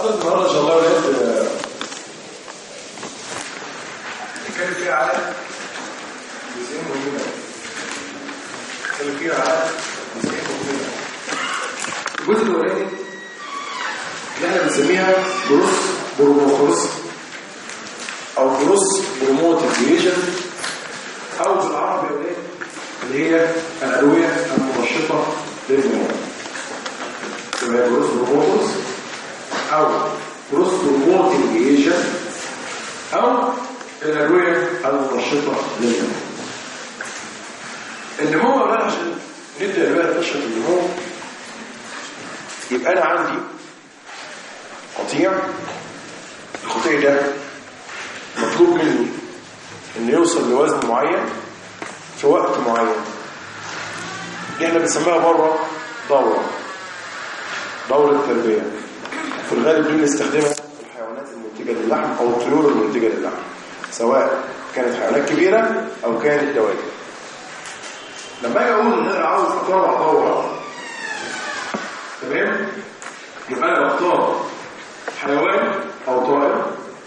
محاضرة النهارده ان شاء الله يا ولاد نتكلم فيها على جزئين مهمين نتكلم فيها على جزئين مهمين الجزء الاولاني اللي احنا بنسميها بروس بروموكروس او بروس بروموتيف ريجن او بالعربي يا ولاد اللي هي الادويه المنشطه للنمو تبقى بروس بروموكروس او بروس بروموتيف ريجن او الادويه المنشطه للنمو النمو يا ولاد عشان نبدا دلوقتي نشرح النمو يبقى انا عندي قطيع القطيع ده مطلوب مني ان يوصل لوزن معين في وقت معين دي احنا بنسميها بره دوره دوره تربيه في الغالب دي بنستخدمها في الحيوانات المنتجه للحم او الطيور المنتجه للحم سواء كانت حيوانات كبيره او كانت دواجن لما اجي اقول ان انا عاوز اطلع دوره تمام يبقى انا بختار حيوان او طائر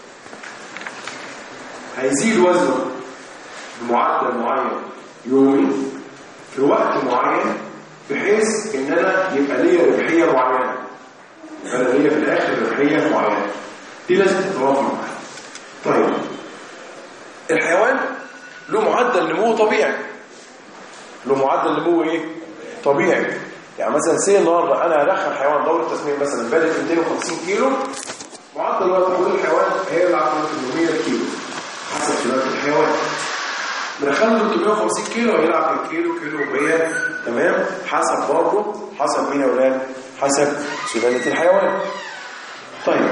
هيزيد وزنه بمعدل معين يومي في وقت معين بحيث ان انا يبقى ليا ربحيه معينه يبقى انا ليا في الاخر ربحيه معينه دي لازم تتوافق معايا طيب الحيوان له معدل نمو طبيعي له معدل نمو ايه طبيعي يعني مثلا سي النهارده انا هدخل حيوان دوره تسمين مثلا بدات 250 كيلو معدل وقت تحويل الحيوان هيلعب 800 كيلو حسب سلالة الحيوان بنخلي 350 كيلو هيلعب من كيلو كيلو 100 تمام حسب برضه حسب مين يا اولاد حسب سلالة الحيوان طيب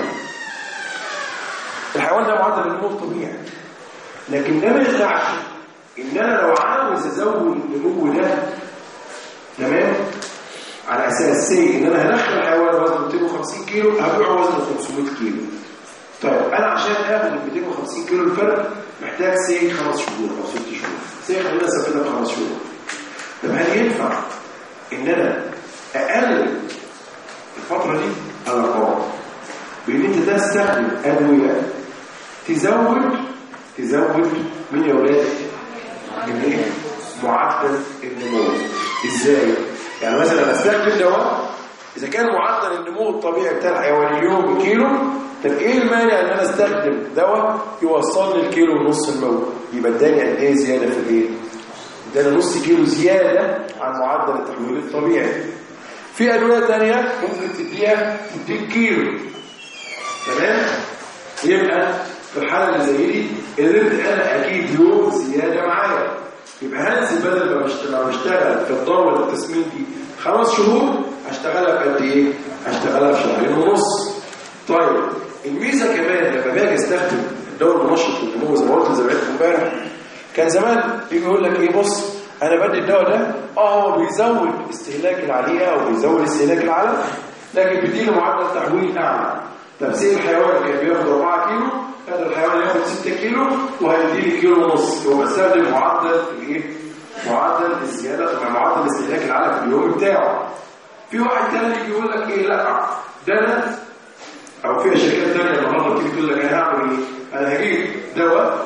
الحيوان ده معدل النمو الطبيعي لكن ده ما يمنعش ان انا لو عاوز ازود النمو ده تمام على اساس سي ان انا هدخل حيوان وزنه 250 كيلو هبيعه وزنه 500 كيلو طيب انا عشان اخد ال 250 كيلو الفرق محتاج سي خمس شهور او ست شهور سي خلينا نسافر خمس شهور طب هل ينفع ان انا اقلل الفتره دي الارقام بان انت تستخدم ادويه تزود تزود من يا ولاد الايه معدل النمو ازاي يعني مثلا استخدم دواء اذا كان معدل النمو الطبيعي بتاع الحيوان اليوم كيلو طب ايه المانع ان انا استخدم دواء يوصل لي الكيلو ونص الموت يبقى اداني قد ايه زياده في الايه اداني نص كيلو زياده عن معدل التحويل الطبيعي في ادويه ثانيه ممكن تديها 200 كيلو تمام يبقى في الحاله اللي زي دي قدرت انا اجيب يوم زياده معايا يبقى هنزل بدل ما بشتغل بشتغل في الدوره التسمين دي خمس شهور هشتغلها في قد ايه هشتغلها في شهرين ونص طيب الميزه كمان لما باجي استخدم الدواء المنشط للنمو زي ما قلت زي ما قلت امبارح كان زمان يجي يقول لك ايه بص انا بدي الدواء ده اه هو بيزود استهلاك العليقه او بيزود استهلاك العلف لكن بيديله معدل تحويل اعلى طب سي الحيوان كان بياخد 4 كيلو هذا الحيوان ياخد 6 كيلو وهيديني كيلو ونص يبقى بستخدم معدل الايه معدل الزياده مع معدل استهلاك العلف اليومي بتاعه في واحد تاني يجي يقول لك ايه لا ده انا او في شركات ثانيه النهارده بتيجي تقول لك انا هعمل ايه انا هجيب دواء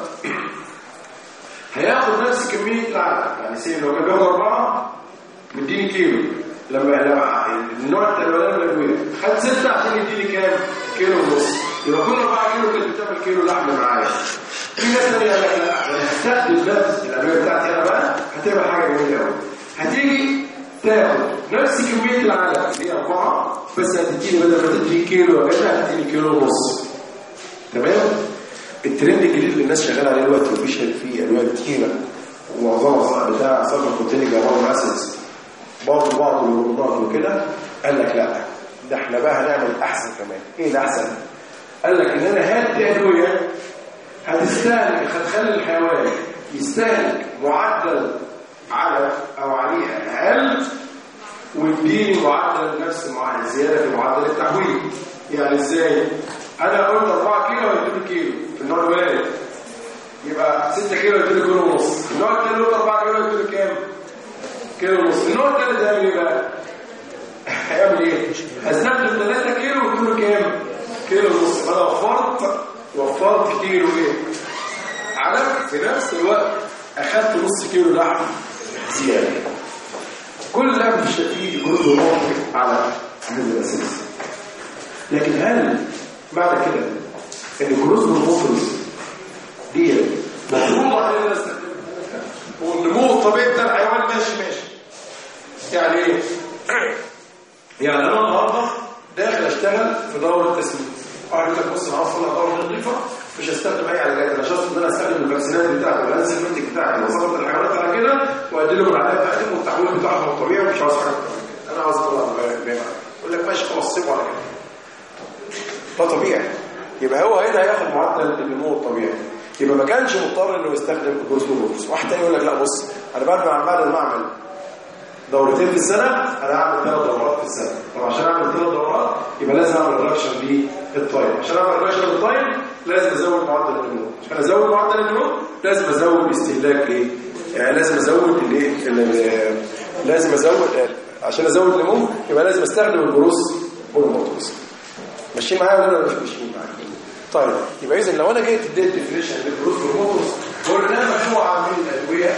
هياخد نفس كميه العلف يعني سي لو كان بياخد اربعه مديني كيلو لما لما النوع الاولاني من الادويه خد سته عشان يديني كام كيلو ونص يبقى كل 4 كيلو كانت بتعمل كيلو لحم معايا في ناس ثانيه قال لك لا انا هستخدم نفس الادويه بتاعتي انا بقى هتبقى حاجه جميله قوي هتيجي تاخد نفس كميه العلف اللي هي 4 بس هتديني بدل ما تديني كيلو يا جدع هتديني كيلو ونص تمام الترند الجديد اللي الناس شغاله عليه دلوقتي وفي فيه ادويه كتيره ومعظمها بتاع سلفر كونتينج امونو اسيدز برضه بعض الهرمونات وكده قال لك لا ده احنا بقى هنعمل احسن كمان ايه الاحسن قال لك ان انا هدي ادويه هتستهلك هتخلي الحيوان يستهلك معدل علف او عليها اقل ويديني معدل نفس مع زياده في معدل التحويل يعني ازاي انا قلت 4 كيلو هيديني كيلو في النوع الوارد يبقى 6 كيلو هيديني كيلو ونص النوع الثاني قلت 4 كيلو هيديني كام كيلو ونص النوع الثالث هيعمل ايه بقى هيعمل ايه هستخدم 3 كيلو ويديله كام كيلو وفرت كيلو ايه على في نفس الوقت اخدت نص كيلو لحم زياده كل ده مش فيه جزء موقف على هذا الاساس لكن هل معنى كده ان الجلوس بالموتورز دي مفروض علينا نستخدمها والنمو الطبيعي بتاع الحيوان ماشي ماشي يعني ايه يعني انا النهارده داخل اشتغل في دوره تسمين اقول لك بص انا هوصل دوره نظيفه مش هستخدم اي علاجات انا شرط ان انا استخدم الفاكسينات بتاعتي والانسلمنتك بتاعتي وظبط الحيوانات على كده وادي لهم العلاج بتاعتهم والتحويل بتاعهم الطبيعي ومش عاوز حاجه انا عاوز اطلع البيع يقول لك ماشي خلاص سيبه على كده ده طبيعي يبقى هو هنا هياخد معدل النمو الطبيعي يبقى ما كانش مضطر انه يستخدم الجروس موتورز واحد تاني يقول لك لا بص انا بعد ما عمال ما اعمل دورتين في السنه انا هعمل ثلاث دورات في السنه طب عشان اعمل ثلاث دورات يبقى لازم اعمل ريدكشن للتايم عشان اعمل ريدكشن للتايم لازم ازود معدل النمو عشان ازود معدل النمو لازم ازود استهلاك ايه يعني لازم ازود الايه لازم ازود عشان ازود النمو يبقى لازم استخدم الجروس هرمونز ماشيين معايا ولا مش ماشيين معايا طيب يبقى اذا لو انا جيت اديت ديفينيشن للجروس هرمونز هو انها مجموعه من الادويه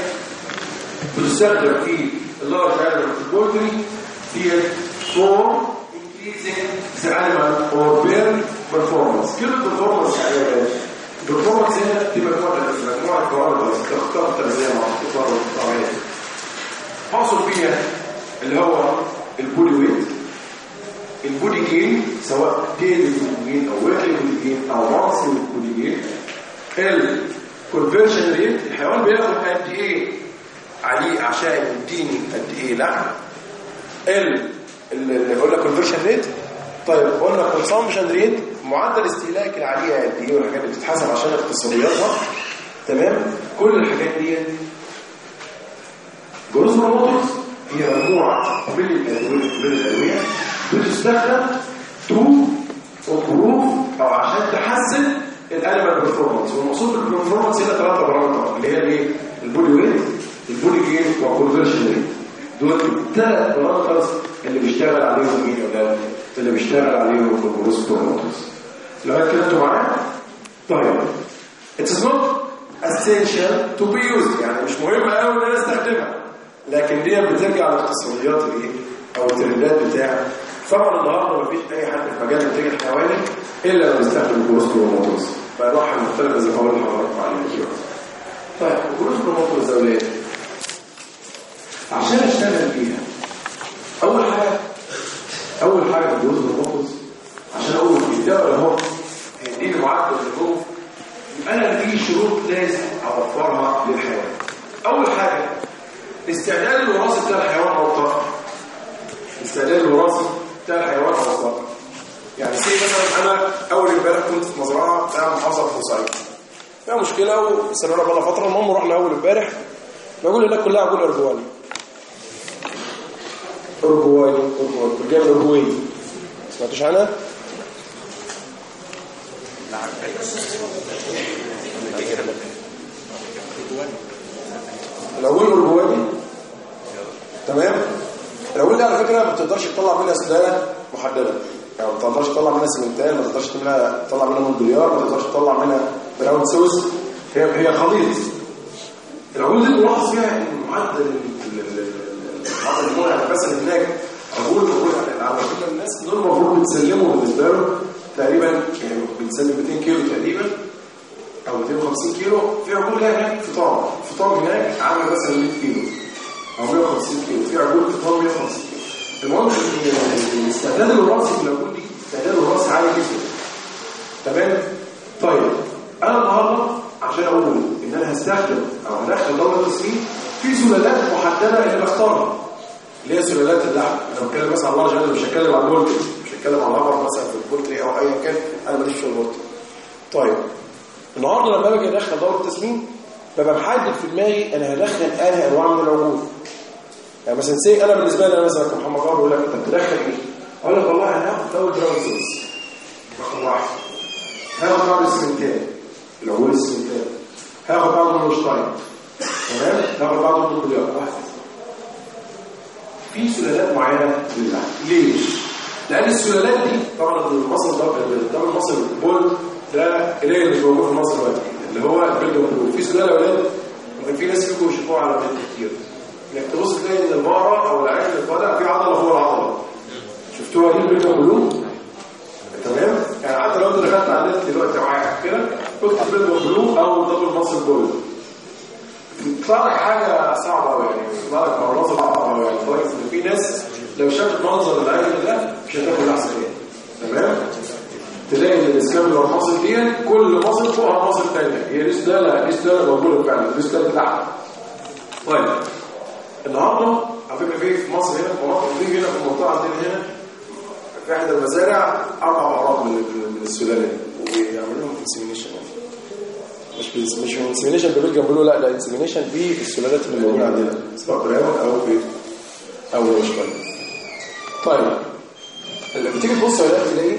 بتستخدم في اللارج animal poultry هي for increasing the animal or bird performance كلمة performance يعني ايه؟ performance هنا دي مجموعة مجموعة قواعد تختار تغذية مع اختصار طبيعية حاصل فيها اللي هو البودي ويت البودي جين سواء ديلي بودي جين او ويكلي بودي جين او مانسي بودي جين الكونفرشن ريت الحيوان بياخد قد ايه عليه عشان يديني قد ايه لحم ال اللي يقول لك كونفرشن ريت طيب قلنا كونسامشن ريت معدل استهلاك العاليه قد ايه والحاجات اللي بتتحسب عشان اقتصادياتها تمام كل الحاجات دي جروز موتورز هي مجموعه من الادويه من الادويه بتستخدم تو امبروف او عشان تحسن الانيمال بيرفورمانس والمقصود بالبرفورمانس هنا ثلاثه بارامتر اللي هي الايه البودي ويت البودي جين والكونفرشن ريت دول الثلاث بارامترز اللي بيشتغل عليهم مين يا اولاد اللي بيشتغل عليهم الجروس بارامترز لغايه كده انتوا معايا طيب it is not essential to be used يعني مش مهم قوي ان انا استخدمها لكن دي بترجع لاقتصاديات الايه او الترندات بتاع طبعا النهارده مفيش اي حد في مجال الانتاج الحيواني الا لو يستخدم الجروس بارامترز فالواحد مختلفه زي ما قلت لحضراتكم عليها كده طيب الجروس بارامترز ده ولاد عشان اشتغل بيها اول حاجه اول حاجه الجروس بارامترز عشان اقول الدواء اللي هو هيديني معدل النمو انا في شروط لازم اوفرها للحيوان اول حاجه استعداد الوراثي بتاع الحيوان او الطفل استعداد الوراثي بتاع الحيوان او الطفل يعني سي مثلا انا اول امبارح كنت في مزرعه بتاع محافظه البورسعيد فيها مشكله وسنونا بقى فتره المهم رحنا اول امبارح بقول هناك كلها عجول ارجواني ارجواني ارجواني رجال ارجواني سمعتوش عنها؟ العجول الارجواني تمام العجول دي على فكره ما بتقدرش تطلع منها سلاله محدده يعني ما تقدرش تطلع منها سمنتال ما تقدرش منها تطلع منها موندوليار ما تقدرش تطلع منها براون سوس هي هي خليط العجول دي ملاحظ فيها ان معدل معدل النمو يعني مثلا هناك عجول عجول على فكره الناس دول المفروض بتسلموا بالنسبه له تقريبا يعني بتسلم 200 كيلو تقريبا او 250 كيلو في عجول هناك فطام فطام هناك عامل مثلا 100 كيلو او 150 كيلو في عجول فطام 150 كيلو المهم ان الاستعداد الوراثي في العجول دي استعداد الوراثي عالي جدا تمام طيب انا النهارده عشان اقول ان انا هستخدم او هدخل دوره التسمين في سلالات محدده اللي بختارها اللي هي سلالات اللحم انا بتكلم مثلا عن لارج انا مش هتكلم عن بولتري مش هتكلم عن هبر مثلا في البولتري او ايا كان انا ماليش في البولتري طيب النهارده لما باجي ادخل دوره التسمين ببقى محدد في دماغي انا هدخل انهي انواع من العجول يعني مثلا سي انا بالنسبه لي انا مثلا محمد جابر يقول لك انت بتدخل ايه؟ اقول لك والله انا هاخد اول براون سوس رقم واحد هاخد بعض السمنتات العجول السمنتات هاخد بعض المشتاين تمام هاخد بعض الدنيا واحد في سلالات معينه للحم ليه؟ لان السلالات دي طبعا المصل ده ده المصل بول ده قليل مش موجود في مصر دلوقتي اللي هو البلجن بلو في سلاله ولاد وكان في ناس فيكم يشوفوها على النت كتير انك تبص تلاقي ان البقره او العجل الطالع في عضله فوق العضله شفتوها دي البلجن بلو تمام يعني حتى لو انت دخلت على النت دلوقتي معاك كده اكتب بلجن بلو او دبل مصر جولد يطلع لك حاجه صعبه قوي يعني يطلع لك مناظر صعبه قوي يعني لدرجه ان في ناس لو شافت منظر العجل ده مش هتاكل احسن يعني تمام تلاقي ان الاسكابيولار ماسل دي كل ماسل فوقها ماسل ثانيه هي دي سلاله دي سلاله موجوده فعلا دي سلاله تحت طيب النهارده على فكره في في مصر هنا في مناطق في هنا في المنطقه عندنا هنا في احدى المزارع اربع اعراض من من السلاله دي ويعملوا لهم انسيمينيشن مش بس مش انسيمينيشن ببلجن بلو لا ده انسيمينيشن في السلالات اللي موجوده عندنا سواء براون او في او شويه طيب لما تيجي تبص على تلاقي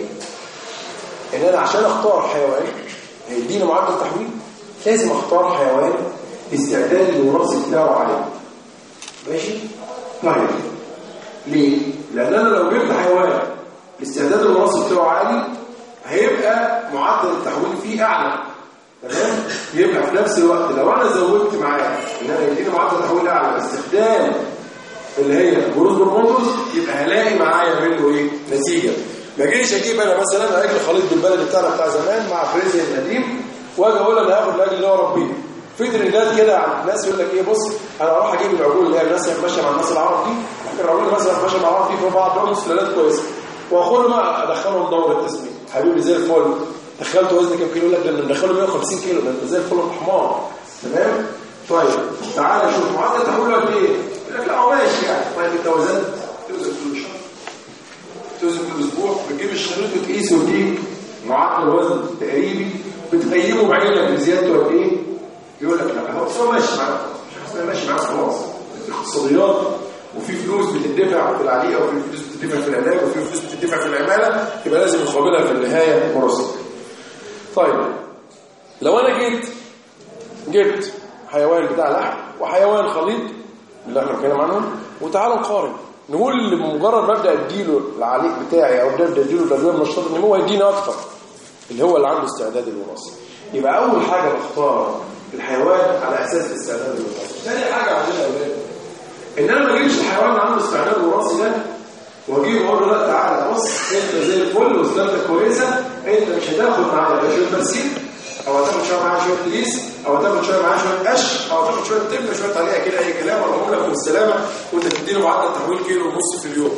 ان انا عشان اختار حيوان هيديني معدل تحويل لازم اختار حيوان استعداد الوراثي بتاعه عالي ماشي طيب ليه لان انا لو جبت حيوان الاستعداد الوراثي بتاعه عالي هيبقى معدل التحويل فيه اعلى تمام يبقى في نفس الوقت لو انا زودت معاه ان انا يديني معدل تحويل اعلى باستخدام اللي هي جروز برموتوز يبقى هلاقي معايا منه ايه نتيجه ما اجيش اجيب انا مثلا اجي خليط بالبلد بتاعنا بتاع زمان مع فريزي القديم واجي اقول انا هاخد الاجل اللي هو ربيه في دريلات كده عند الناس يقول لك ايه بص انا اروح اجيب العجول اللي هي الناس اللي ماشيه مع الناس العرب دي ممكن العجول مثلا ماشيه مع العرب دي في بعض دول سلالات كويسه واخدهم ادخلهم دوره تسميه حبيبي زي الفل دخلت وزن كام كيلو لك ده انا مدخله 150 كيلو ده انت زي الفل حمار تمام طيب تعالى شوف معدل تحويله قد ايه يقول لك لا هو ماشي يعني طيب انت وزنت توزن كل شهر توزن كل اسبوع بتجيب الشريط وتقيسه وتجيب معدل وزن تقريبي بتقيمه بعينك بزيادته قد ايه يقول لك لا هو هو ماشي معاك مش حاسس ماشي معاك خلاص اقتصاديات وفي فلوس بتدفع في العليقه وفي فلوس بتدفع في العلاج وفي فلوس بتدفع في العماله يبقى لازم نقابلها في النهايه مراسل طيب لو انا جيت جبت حيوان بتاع لحم وحيوان خليط اللي احنا بنتكلم عنهم وتعالوا نقارن نقول بمجرد ما ابدا اديله العليق بتاعي او ابدا اديله الادويه النشاط ان هو يديني اكتر اللي هو اللي عنده استعداد الوراثي يبقى اول حاجه بختار الحيوان على اساس الاستعداد الوراثي ثاني حاجه عندنا يا اولاد ان انا ما اجيبش الحيوان اللي عنده استعداد وراثي ده واجيب اقول له لا تعالى بص انت زي الفل وسلامتك كويسه انت مش هتاخد معايا لا شويه برسيم او هتاخد شويه معايا شويه تليس او هتاخد شويه معايا شويه قش او هتاخد شويه تبنه شويه عليها كده اي كلام ولا لك والسلامه وانت تدي له معدل تحويل كيلو ونص في اليوم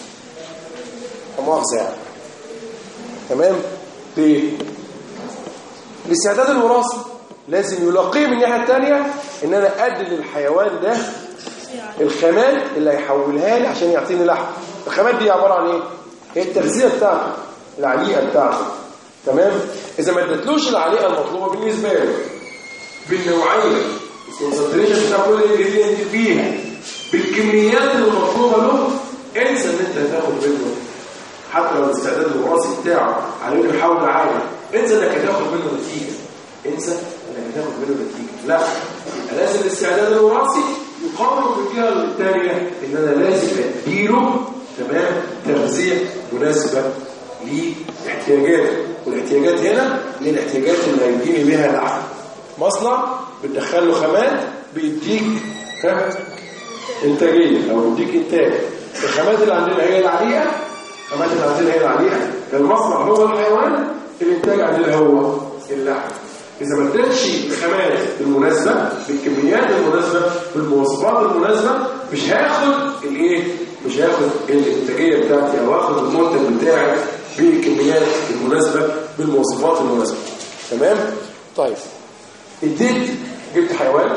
مؤاخذه يعني تمام ليه الاستعداد الوراثي لازم يلاقيه من الناحيه الثانيه ان انا ادي للحيوان ده الخامات اللي هيحولها لي عشان يعطيني لحم الخامات دي عباره عن ايه هي التغذيه بتاعته العليقه بتاعته تمام اذا ما اديتلوش العليقه المطلوبه بالنسبه له بالنوعيه الكونسنتريشن بتاع كل انجريدينت فيها بالكميات المطلوبه له انسى ان انت هتاخد منه حتى لو الاستعداد الوراثي بتاعه على انه يحاول عالي انسى انك هتاخد منه نتيجه انسى انك هتاخد منه نتيجه لا يبقى لازم الاستعداد الوراثي يقابل بالجهه الثانيه ان انا لازم اديله تمام تغذيه مناسبه لاحتياجاته والاحتياجات هنا اللي هي الاحتياجات اللي هيديني بيها العقل مصنع بتدخل له خامات بيديك ها انتاجيه او بيديك انتاج الخامات اللي عندنا هي العليقه الخامات اللي عندنا هي العليقه المصنع هو الحيوان الانتاج عندنا هو اللحم إذا ما اديتش الخامات المناسبة بالكميات المناسبة بالمواصفات المناسبة مش هاخد الايه مش هاخد الانتاجية بتاعتي او هاخد المنتج بتاعي بالكميات المناسبة بالمواصفات المناسبة تمام طيب اديت جبت حيوان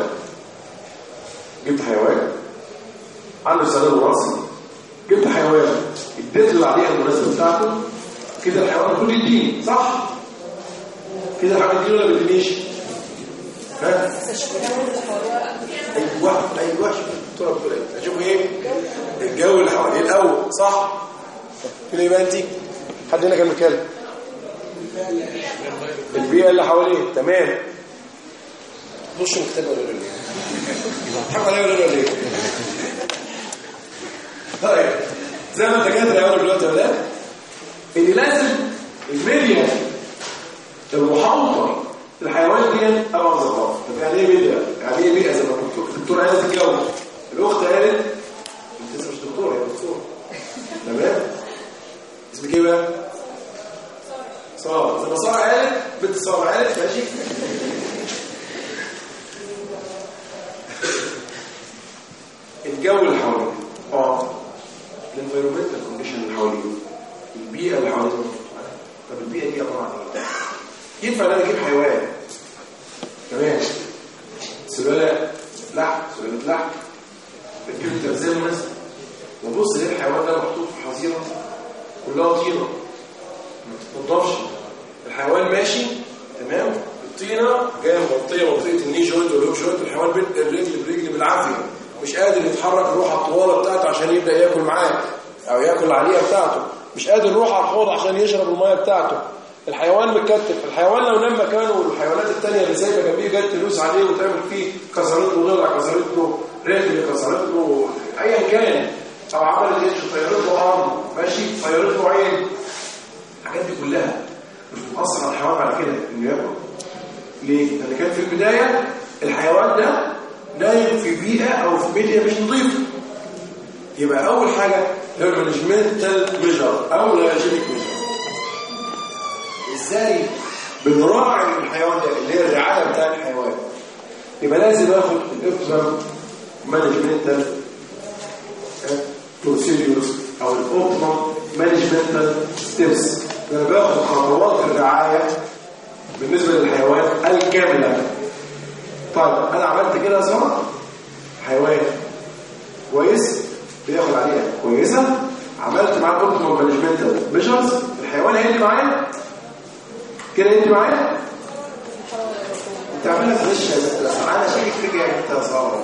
جبت حيوان عنده استعداد وراثي جبت حيوان اديت له العليقه المناسبه بتاعته كده الحيوان المفروض يديني صح كده الحيوان يديني ولا ما يدينيش ها ايوه ايوه شوف الدكتوره بتقول ايه اشوف ايه الجو اللي حواليه الاول صح كده يبقى انت حد هنا كان بيتكلم البيئه اللي حواليه تمام خش مكتبه ولا ايه هتضحكوا عليا ولا ايه طيب زي ما الدكاتره قالوا دلوقتي يا ولاد ان لازم الميديا المحاوطه الحيوان دي ابقى ظباط طب يعني ايه بيئه يعني ايه بيئه زي ما الدكتور قالت الجو الاخت قالت انت لسه مش دكتوره يا دكتور تمام اسمك ايه بقى ساره زي ما ساره قالت بنت ساره قالت ماشي الجو اللي حواليك اه الانفيرومنتال كونديشن اللي حواليك البيئه اللي حواليك طب البيئه دي عباره عن ايه ينفع ان انا اجيب حيوان تمام سلاله لحم سلاله لحم بتجيب التغذيه المناسبه وبص ليه الحيوان ده محطوط في حظيره كلها طينه ما تتنضفش الحيوان ماشي تمام الطينه جايه مغطيه منطقه الني جوينت والهوب جوينت الحيوان بيد الرجل برجل بالعافيه مش قادر يتحرك يروح على الطواله بتاعته عشان يبدا ياكل معاك او ياكل العليقه بتاعته مش قادر يروح على الحوض عشان يشرب الميه بتاعته الحيوان متكتف الحيوان لو نام مكانه والحيوانات التانية اللي سايبه جنبيه جت تلوس عليه وتعمل فيه كسرت له ضلع كسرت له رجل كسرت له ايا كان او عملت ايه طيرت له ارض ماشي طيرت له عين الحاجات دي كلها مش بتاثر على الحيوان بعد كده انه ياكل ليه؟ لان كان في البدايه الحيوان ده نايم في بيئه او في بيئه مش نظيفه يبقى اول حاجه هي المانجمنتال ميجر او الهيجينيك ميجر ازاي بنراعي الحيوان ده اللي هي الرعايه بتاع الحيوان يبقى لازم اخد الاوبتيمم مانجمنتال بروسيدورز او الاوبتيمم مانجمنتال ستيبس انا باخد خطوات الرعايه بالنسبه للحيوان الكامله طيب انا عملت كده يا ساره حيوان كويس بياخد عليها كويسه عملت معاه اوبتيمم مانجمنتال ميجرز الحيوان هيجي معايا كده انت معايا انت عاملها في وش انا شايف فيك يا انت صار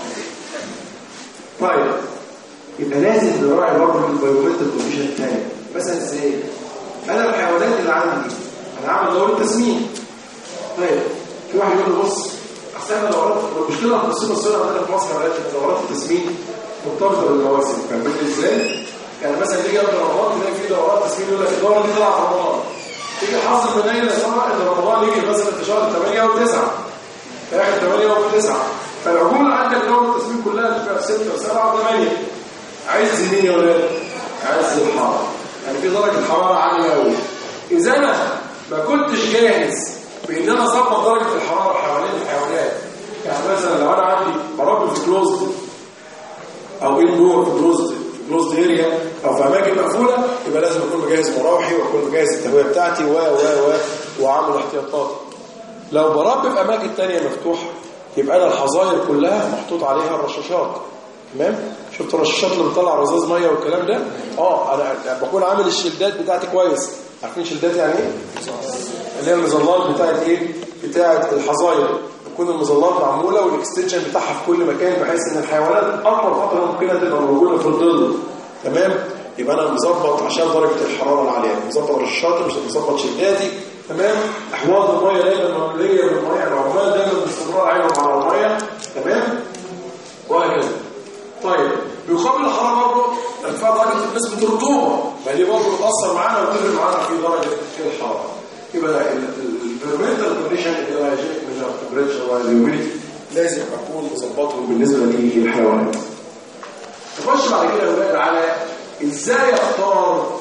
طيب يبقى لازم نراعي برضه البايومنتال كونديشن الثاني مثلا ازاي انا الحيوانات اللي عندي انا عامل دوره تسمين طيب في واحد يقول لي بص احسن انا دورات المشكله في القسم الصغيره عندنا في مصر عملت دورات التسمين مرتبطه بالمواسم فاهمين ازاي؟ يعني مثلا تيجي قبل رمضان تلاقي في دورات تسمين يقول لك الدوره دي طلعت رمضان تيجي حظ المنايل يا ساره ان رمضان يجي مثلا في شهر 8 و 9 في اخر 8 و 9 فالعجول عندك دوره التسمين كلها تبقى في 6 و7 و8 عايز مين يا ولاد؟ عايز الحراره يعني في درجه حراره عاليه قوي اذا انا ما كنتش جاهز بان انا اظبط درجه الحراره حوالين الحيوانات يعني مثلا لو انا عندي بربي في كلوزد او اندور في كلوزد كلوزد اريا او في اماكن مقفوله يبقى لازم اكون مجهز مراوحي واكون مجهز التهويه بتاعتي و و و واعمل احتياطاتي لو بربي في اماكن ثانيه مفتوحه يبقى انا الحظاير كلها محطوط عليها الرشاشات تمام شفت الرشاشات اللي بتطلع رذاذ ميه والكلام ده اه انا بكون عامل الشلدات بتاعتي كويس عارفين شلدات يعني ايه اللي هي المظلات بتاعت ايه بتاعت الحظاير تكون المظلات معموله والاكستنشن بتاعها في كل مكان بحيث ان الحيوانات اطول فتره ممكنه تبقى موجوده في الظل تمام يبقى انا مظبط عشان درجه الحراره العاليه مظبط رشاشاتي مش مظبط شداتي تمام احواض الميه دايما ممليه بالميه العمال دايما باستمرار عينهم على الميه تمام وهكذا طيب بيقابل الحراره برضه ارتفاع درجه نسبه الرطوبه ما دي برضه بتاثر معانا وتفرق معانا في درجه الحراره يبقى الفيرمنتال كونديشن اللي هو هيجيك من التمبريتشر والهيوميديتي لازم اكون مظبطهم بالنسبه للحيوانات نخش بعد كده يا ولاد على ازاي اختار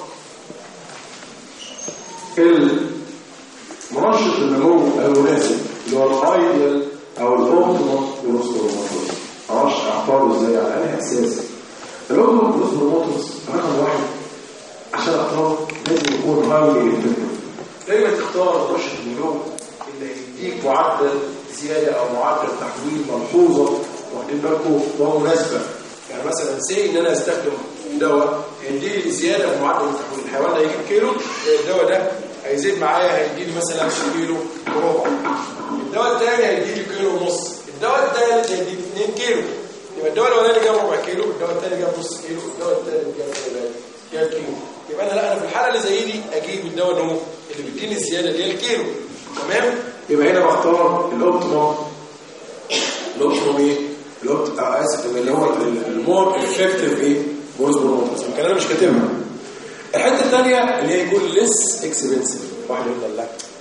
المنشط النمو المناسب اللي هو الايديال او الاوبتيمال للروستروماتوس معرفش اختاره ازاي على انهي اساس الاوبتيمال للروستروماتوس رقم واحد عشان اختار لازم يكون هايلي افكتيف دايما تختار رشة النمو اللي هيديك معدل زيادة او معدل تحويل ملحوظة واخدين بالكم وهو مناسبة يعني مثلا سي ان انا استخدم دواء هيديني زيادة في معدل التحويل الحيوان ده هيجيب كيلو الدواء ده هيزيد معايا هيديني مثلا كيلو وربع الدواء الثاني هيديني كيلو ونص الدواء الثالث هيديني 2 كيلو يبقى الدواء الاولاني جاب ربع كيلو الدواء الثاني جاب نص كيلو الدواء الثالث جاب جاب كيلو يبقى انا لا انا في الحاله اللي زي دي اجيب الدواء النمو اللي بيديني الزياده اللي هي الكيلو تمام يبقى هنا بختار الاوبتيمم الاوبتيمم ايه الاوبت اسف اللي هو المور افكتيف ايه بوز بروموترز يمكن انا مش كاتبها الحته الثانيه اللي هي يكون ليس اكسبنسيف واحد يقول لا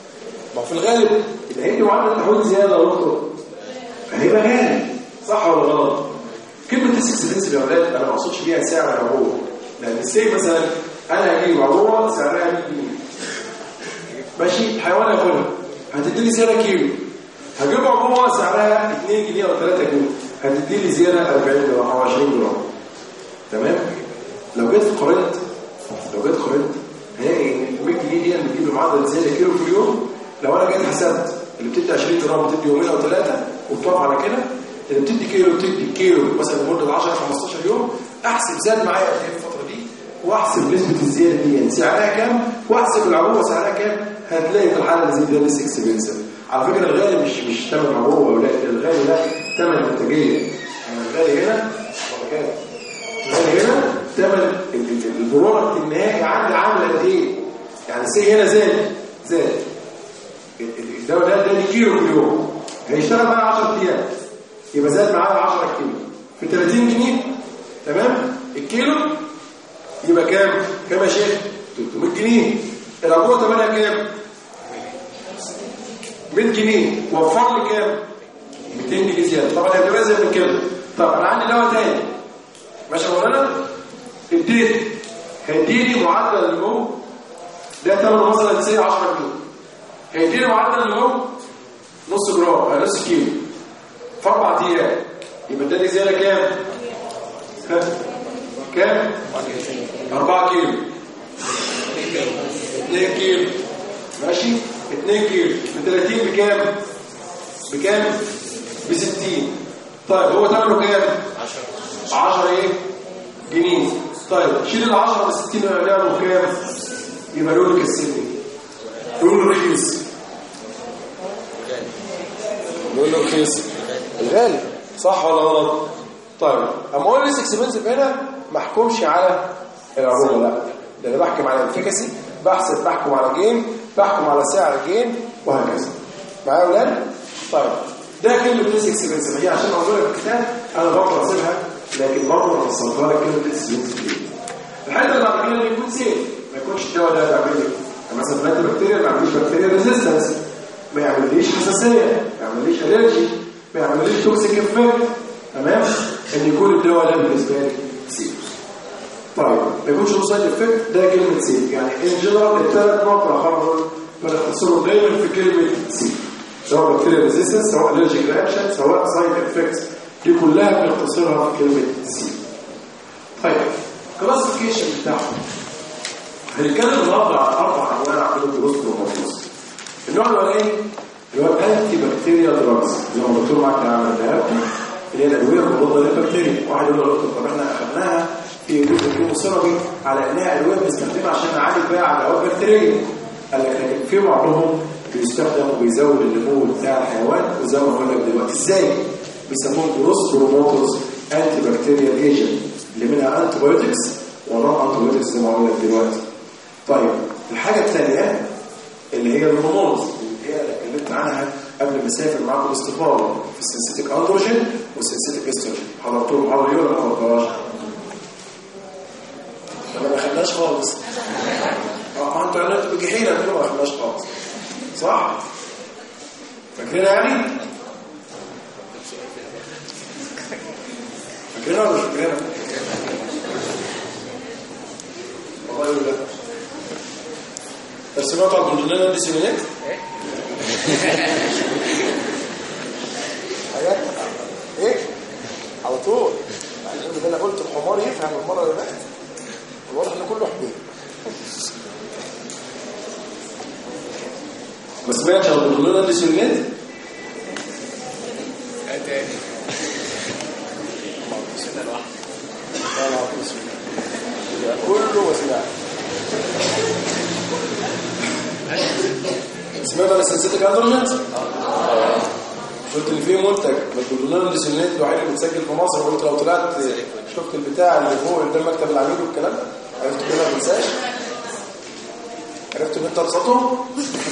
ما في الغالب اذا هيدي معدل التحويل زياده يا دكتور فهيبقى غالي صح ولا غلط كلمه اكسبنسيف يا اولاد انا ما اقصدش بيها سعر العبوه لان السي مثلا انا هجيب عبوه سعرها 100 جنيه ماشي الحيوان ياكلها هتدي لي زياده كيلو هجيب عبوه سعرها 2 جنيه او 3 جنيه هتدي لي زياده 40 جرام او 20 جرام تمام لو جيت قارنت لو جيت قارنت هلاقي ان ال 100 جنيه دي اللي بتجيب معدل زياده كيلو في اليوم لو انا جيت حسبت اللي بتدي 20 جرام بتدي يومين او ثلاثه وبتقف على كده اللي بتدي كيلو بتدي كيلو مثلا لمده 10 15 يوم احسب زاد معايا قد ايه الفتره دي واحسب نسبه الزياده دي يعني سعرها كام واحسب العبوه سعرها كام هتلاقي في الحاله اللي زي ده لسه اكسبنسيف على فكره الغالي مش مش ثمن عبوه ولا الغالي ده ثمن منتجيه يعني الغالي هنا الغالي هنا ثمن البرودكت النهائي عندي عامل قد ايه يعني السي هنا زاد زاد الدواء ده ده كيلو في اليوم هيشتغل معايا 10 ايام يبقى زاد معايا 10 كيلو في 30 جنيه تمام الكيلو يبقى كام كام يا شيخ 300 جنيه العبوه ثمنها كام 100 جنيه وفر لي كام 200 جنيه زياده طبعا هتبقى زي من كده طب انا عندي دواء تاني ماشي يا مولانا اديت هيديني معدل النمو ده ثمنه مثلا سي 10 جنيه هيديني معدل النمو نص جرام نص كيلو في اربع ايام يبقى اداني زياده كام؟ كام؟ 4 كيلو 2 كيلو ماشي 2 كيلو من 30 بكام؟ بكام؟ ب 60 طيب هو ثمنه كام؟ 10 10 ايه؟ جنيه طيب شيل ال 10 من 60 نعمله بكام؟ يبقى لون كسرني لون رخيص لون رخيص الغالي صح ولا غلط؟ طيب اما اقول لي اكسبنسيف هنا ما احكمش على العروض لا ده انا بحكم على الافيكاسي بحسب بحكم على جيم بحكم على سعر جيم وهكذا معايا يا اولاد؟ طيب ده كلمه ليس اكسبنسيف هي عشان موجوده في الكتاب انا بقدر اسيبها لكن برضه انا بصلها لك كلمه ليس اكسبنسيف الحته اللي بعد كده يكون سيف ما يكونش الدواء ده بيعمل لي مثلا بلاد بكتيريا ما يعمليش بكتيريا ريزيستنس ما يعمليش حساسيه ما يعمليش الرجي ما يعمليش توكسيك افكت تمام ان يكون الدواء ده بالنسبه لي سيف طيب ما يكونش له سايد افكت ده كلمه سيف يعني ان جنرال الثلاث نقط الاخر بنختصرهم دايما في كلمه سيف سواء بكتيريا ريزيستنس سواء الرجيك رياكشن سواء سايد افكتس دي كلها بنختصرها في كلمه سيف طيب كلاسيفيكيشن بتاعهم هنتكلم النهارده عن اربع انواع من الدروس والمفروض النوع الاولاني اللي هو الانتي بكتيريا دراجز زي ما الدكتور معاك عمل دهبتي اللي هي الادويه المضاده للبكتيريا واحد يقول له طب احنا اخذناها في جزء الكيموثيرابي على انها ادويه بنستخدمها عشان نعالج بيها عدوات بكتيريه قال لك لكن في بعضهم بيستخدم وبيزود النمو بتاع الحيوان وزي ما بقول لك دلوقتي ازاي بيسموهم جروس بروموترز انتي بكتيريال ايجنت اللي منها انتي بايوتكس ونوع انتي بايوتكس زي ما قلنا دلوقتي طيب الحاجه الثانيه اللي هي الهرمونز اللي هي اللي اتكلمت عنها قبل ما اسافر معاكم الاستفاضه في السنسيتيك اندروجين والسنسيتيك استروجين حضرتوهم حضر ولا ما حضرتوهاش؟ ولا ما خدناش خالص اه ما انتوا عملتوا بجحيله انتوا ما خدناش خالص صح؟ فاكرينها يعني؟ فاكرينها ولا مش فاكرينها؟ والله يقول لا سمعتوا عن البلدنان دي سيمينات؟ حاجات ايه؟ على طول يعني انا قلت الحمار يفهم المره اللي فاتت الواضح ان كله حبيب ما سمعتش عن البلدنان دي سيمينات؟ تاني كله وسمعت سمعت عن سلسلة اندروجينز؟ قلت ان في منتج البلدونان ديسيلينات الوحيد اللي متسجل في مصر وقلت لو طلعت شفت البتاع اللي فوق اللي ده مكتب العميل والكلام ده عرفت كده ما تنساش عرفت ان انت ابسطهم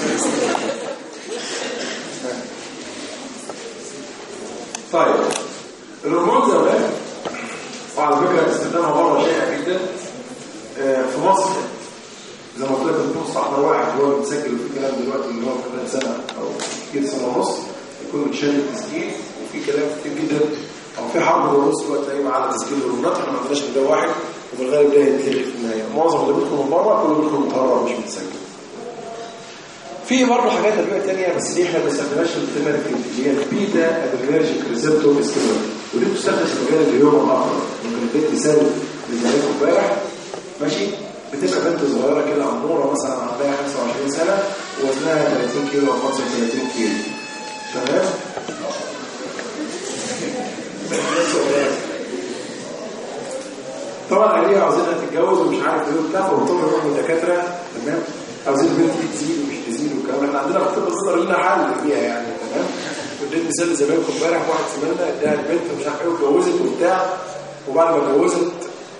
طيب الهرمون زمان وعلى فكره استخدامها بره شائع جدا آه، في مصر زي ما قلت لك تكون مستحضر واحد هو بتسجل وفي كلام دلوقتي اللي هو كمان سنه او كتير سنه ونص يكون متشال التسجيل وفي كلام كتير جدا او في حرب ونص دلوقتي تلاقيه على تسجيل الهرمونات احنا ما عندناش ده واحد وفي الغالب ده هيتلغي في النهايه معظم اللي بيدخل من بره كله بيدخل من بره مش متسجل في برضه حاجات ادويه ثانيه بس دي احنا ما بنستخدمهاش في الثيرابي اللي هي البيتا ادرينرجيك ريسبتور ستيرويد ودي بتستخدم في مجال اليوم الاخر ممكن اديك مثال لذلك امبارح ماشي بتبقى بنت صغيره كده اموره مثلا عندها 25 سنه ووزنها 30 كيلو او 35 كيلو تمام طبعا هي عاوزينها تتجوز ومش عارف ايه وبتاع فبتروح يروح للدكاتره تمام عاوزين البنت دي تزيد ومش تزيد والكلام احنا عندنا في الطب الصغير لنا حل فيها يعني تمام اديت مثال لزمايلكم امبارح واحد زميلنا اداها البنت ومش عارف ايه واتجوزت وبتاع وبعد ما اتجوزت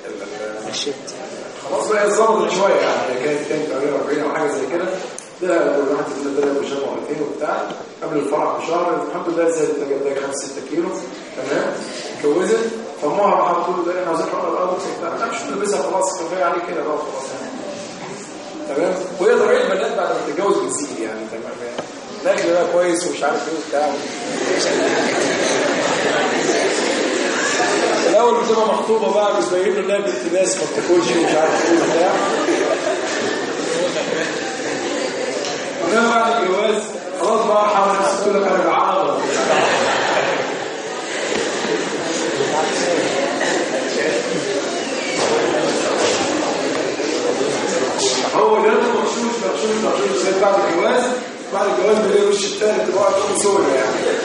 خلاص بقى اتظبطت شويه يعني هي كانت كانت 48 او حاجه زي كده ده كل واحد زميلنا طلع بشهر مرتين وبتاع قبل الفرح بشهر الحمد لله زادت جابت 5 6 كيلو تمام اتجوزت فامها راحت تقول له احنا عاوزين نحط الارض وبتاع لا مش تلبسها خلاص كفايه عليه كده بقى خلاص تمام وهي طبيعه البنات بعد ما تتجوز بتزيد يعني تمام الاكل بقى كويس ومش عارف ايه وبتاع الاول بتبقى مخطوبه بقى بتبين له انها بنت ناس ما بتاكلش ومش عارف ايه وبتاع انما بعد الجواز خلاص بقى حاول نفسك تقول لك انا جعانه هو ده مغشوش مغشوش مغشوش زي بعد الجواز بعد الجواز بيلاقي وش التاني تبقى تقوم سوري يعني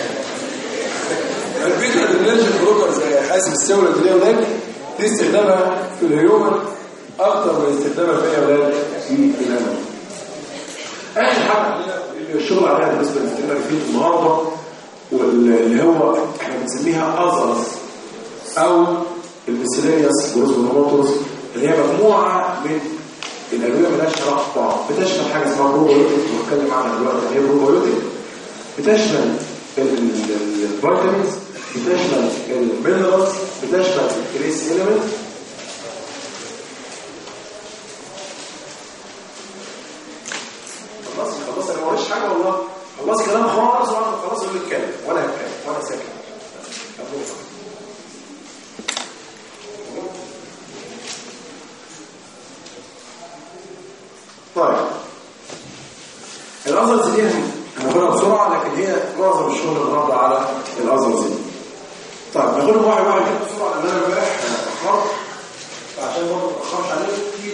الفكره الانرجي بروكر زي حاسب السوله اللي هناك دي استخدامها في الهيومن اكتر من استخدامها في اولاد في الانيمال اخر حاجه عندنا اللي الشغل عليها بالنسبه للاستخدام في النهارده واللي هو احنا بنسميها ازرس او الميسيلينيوس جروس اللي هي مجموعه من الادويه مالهاش علاقه ببعض بتشمل حاجه اسمها بروبيوتيك وهتكلم عنها دلوقتي يعني ايه بروبيوتيك بتشمل الفيتامينز بتشمل المينرالز بتشمل التريس اليمنت خلاص خلاص انا ما وريش حاجه والله خلاص كلام خالص وانا خلاص اقول اتكلم وانا هتكلم وانا ساكت طيب الأزرز دي هناخدها بسرعة لكن هي معظم الشغل النهارده على الأزرز دي طيب ناخدهم واحد واحد كده بسرعة لأن أنا امبارح اتأخرت فعشان برضه ما اتأخرش عليكم كتير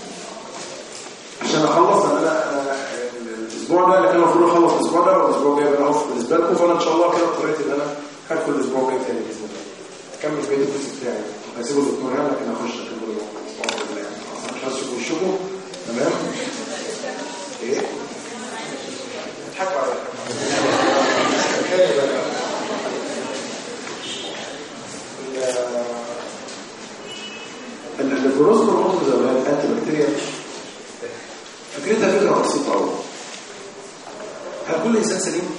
عشان أخلص لأن أنا أنا الأسبوع ده اللي كان المفروض أخلص الأسبوع ده والأسبوع الجاي بقى أهو بالنسبة لكم فأنا إن شاء الله كده اضطريت إن أنا هدخل الأسبوع الجاي تاني بإذن الله أكمل بقية الكورس بتاعي هسيبه الدكتور يعني لكن أخش أكمل بإذن الله يعني مش عايز أشوف وشكم تمام ايه اضحكوا على الجروس هرمون زي ما الانتي بكتيريا فكرتها فكره بسيطه قوي هل كل انسان سليم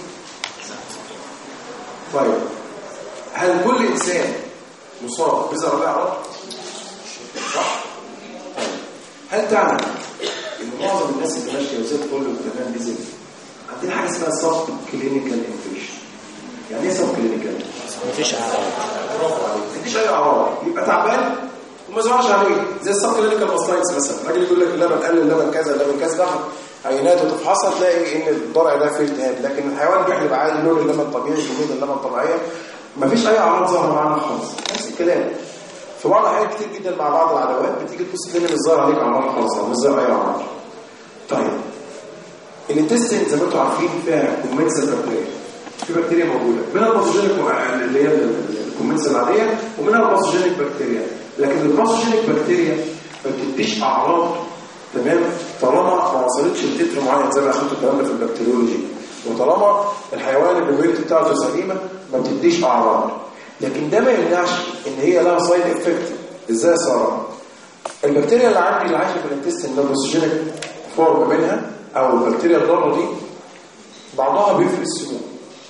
طيب هل كل انسان مصاب بظهر له اعراض صح هل تعلم ان معظم الناس اللي ماشيه وزي الفل والتمام نزل عندنا حاجه اسمها سب كلينيكال انفيشن يعني ايه سب كلينيكال مفيش اعراض برافو عليك مفيش اي اعراض يبقى تعبان وما يظهرش عليه زي السب كلينيكال ماستايتس مثلا راجل يقول لك اللبن قل اللبن كذا اللبن كذا تاخد عينات وتفحصها تلاقي ان الضرع ده فيه التهاب لكن الحيوان بيحلب عادي لون اللبن طبيعي كميه اللبن طبيعيه مفيش اي اعراض ظاهره معانا خالص نفس الكلام في بعض الاحيان كتير جدا مع بعض العدوات بتيجي تبص تلاقي مش ظاهر عليك اعراض خالص او مش ظاهر اي اعراض طيب الانتستين زي ما انتم عارفين فيها كومنسال بكتيريا في بكتيريا موجوده منها الباثوجينيك اللي هي الكومنسال العاديه ومنها الباثوجينيك بكتيريا لكن الباثوجينيك بكتيريا ما بتديش اعراض تمام طالما ما وصلتش لتتر معين زي ما اخدتوا الكلام ده في البكتيريولوجي وطالما الحيوان البيولوجي بتاعته سليمه ما بتديش اعراض لكن ده ما يمنعش ان هي لها سايد افكت ازاي صار البكتيريا اللي عندي اللي عايشه في الانتستين ده باثوجينيك فورم منها او البكتيريا الضاره دي بعضها بيفرز سموم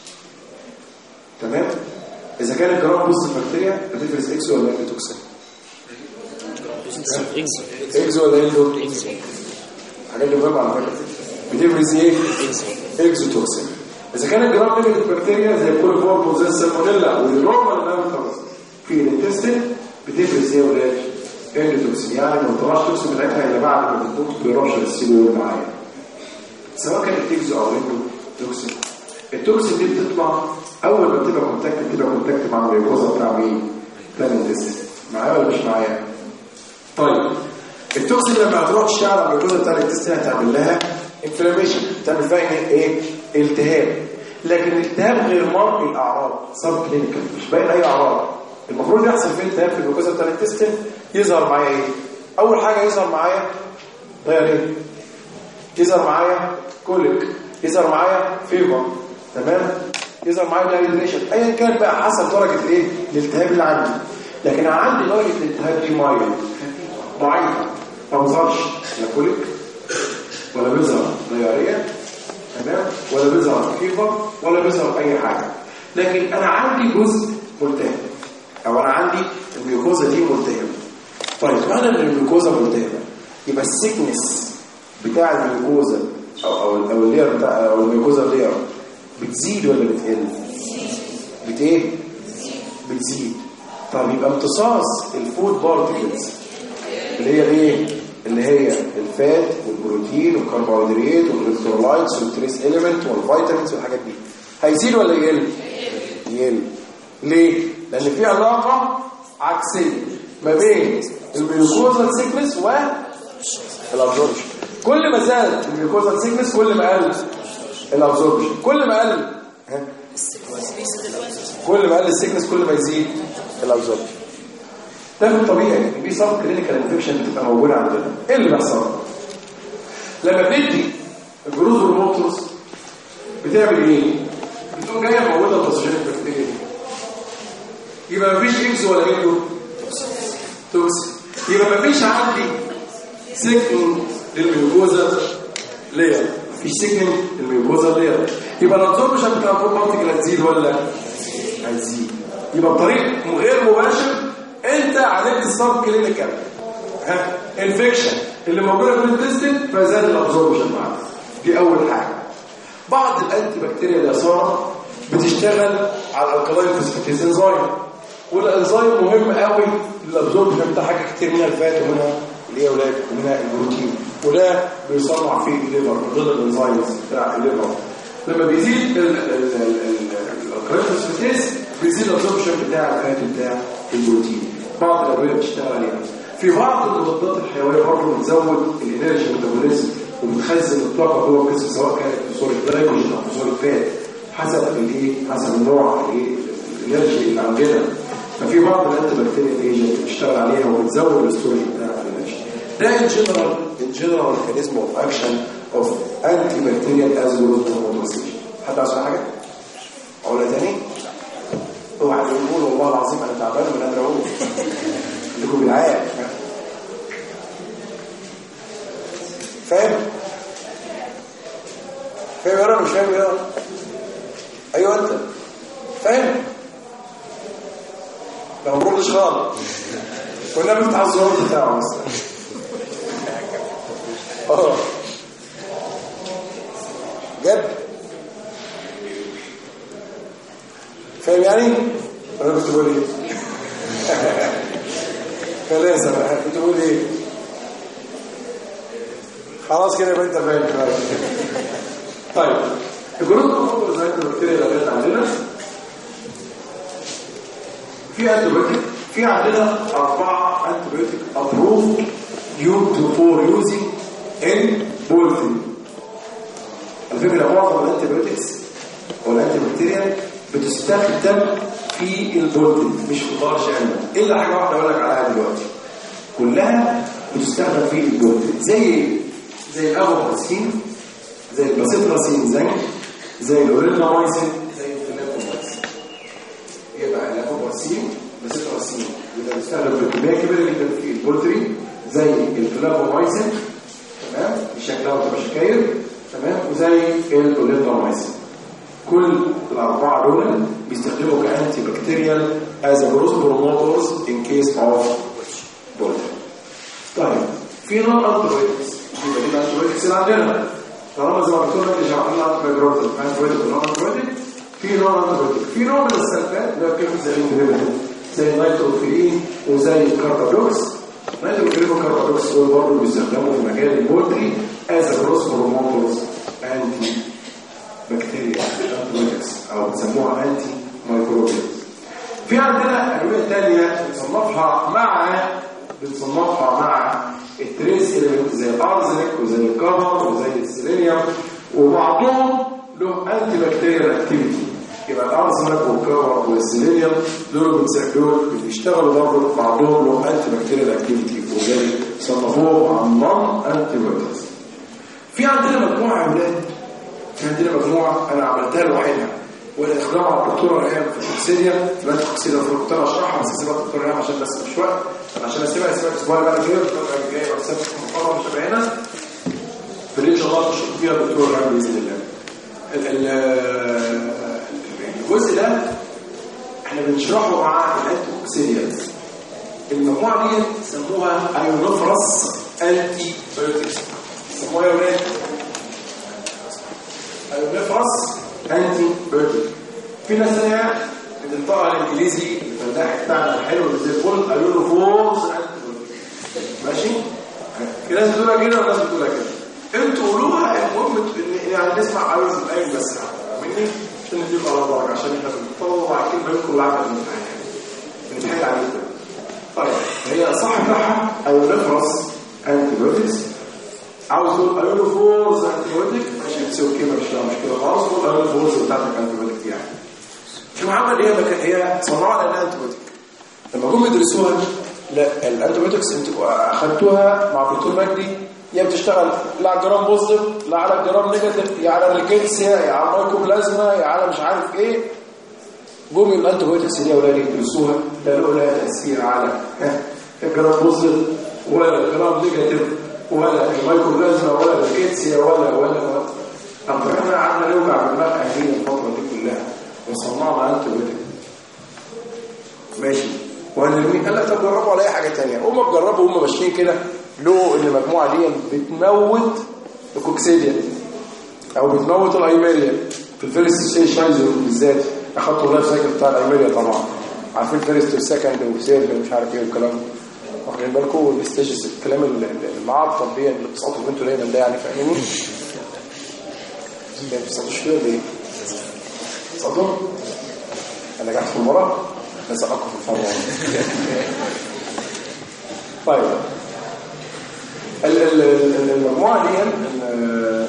تمام اذا كان الجرام بوست البكتيريا بتفرز اكس ولا اندوتوكسين اكزو اكس ولا اندوت اكزو الحاجات دي مهمه على فكره بتفرز ايه اكزوتوكسين اذا كانت جرام نيجاتيف بكتيريا زي الكوليفورم وزي السالمونيلا والنورمال لامترز في الانتستين بتفرز ايه يا ولاد اندوتوكسين يعني ما طلعش توكسين بتاعتها الا بعد ما الدكتور بيرشح السيلول معايا سواء كانت تكزو او اندوتوكسين التوكسين دي بتطلع اول ما بتبقى كونتاكت بتبقى كونتاكت مع الجلوكوزا بتاع مين؟ بتاع الانتستين معايا ولا مش معايا؟ طيب التوكسين لما هتروح تشتغل على الجلوكوزا بتاع الانتستين هتعمل لها انفلاميشن تعمل فيها ايه؟ التهاب لكن الالتهاب غير مرئي الاعراض سب كلينيكال مش باين اي اعراض المفروض يحصل فيه التهاب في الجلوكوزا بتاع الانتستين يظهر معايا ايه؟ اول حاجه يظهر معايا ضيارين يظهر معايا كوليك يظهر معايا فيفر تمام يظهر معايا دايليشن ايا كان بقى حسب درجه ايه الالتهاب اللي عندي لكن انا عندي درجه الالتهاب دي مايل ضعيفه ما بظهرش لا كوليك ولا بيظهر ضياريه تمام ولا بيظهر فيفر ولا بيظهر اي حاجه لكن انا عندي جزء ملتهب او انا عندي الميوكوزا دي ملتهبه طيب معنى ان الميوكوزا ملتهبه يبقى السيكنس بتاع الميوكوزا او او او اللير بتاع او الميوكوزا اللير بتزيد ولا بتقل بت ايه بتزيد طب يبقى امتصاص الفود بارتكلز اللي هي الايه اللي هي الفات والبروتين والكربوهيدرات والالكترولايتس والتريس اليمنت والفيتامينز والحاجات دي هيزيد ولا يقل يقل ليه لان في علاقه عكسيه ما بين الميوكوزا سيكنس والابزوربشن كل ما زاد الميوكوزا سيكنس كل ما قل الابزوربشن كل ما قل ها؟ كل ما قل السيكنس كل ما يزيد الابزوربشن ده في الطبيعي في سب كلينيكال انفكشن بتبقى موجوده عندنا ايه اللي بيحصل لما بندي الجروز والموتورز بتعمل ايه بتقوم جايه موجوده الباسجين البكتيريا دي يبقى مفيش اكس ولا اندو توكسين يبقى مفيش عندي سكن للميوكوزا لير مفيش سكن للميوكوزا لير يبقى الابزوربشن بتاع الفود بارتيكل هتزيد ولا هتزيد يبقى بطريق غير مباشر انت عالجت السب كلينيكال ها انفكشن اللي موجوده في الانتستين فزاد الابزوربشن معاك دي اول حاجه بعض الانتي بكتيريا اليسار بتشتغل على الالكالاين فوسفاتيز انزيم والانزيم مهم قوي للابزوربشن بتاع حاجه كتير منها الفات ومنها اللي هي ولاد ومنها البروتين وده بيصنع فيه الليفر من ضمن الانزيمز بتاع الليفر لما بيزيد الالكالاين فوسفاتيز بيزيد الابزوربشن بتاع الفات بتاع البروتين بعض الادويه بتشتغل عليها في بعض المضادات الحيويه برضه بتزود الانرجي ميتابوليزم وبتخزن الطاقه جوه الجسم سواء كانت في صوره جلايكوجين او في صوره فات حسب الايه حسب النوع الايه الانرجي اللي عندنا ففي بعض الانتي بكتيريال ايجنت بتشتغل عليها وبتزود الاستورج بتاع الانرجي ده ان جنرال ان جنرال ميكانيزم اوف اكشن اوف انتي بكتيريال از ويل حد عايز حاجه اقولها تاني اوعى تقول والله العظيم انا تعبان من قادر اقول لكم بالعيال فاهم فاهم يا رب مش فاهم يا رب ايوه انت فاهم لو ما قلتش غلط كنا بنفتح الزرار بتاعه بس اه جد فاهم يعني انا كنت بقول ايه فلازم كنت بقول ايه خلاص كده يبقى انت فاهم طيب الجروب الخطر زي البكتيريا اللي جت عندنا في انتيبيوتيك في عندنا اربعه انتيبيوتيك ابروف ديو تو فور يوزنج ان بولتين على فكره معظم الانتيبيوتكس او الانتيبكتيريال بتستخدم في البولتين مش في طار شامل الا حاجه واحده اقول لك عليها دلوقتي كلها بتستخدم في البولتين زي زي الافوكاسين زي الباسيتراسين زي زي الاورينامايسين زي الفلافومايسين يبقى الافوكاسين باسيتراسين يبقى بيستخدم في كميه كبيره جدا في البولتري زي الفلافومايسين تمام شكلها بتبقى شكاير تمام وزي الاورينامايسين كل الأربعة دول بيستخدموا كأنتي بكتيريال as a growth promoters in case of poultry. طيب في نوع انتيبيوتكس يبقى دي الانتيبيوتكس اللي عندنا طالما زي ما قلت لك مش عارفين انتيبيوتيك انتيبيوتيك ونون انتيبيوتيك في نوع انتيبيوتيك في نوع من السلفات اللي هو كيف زي الانتيبيوتيك زي النيتروفيلين وزي الكاربادوكس نيتروفيلين والكاربادوكس دول برضه بيستخدموا في مجال البولتري از جروس هرمونز انتي بكتيريا انتيبيوتكس او بيسموها انتي مايكروبيوتكس في عندنا ادويه ثانيه بنصنفها مع بنصنفها مع التريس اليمنت زي الارزنك وزي الكفر وزي السيلينيوم وبعضهم له انتي بكتيريال اكتيفيتي يبقى الارزنك والكفر والسيلينيوم دول دول بيشتغلوا برضه بعضهم له انتي بكتيريال اكتيفيتي وزي صنفوهم عن نون انتي بكتيريال في عندنا مجموعه يا اولاد في عندنا مجموعه انا عملتها لوحدها والاخدام على الدكتوره ريان في التوكسيديا تبقى التوكسيديا في الدكتوره اشرحها بس اسيبها الدكتوره ريان عشان بس مش وقت عشان اسيبها اسيبها الاسبوع اللي بعد كده الدكتوره الجايه واسيبها في المحاضره مش هبقى هنا في ان شاء الله تشوف فيها الدكتوره ريان باذن الله ال- ال- الجزء ده احنا بنشرحه مع الانتوكسيديا المجموعه دي سموها ايونوفرس انتي بايوتكس سموها يا ولاد ايونوفرس انتي بايوتيك في ناس ثانيه بتنطقها الانجليزي الفلاح بتاعنا الحلو اللي زي الفل ايونوفورس انتي بايوتيك ماشي في ناس بتقولها كده وناس بتقولها كده انتوا قولوها المهم ان يعني نسمع ايوز الايون بس مني عشان نديكم على بعض عشان احنا بنطلع كلمه منكم اللي عارفه الامتحان يعني بنتحايل عليكم طيب هي صح بتاعها ايونوفورس انتي بايوتكس عاوز تقول قالوا له فورز انتيبيوتيك ماشي اتس اوكي مفيش فيها مشكله خالص قول قالوا له فورز بتاعتك انتيبيوتيك يعني في محمد هي مك... هي صناعه لانها انتيبيوتيك لما جم يدرسوها لا الانتيبيوتكس انتوا اخدتوها مع الدكتور مجدي يا بتشتغل لا على الجرام بوزيتيف لا على الجرام نيجاتيف يا على الريكيتسيا يا على المايكوبلازما يا على مش عارف ايه جم الانتيبيوتكس دي يا اولاد يدرسوها لا له لها تاثير على ها، الجرام بوزيتيف ولا الجرام نيجاتيف ولا المايكروبلازما ولا الكيتسيا ولا ولا ولا طب احنا قعدنا نوجع دماغ اهالينا الفتره دي كلها وصنعنا انتيبيوتيك ماشي وهنرميه قال لك طب جربوا على اي حاجه ثانيه هم بجربوا هم ماشيين كده لقوا ان المجموعه دي بتموت الكوكسيديا او بتموت الايميريا في الفيرست ستيج شايزر بالذات اخدتوا اللايف سايكل بتاع الايميريا طبعا عارفين فيرست وسكند وثيرد ومش عارف ايه والكلام ده واخدين بالكم الستيجز الكلام ال- ال- المعطل دي اللي بتسقطوا انتوا دايما ده يعني فاهمين ما بتسقطوش كده ليه؟ بتسقطوا؟ انا قاعد في المباراه بسقطكم في الفرع طيب ال- ال- ال- المجموعه دي ال-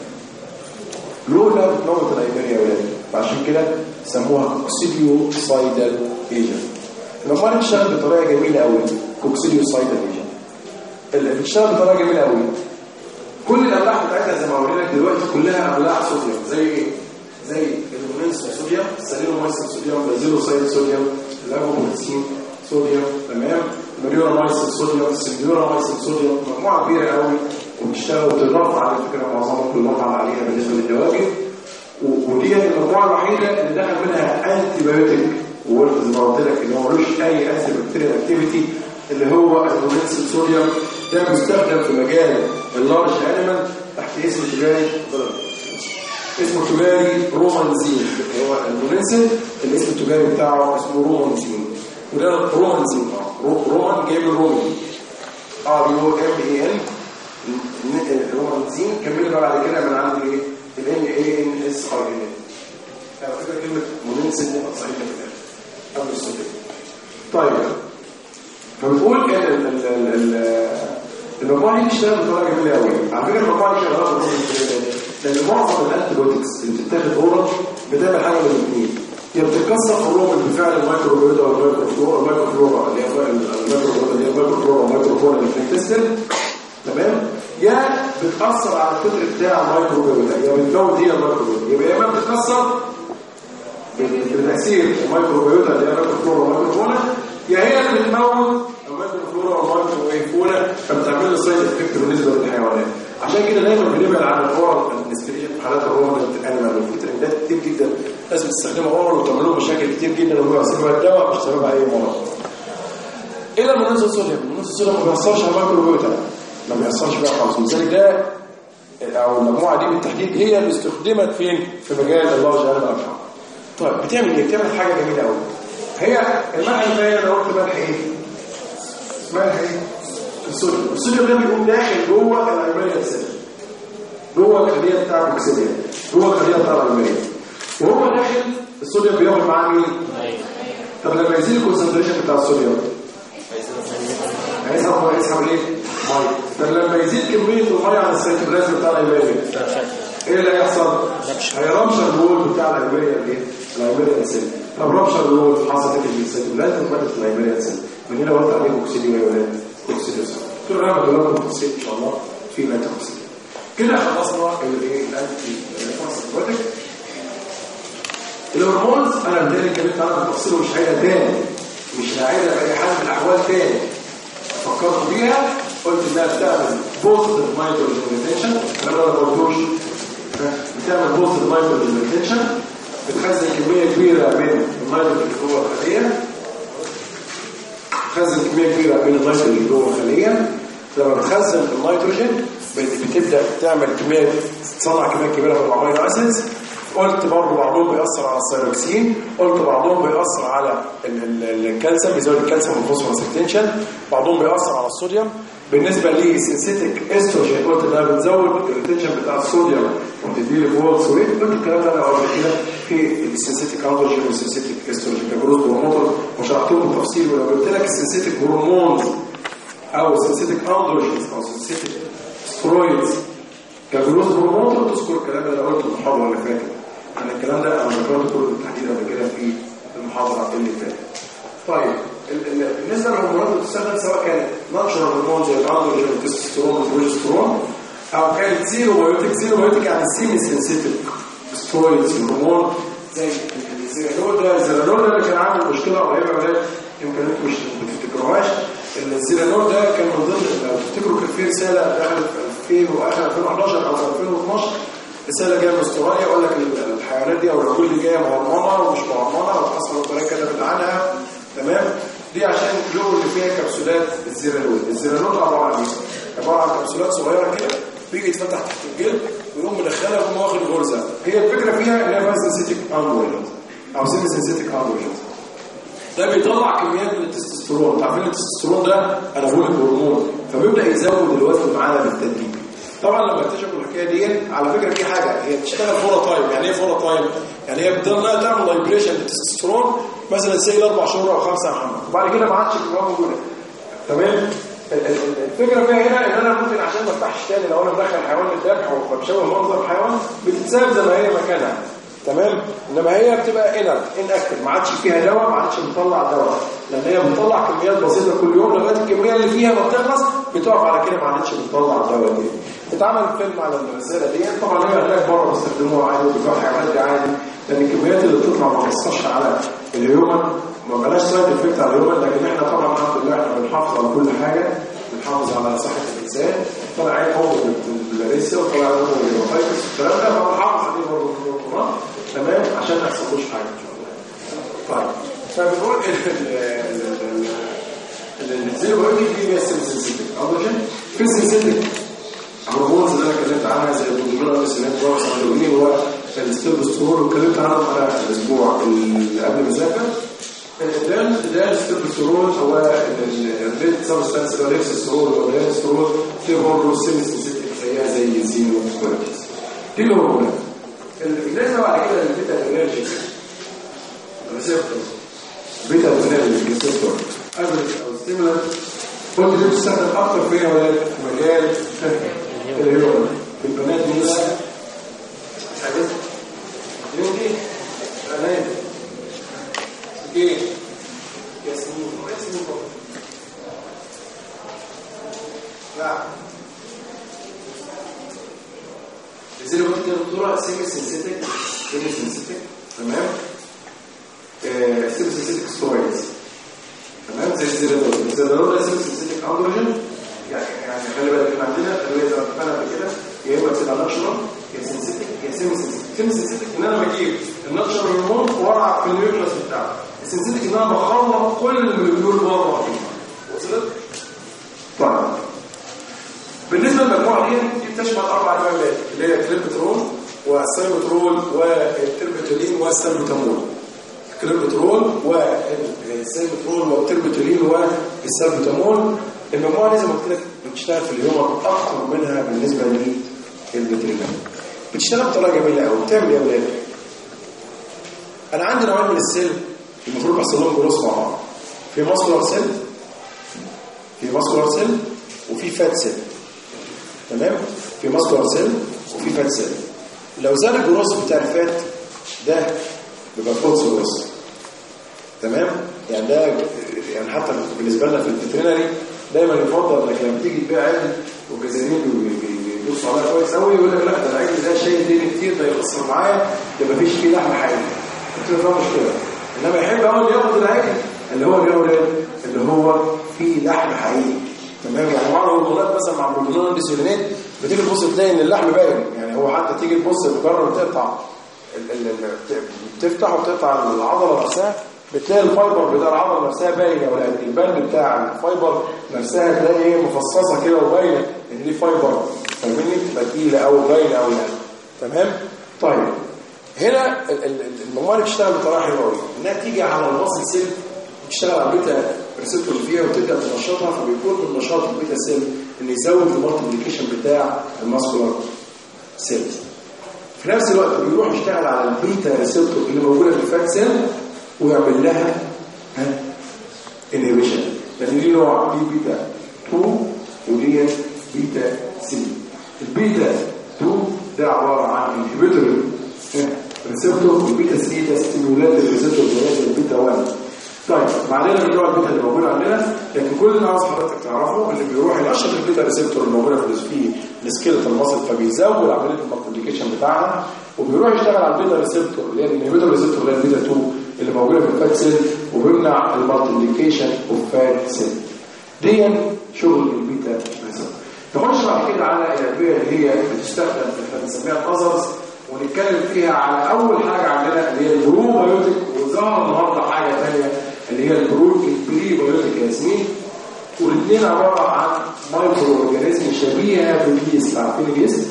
لولا بتموت الايميريا يا ولاد فعشان كده سموها كوكسيديو سايدال ايجنت المجموعه دي بتشتغل بطريقه جميله قوي كوكسيديو سايدال ايجنت اللي بتشتغل بطريقه جميله قوي كل الاملاح بتاعتها زي ما قلنا لك دلوقتي كلها املاح صوديوم زي ايه زي المونينس صوديوم السالينومايسين صوديوم بازيلوسايد صوديوم اللافوبروتين صوديوم تمام مريورامايسين صوديوم السيليورامايسين صوديوم مجموعه كبيره قوي وبتشتغل وتضاف على فكره معظمها كلها عليها بالنسبه للدواجن و- ودي المجموعه الوحيده اللي دخل منها انتي بايوتيك وقلت زي ما قلت لك ان هو ملوش اي انتي بكتيريال اكتيفيتي اللي هو المونينس صوديوم ده بيستخدم في مجال اللارج انيمال تحت اسم تجاري اسمه تجاري رومانزين هو المونسل الاسم التجاري بتاعه اسمه رومانزين وده رومانزين اه رو- رومان جاي من رومي ار يو ام اي ان رومانزين كمل بقى بعد كده من عند ايه الان اي ان اس ار ان على فكره كلمه مونسل دي صحيحه في الاخر قبل الصدق طيب فبنقول ان ال- ال- ال- ال- المجموعه دي بتشتغل بطريقه جميله قوي على فكره المجموعه دي شغاله بطريقه جميله لان معظم الانتيبيوتكس اللي بتتاخد اورال بتعمل حاجه من الاثنين يا بتتكسر في الروم بفعل الميكروبيوتا والميكروفلورا الميكروفلورا اللي هي الميكروبيوتا اللي هي الميكروفلورا والميكروفلورا اللي في الانتستين تمام يا بتاثر على الفطر بتاع الميكروبيوتا يا بتزود هي الميكروبيوتا يبقى يا اما بتتكسر بتأثير الميكروبيوتا اللي هي الميكروفلورا والميكروفلورا يا هي اللي بتموت الميكروفلورا والميكروفلورا فبتعمل له سايد افكت بالنسبه للحيوانات عشان كده دايما بنبعد عن الاورال ادمنستريشن في حالات الرومال الانيمال وفي ترندات كتير جدا ناس بتستخدمها اورال وتعمل لهم مشاكل كتير جدا وهو سببها الدواء مش سببها اي مرض الا المنزل الصوديوم المنزل الصوديوم ما بيأثرش على الميكروبيوتا ما بيحصلش بقى خالص لذلك ده او المجموعه دي بالتحديد هي اللي استخدمت فين في مجال اللارج انيمال ارحام طيب بتعمل ايه بتعمل حاجه جميله قوي هي الملح الفايل انا قلت ملح ايه ملح ايه الصوديوم الصوديوم ده بيقوم داخل جوه الالمانيا سيل جوه الخليه بتاع الاكسجين جوه الخليه بتاع الالمانيا وهو داخل الصوديوم بياخد معاه مين طب لما يزيد الكونسنتريشن بتاع الصوديوم هيسحب هو هيسحب ايه ميه طب لما يزيد كميه الميه عن السيتوبلازم بتاع الالمانيا ايه اللي هيحصل هيرمشر الوول بتاع الالمانيا الايه الالمانيا سيل طب رمشر الوول حصلت ايه في السيتوبلازم ماتت الالمانيا سيل من هنا قلت عليه اكسيديو يا ولاد اكسيديو دكتور انا بقول لكم تفصيل ان شاء الله في الانتي كده خلصنا الايه الانتي بروتكت الهرمونز انا بدالي اتكلمت عنها بالتفصيل ومش هعيدها تاني مش هعيدها باي حال من الاحوال تاني فكرت بيها قلت انها بتعمل بوزيتيف مايكروجين ريتنشن انا ما قلتوش بتعمل بوزيتيف مايكروجين ريتنشن بتخزن كميه كبيره من النيتروجين اللي جوه الخليه بتخزن كميه كبيره من النيتروجين اللي جوه الخليه لما بتخزن النيتروجين بتبدا تعمل كميه تصنع كميه كبيره من الامينو اسيدز قلت برضه بعضهم بيأثر على السيروكسين قلت بعضهم بيأثر على الكالسيوم بيزود الكالسيوم والفوسفورس ريتنشن بعضهم بيأثر على الصوديوم بالنسبه للسنسيتيك استروجين قلت ده بتزود الريتنشن بتاع الصوديوم وبتدي لي فولت ويت قلت الكلام ده انا قبل كده في السنسيتيك اندروجين والسنسيتيك استروجين كجروث هرمون وشرحتهم بالتفصيل ولو قلت لك السنسيتيك هرمونز او السنسيتيك اندروجينز او السنسيتيك سترويدز كجروث هرمون تذكر الكلام ده انا قلته في المحاضره اللي فاتت انا الكلام ده انا ذكرته كله بالتحديد قبل كده في المحاضره اللي فاتت طيب بالنسبه للهرمونات اللي بتستخدم سواء كانت ناتشرال هرمون زي الاندروجين والتستوستيرون والبروجسترون او كانت زيرو بايوتيك زيرو بايوتيك يعني سيمي سنسيتيف سترويدز هرمون زي الزيرانول ده الزيرانول ده اللي كان عامل مشكله قريبه ولا يمكن انتم مش بتفتكروهاش الزيرانول ده كان من ضمن لو تفتكروا كان في رساله دخلت في 2000 واخر 2011 او 2012 رساله جايه من استراليا يقول لك الحيوانات دي او العقول دي جايه مهرمنه ومش مهرمنه وحصل وكلاء كتبت عنها تمام دي عشان لقوا اللي فيها كبسولات الزيرانول الزيرانول عباره عن ايه؟ عباره عن كبسولات صغيره كده بيجي يتفتح تحت الجلد ويقوم مدخلها ويقوم واخد غرزه هي الفكره فيها ان هي فيها سنسيتيك اندروجينز او سيمي سنسيتيك اندروجينز ده بيطلع كميات من التستوستيرون عارفين التستوستيرون ده انابوليك هرمون فبيبدا يزود الوزن معانا بالتدريج طبعا لما اكتشفوا الحكايه دي على فكره في حاجه هي بتشتغل فورا تايم يعني ايه فورا تايم يعني هي بتضل تعمل لايبريشن للتستوستيرون مثلا سي اربع شهور او خمسه يا محمد وبعد كده ما عادش الكميه موجوده تمام الفكره فيها هنا ان انا ممكن عشان ما افتحش تاني لو انا مدخل حيوان للذبح وبشوه منظر الحيوان بتتساب زي ما هي مكانها تمام انما هي بتبقى انر ان اكتف ما عادش فيها دواء ما عادش بتطلع دواء لان هي بتطلع كميات بسيطه كل يوم لغايه الكميه اللي فيها ما بتخلص بتقف على كده ما عادش بتطلع الدواء دي اتعمل فيلم على الرساله دي طبعا هي هناك بره بيستخدموها عادي وبيبيعوا الحيوانات دي عادي لان الكميات اللي بتطلع ما بتاثرش على الهيومن ما بلاش سايد افكت على الهيومن لكن احنا طبعا الحمد لله احنا بنحافظ على كل حاجه بنحافظ على صحه الانسان طلع عين حمض البلاريسيا وطلع عين حمض الهيباتيتس والكلام ده فبنحافظ عليه برضه في الدكتوراه تمام عشان ما يحصلوش حاجه ان شاء الله طيب فبنقول الزيرو بايوتيك دي هي السنسيتيك اندروجين في سنسيتيك هرمونز اللي انا اتكلمت عنها زي البروجسترون والسينات والسيروتونين والستيروستيرون واتكلمت عنهم على الاسبوع اللي قبل ما اذاكر ده ده الستيروستيرون هو الريد سبستانس اللي هو الريكسسترون والريكسترون في برضه سنسيتيك زيها زي الزينو والكورتيز دي الهرمونات بالنسبه بعد كده للبيتا انرجي ريسبتور بيتا انرجي ريسبتور افريج او ستيمولانت قلت دي بتستخدم اكتر في مجال الهيومن في البنات دي حاجات اليوم دي بنات ايه ياسمين ياسمين لا زي ما قلت يا دكتوره سيمي سنسيتك سيمي سنسيتك تمام سيمي سنسيتك ستوريز تمام زي الزيرانول الزيرانول ده سيمي سنسيتك اندروجين يعني يعني خلي بالك احنا عندنا خلي زي ما اتفقنا قبل كده يا اما تبقى ناتشرال يا سنسيتك يا سيمي سنسيتك سيمي سنسيتك ان انا بجيب الناتشرال هرمون وارع في النيوكليس بتاعه السنسيتك ان انا بخلط كل الموليكيول بره وصلت؟ طيب بيشمل اربع انواع اللي هي كليبترول والسايبوترول والتربتولين والسلبوتامول الكليبترول والسايبوترول والتربتولين والسلبوتامول المجموعه دي زي ما قلت لك بتشتغل في اليوم اكتر منها بالنسبه للفيترينري بتشتغل بطريقه جميله قوي بتعمل ايه يا ولاد؟ انا عندي نوعين من السيل المفروض بحصل لهم جروس مع بعض في ماسكولار سيل في ماسكولار سيل وفي فات سيل تمام في ماسكولار سيل وفي فات سيل لو زاد الجروس بتاع الفات ده بيبقى فولس جروس تمام يعني ده يعني حتى بالنسبه لنا في الفيترينري دايما يفضل انك لما تيجي تبيع عجل والجزائريين بيبصوا عليها كويس قوي يقول لك لا ده العجل ده شايل دين كتير ده يخسر معايا ده مفيش فيه لحم حقيقي قلت له ده مشكله انما يحب اول ياخد العجل اللي هو بيعمل ايه؟ اللي هو فيه لحم حقيقي تمام يعني بعض الهرمونات مثلا مع الهرمونات الانسولينات بتيجي تبص تلاقي ان اللحم باين يعني هو حتى تيجي تبص تجرب تقطع ال- ال- ال- تفتح وتقطع العضله نفسها بتلاقي الفايبر بتاع العضله نفسها باين يا ولاد البند بتاع الفايبر نفسها تلاقي ايه مفصصه كده وباينه ان دي فايبر فاهمني تبقى تقيله او باينه او يعني تمام طيب هنا ال- ال- المجموعه اللي بتشتغل بطريقه حلوه قوي انها تيجي على المصل سيل تشتغل على البيتا ريسبتور اللي فيها وتبدا تنشطها فبيكون من نشاط البيتا سيل ان يزود المالتيبليكيشن بتاع الماسكولار سيلز في نفس الوقت بيروح يشتغل على البيتا ريسبتور اللي موجوده في الفات سيل ويعمل لها ها انهبيشن لان دي نوع دي بيتا 2 ودي بيتا 3 البيتا 2 ده عباره عن انهبيتور ريسبتور والبيتا 3 ده ستيمولات الريسبتور زي البيتا 1 طيب ما علينا من نوع البيتا اللي موجود عندنا لكن كل اللي عاوز حضرتك تعرفه اللي بيروح ينشط البيتا ريسبتور اللي موجوده في في السكيلتال ماسل فبيزود عمليه المالتيبليكيشن بتاعها وبيروح يشتغل على البيتا ريسبتور اللي هي الانهبيتور ريسبتور اللي هي البيتا 2 اللي موجوده في الفات سيل وبيمنع المالتيبليكيشن اوف فات سيل دي شغل البيتا ريسبتور نخش بعد كده على الادويه اللي هي بتستخدم احنا بنسميها الاذرز ونتكلم فيها على اول حاجه عندنا اللي هي البروبايوتيك وظهر النهارده حاجه ثانيه اللي هي البرو البريبايوتيك يا ياسمين والاثنين عباره عن مايكرو اورجانيزم شبيهه باليست عارفين اليست؟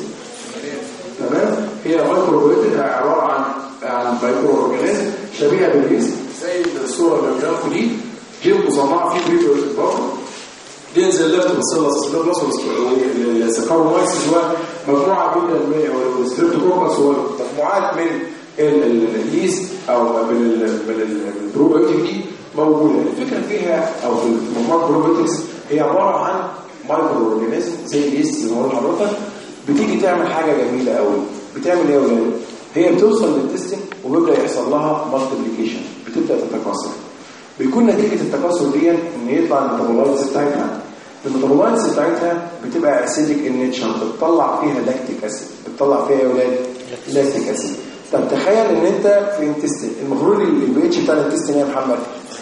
تمام هي مايكرو اورجانيزم عباره عن عن مايكرو اورجانيزم شبيهه باليست زي الصوره اللي قدامكم دي جيب مصنعه فيه بريبايوتيك برضه ينزل لفت بالسلس البلس والسكارومايسيس هو مجموعه من الماء والستريبتوكوكس هو مجموعات من ال- ال- اليست او من ال- من ال- البروبيوتيك دي موجوده الفكره فيها او في مجموعه البروبيوتكس هي عباره عن مايكرو اورجانيزم زي اليست اللي هو حضرتك بتيجي تعمل حاجه جميله قوي بتعمل ايه يا ولاد هي بتوصل للتستنج وبيبدا يحصل لها مالتيبليكيشن بتبدا تتكاثر بيكون نتيجة التكاثر دي ان يطلع الميتابولايتس بتاعتها الميتابولايتس بتاعتها بتبقى اسيدك النيتشر بتطلع فيها لاكتيك اسيد بتطلع فيها يا اولاد لاكتيك اسيد طب تخيل ان انت في انتستين المفروض البي اتش بتاع الانتستين ايه يا محمد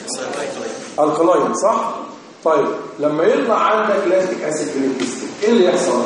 الكلاين صح طيب لما يطلع عندك لاكتيك اسيد في الانتستين ايه اللي يحصل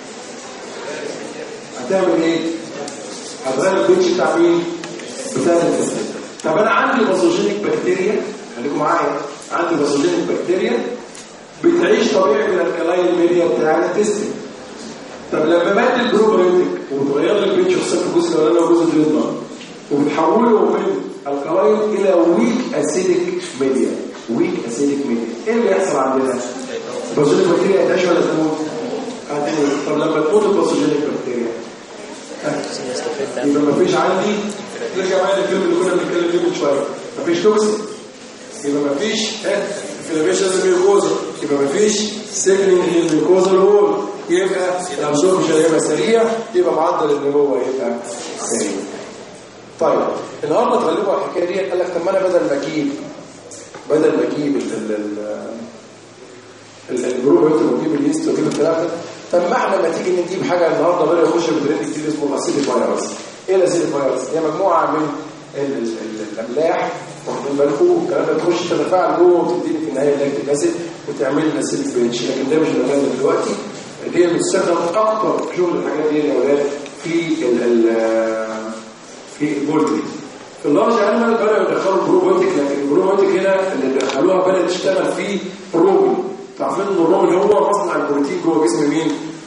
هتعمل ايه هتغير البي اتش بتاع مين بتاع الانتستين طب انا عندي باثوجينيك بكتيريا خليكم معايا عندي باثوجينيك بكتيريا بتعيش طبيعي من الكلاين ميديا بتاع الانتستين طب لما مات البروبيوتيك وبتغير لي البيتش خصوصا في الجزء الاولاني والجزء الثاني وبتحوله من الكلاين الى ويك اسيدك ميديا ويك اسيدك ميديا ايه اللي يحصل عندنا الباثوجينيك بكتيريا هتعيش ولا تموت هتموت طب لما تموت الباثوجينيك بكتيريا يبقى ما فيش عندي نرجع معايا للكلمه اللي كنا بنتكلم فيه من شويه ما فيش توكسين يبقى ما فيش انفلاميشن للميوكوزا يبقى ما فيش سيجنينج للميوكوزا الهول يبقى الابزوربشن هيبقى سريع يبقى معدل النمو هيبقى سريع طيب النهارده تغلبوا على الحكايه دي قال لك طب ما انا بدل ما اجيب بدل ما اجيب ال ال البروبيوتيك واجيب اليست واجيب الكلام ده طب ما احنا لما تيجي نجيب حاجه النهارده بدا يخش بترند كتير اسمه الاسيد فايروس ايه الاسيد فايروس هي مجموعه من ال ال ال الاملاح واخدين بالكم الكلام ده تخش تتفاعل جوه وتديني في النهايه اللاكتيك اسيد وتعمل لنا اسيد بيتش لكن ده مش المكان دلوقتي اللي هي بتستخدم اكتر في شغل الحاجات دي يا اولاد في ال ال في البولتري في اللارج انيمال بداوا يدخلوا البروبيوتيك لكن البروبيوتيك هنا اللي دخلوها بدات تشتغل في الروبين عارفين ان الروبين هو مصنع البروتين جوه جسم مين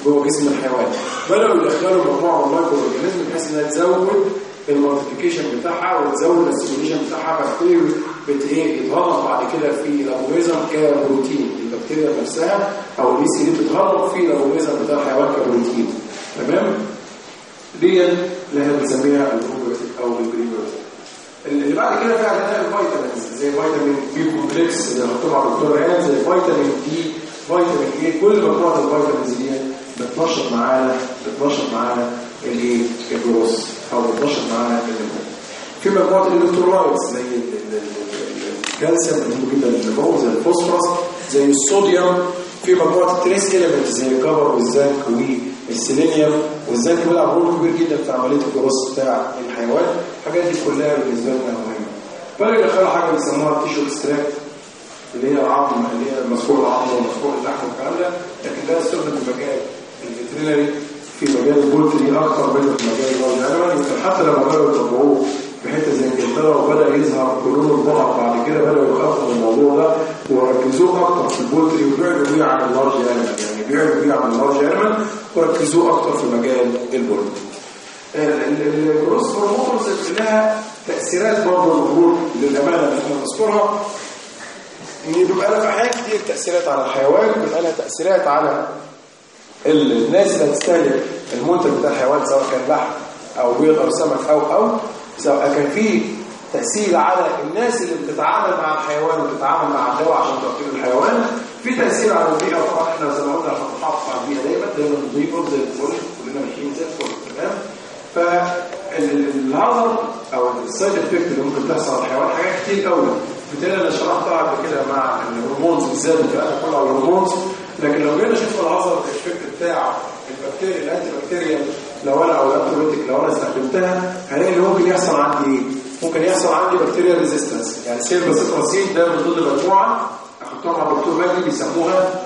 جوه جسم الحيوان بدأوا يدخلوا مجموعة من المايكرو اورجانيزم بحيث انها تزود المالتيبيكيشن بتاعها وتزود السيميوليشن بتاعها بكتيريا بت ايه يتهضم بعد كده في الاورجانيزم كبروتين البكتيريا نفسها او الاي سي دي بتتهضم في الاورجانيزم بتاع الحيوان كبروتين تمام دي اللي احنا بنسميها البروبيوتيك او البريبيوتيك اللي بعد كده في عندنا الفيتامينز زي فيتامين بي كومبلكس اللي هحطه مع الدكتور ريان زي فيتامين دي فيتامين اي كل مجموعه الفيتامينز دي بتنشط معانا بتنشط معانا الايه الجروس او بتنشط معانا النمو في مجموعه الالكترولايتس زي ال- ال- ال- الكالسيوم مهم جدا للنمو زي الفوسفورس زي الصوديوم في مجموعه التريس اليمنت زي الكبر والزنك والسيلينيوم والزنك بيلعب رول كبير جدا في عمليه الجروس بتاع الحيوان الحاجات دي كلها بالنسبه لنا مهمه بل يدخلوا حاجه بيسموها التيشو اكستراكت اللي هي العظم اللي هي مسحوق العظم ومسحوق اللحم والكلام ده لكن ده يستخدم في مجال الفيترينري في مجال البولتري اكثر منه في مجال الرجل الانيمال يمكن حتى لما بداوا يطبقوه في حته زي انجلترا وبدا يظهر قرون البقر بعد كده بداوا يخافوا من الموضوع ده وركزوه اكتر في البولتري وبعدوا بيه عن اللارج انيمال يعني بعدوا بيه عن اللارج انيمال وركزوه اكتر في مجال البولتري الجروس هرمونز لها تأثيرات برضه المفروض للأمانة اللي احنا نذكرها ان بيبقى لها في احيان كتير تأثيرات على الحيوان بيبقى لها تأثيرات على ال- الناس اللي هتستهلك المنتج بتاع الحيوان سواء كان لحم او بيض او سمك او او سواء كان فيه تأثير على الناس اللي بتتعامل مع الحيوان وبتتعامل مع الدواء عشان تقتل الحيوان في تأثير على البيئة طبعا احنا زي ما قلنا عشان نحافظ على البيئة دايما دايما نضيفه زي الفل كلنا ماشيين زي الفل تمام فالهزر او السايد افكت اللي ممكن تحصل على الحيوان حاجات كتير قوي بالتالي انا شرحتها قبل كده مع الهرمونز بالذات والكلام ده كله على الهرمونز لكن لو جينا شفنا الهزر الافكت بتاع البكتيريا الانتي بكتيريا لو انا او الانتيبيوتيك لو انا استخدمتها هلاقي اللي ممكن يحصل عندي ايه؟ ممكن يحصل عندي بكتيريا ريزيستنس يعني سيل باسيتراسين ده من ضمن مجموعه احطها مع الدكتور مجدي بيسموها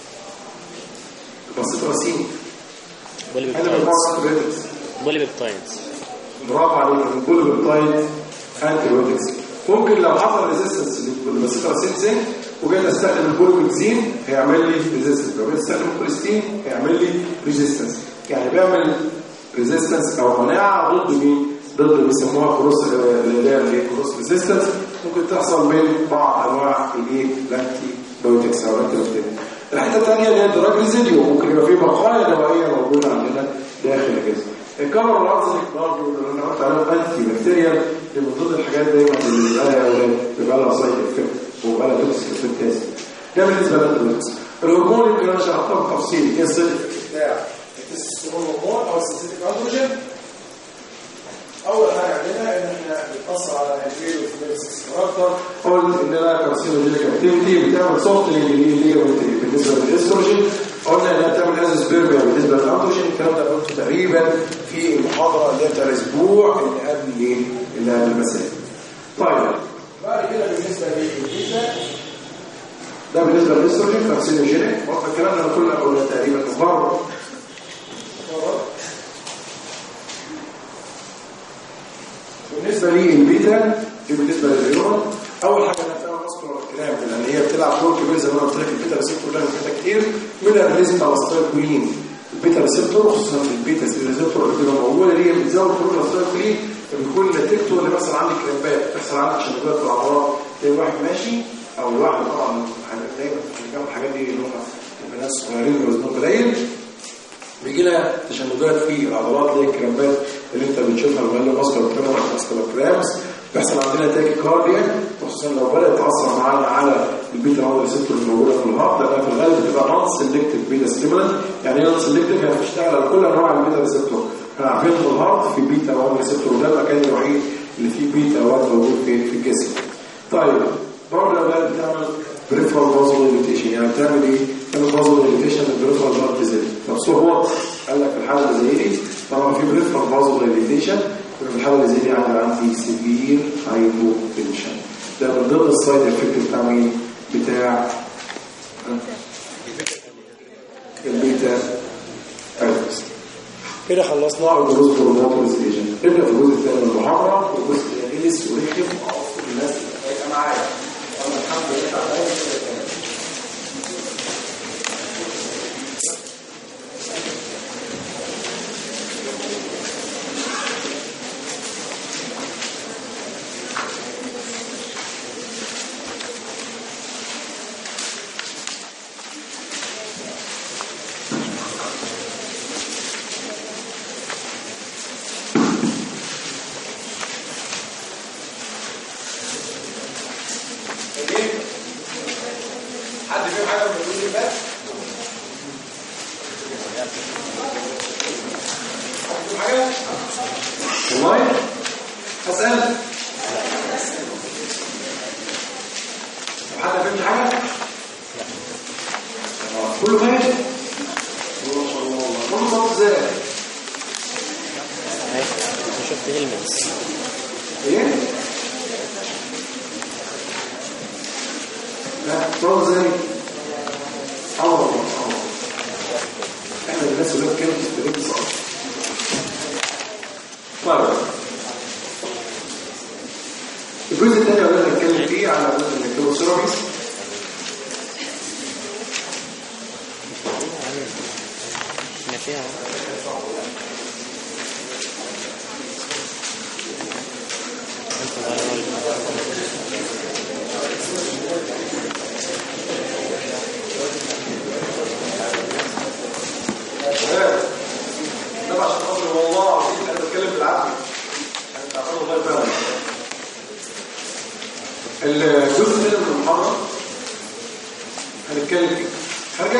باسيتراسين بولي هذه بيبتايدز مجموعه انتيبيوتكس بولي بيبتايدز برافو عليك الكل بيبتايد انتيبيوتكس ممكن لو حصل ريزيستنس للباسيتراسين وجيت استخدم البوليبيكزين هيعمل لي ريزيستنس لو جيت استخدم الكوليستين هيعمل لي ريزيستنس يعني بيعمل ريزيستنس او مناعه ضد مين ضد اللي بيسموها كروس اللي هي الايه كروس ريزيستنس ممكن تحصل من بعض انواع الايه الانتي بايوتكس او الانتي الحته الثانيه اللي هي الدراج ريزيديو ممكن يبقى في بقايا دوائيه موجوده عندنا داخل الجسم الكاميرا والارزنك برضه اللي انا قلت عليها انتي بكتيريال دي من ضمن الحاجات دايما اللي بيبقى لها اولاد بيبقى لها سايد افكت وبيبقى لها توكسيك افكت ده بالنسبه للانتيبيوتكس الهرمون اللي انا شرحتها بالتفصيل ايه السايد افكت بتاع التستوستيرون هرمون او السنسيتيك اندروجين اول حاجه عندنا ان احنا بتاثر على الانفيريور وفيميل سكس كاركتر قلت ان لها كارسينوجينيك اكتيفيتي بتعمل سوفت للليجمنت بالنسبه للاستروجين قلنا انها بتعمل ازوسبيرميا بالنسبه للاندروجين الكلام ده قلته تقريبا في المحاضره اللي هي بتاع الاسبوع اللي قبل ايه اللي قبل المساء طيب بعد كده بالنسبه للبيتا ده بالنسبه للاستروجين كارسينوجينيك الكلام ده كله قلنا تقريبا بره بالنسبة لي البيتا دي بالنسبة للهيومن أول حاجة أنا فيها ماسكولار كلام لأن هي بتلعب دور كبير زي ما أنا قلت لك البيتا ريسبتور ده بيتا كتير من الريزم على الستايكولين البيتا ريسبتور خصوصا في البيتا ريسبتور اللي بتبقى موجودة دي بتزود كل الستايكولين فبيكون نتيجته اللي بيحصل عندي كرامبات بيحصل عندي تشنجات في العضلات تلاقي واحد ماشي أو الواحد طبعا دايما بنعمل الحاجات دي اللي هم بيبقى ناس صغيرين وزنهم قليل بيجي لها تشنجات في العضلات اللي هي الكرامبات اللي انت بتشوفها اللي هي ماسكولار كرام ماسكولار كرامز بيحصل عندنا تاكي كارديا خصوصا لو بدات تاثر معانا على البيتا هو ريسبتور اللي موجوده في الهارت لانها في الغالب بتبقى نون سيلكتيف بيتا ستيمولانت يعني ايه نون سيلكتيف يعني بتشتغل على كل انواع البيتا ريسبتور احنا عارفين ان الهارت في بيتا 1 ريسبتور وده المكان الوحيد اللي فيه بيتا 1 موجود في في الجسم طيب برضه الاولاد بتعمل بريفرال فازول ليميتيشن يعني بتعمل ايه؟ بتعمل فازول ليميتيشن للبريفرال هارت زي طب سو هو قال لك في الحاله اللي زي دي طبعا في بريفرال فازول ليميتيشن في الحاله اللي زي دي يعني عندي سيفير هايبوتنشن ده من ضمن السايد افكت بتاع مين؟ بتاع البيتا ايرس كده خلصنا الجزء البروموتوريزيشن نبدا في الجزء الثاني من المحاضره والجزء الثاني لسه وريكم وعرفوا الناس اللي هتبقى معايا وانا الحمد لله على كده حاجه والله اسال حد فهمت حاجه آه، كله فاهم ما شاء الله والله كله صوت ازاي أنا شفت هيلمنتس ايه لا صوت ازاي اه والله اه والله. احنا الناس اللي كانت بتستخدم صوت طيب الجزء الثاني اللي هنتكلم فيه على الكيموثيرابي احنا فيها انت غير شباب ده عشان خاطر والله العظيم انا بتكلم بالعافيه انا تعبان والله فعلا الجزء الثاني من المحاضره هنتكلم فيه خارجه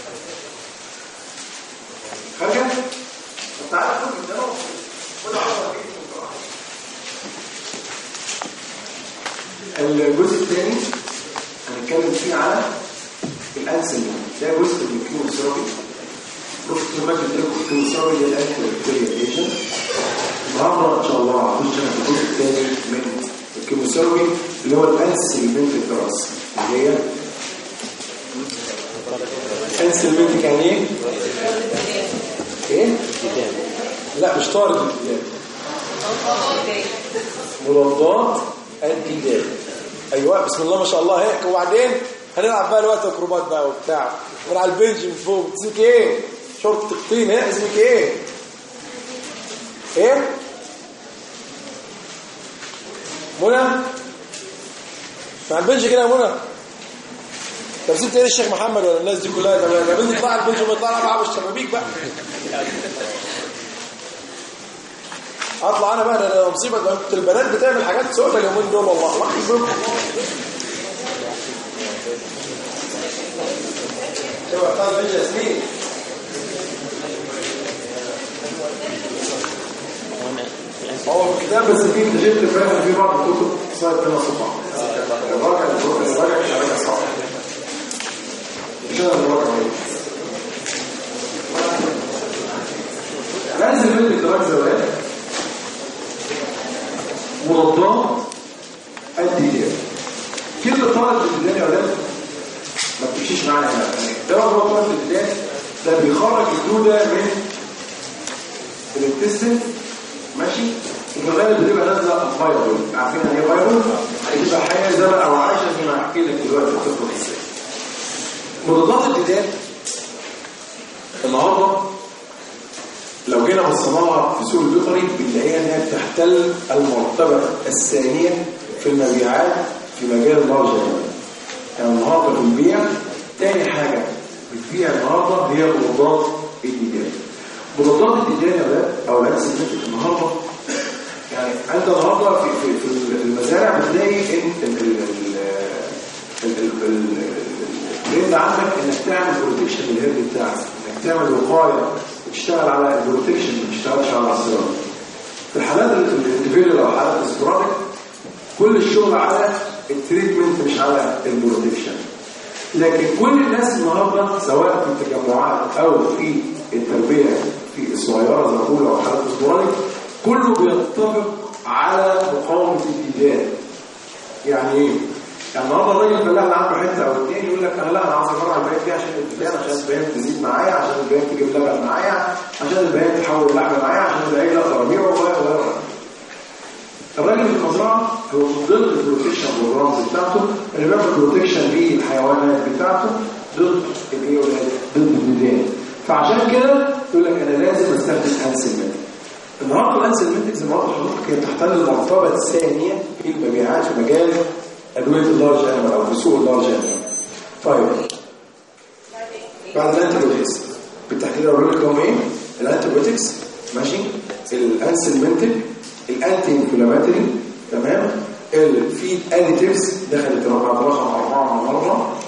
خارجه طب تعالى خد من ده اهو. خد عشرة كده. الجزء الثاني هنتكلم فيه على الانسل ده جزء من الكيموثيرابي دكتور ماجد لكم الكيموثيرابي اللي هي الانتي ايجنت النهارده ان شاء الله هنخش في الجزء الثاني من الكيموثيرابي اللي هو الانسلمنت الدراسي اللي هي انسلمنت يعني ايه؟ ايه؟ قدام لا مش طارد الكتاب مضادات الكتاب ايوه بسم الله ما شاء الله هيك وبعدين هنلعب بقى الوقت اكروبات بقى وبتاع من على البنج من فوق اسمك ايه شرط تقطين ايه اسمك ايه ايه منى مع البنج كده يا منى طب سبت ايه الشيخ محمد ولا الناس دي كلها طب يا بنت اطلع على البنج وما اطلع العب الشبابيك بقى اطلع انا بقى ده مصيبه ده كنت البنات بتعمل حاجات سودة اليومين دول والله الله يحفظكم شباب بتاع البنج ياسمين وانا الانسل هو في الكتاب بس في جبت فعلا في بعض الكتب صارت بينا صفحة الراجع الراجع مش راجع صح مش انا اللي راجع لازم من الدرجة زوال مضادات الديدان كلمة طالب الديدان يا ولاد ما بتمشيش معانا هنا ده هو طالب الديدان ده بيخرج الدودة من الانتستين ماشي في الغالب بتبقى نازله فايرول عارفين يعني ايه فايرول بتبقى حاجه زي ما او عايشه زي ما هحكي لك دلوقتي بتخرج ازاي مضادات الديدان النهارده لو جينا بصينا لها في سوق البيطري بنلاقيها انها بتحتل المرتبه الثانيه في المبيعات في مجال اللارج يعني النهارده في البيع تاني حاجه بتبيع النهارده هي مضادات الديدان مضادات الديدان يا ولاد او الانسيبيوتيك النهارده يعني انت النهارده في في في المزارع بتلاقي ان ال- ال- ال- ال- ال- ال- الترند عندك انك تعمل بروتكشن للهرد بتاعك انك تعمل وقايه وتشتغل على البروتكشن ما تشتغلش على الصيانه في الحالات الانديفيدوال او حالات السبوراديك كل الشغل على التريتمنت مش على البروتكشن لكن كل الناس النهارده سواء في التجمعات او في التربيه في الصغيره زي ما بقول او حالات السبوراديك كله بيتفق على مقاومه الديدان يعني ايه؟ يعني النهارده الراجل الفلاح اللي عنده حته او اثنين يقول لك انا لا انا عاوز ازرع البيت دي عشان الديدان عشان البيان تزيد معايا عشان البيان تجيب لبن معايا عشان البيان تحول لحم معايا عشان العيله اقدر ابيعه و و و الراجل في المزرعه هو من ضمن البروتكشن بروجرامز بتاعته اللي بيعمل بروتكشن للحيوانات بتاعته ضد الايه ولا ضد الديدان فعشان كده يقول لك انا لازم استخدم انسلمنت النهارده الانسلمنت زي ما قلت لحضرتك هي تحتل المرتبه الثانيه في المبيعات في مجال ادويه اللارج انيمال او في سوق اللارج انيمال طيب بعد الانتيبيوتكس بالتحديد اقول لك هم ايه الانتيبيوتكس ماشي الانسلمنتك الانتي انفلاماتوري تمام الفيد اديتيفز دخلت رقم رقم اربعه من مره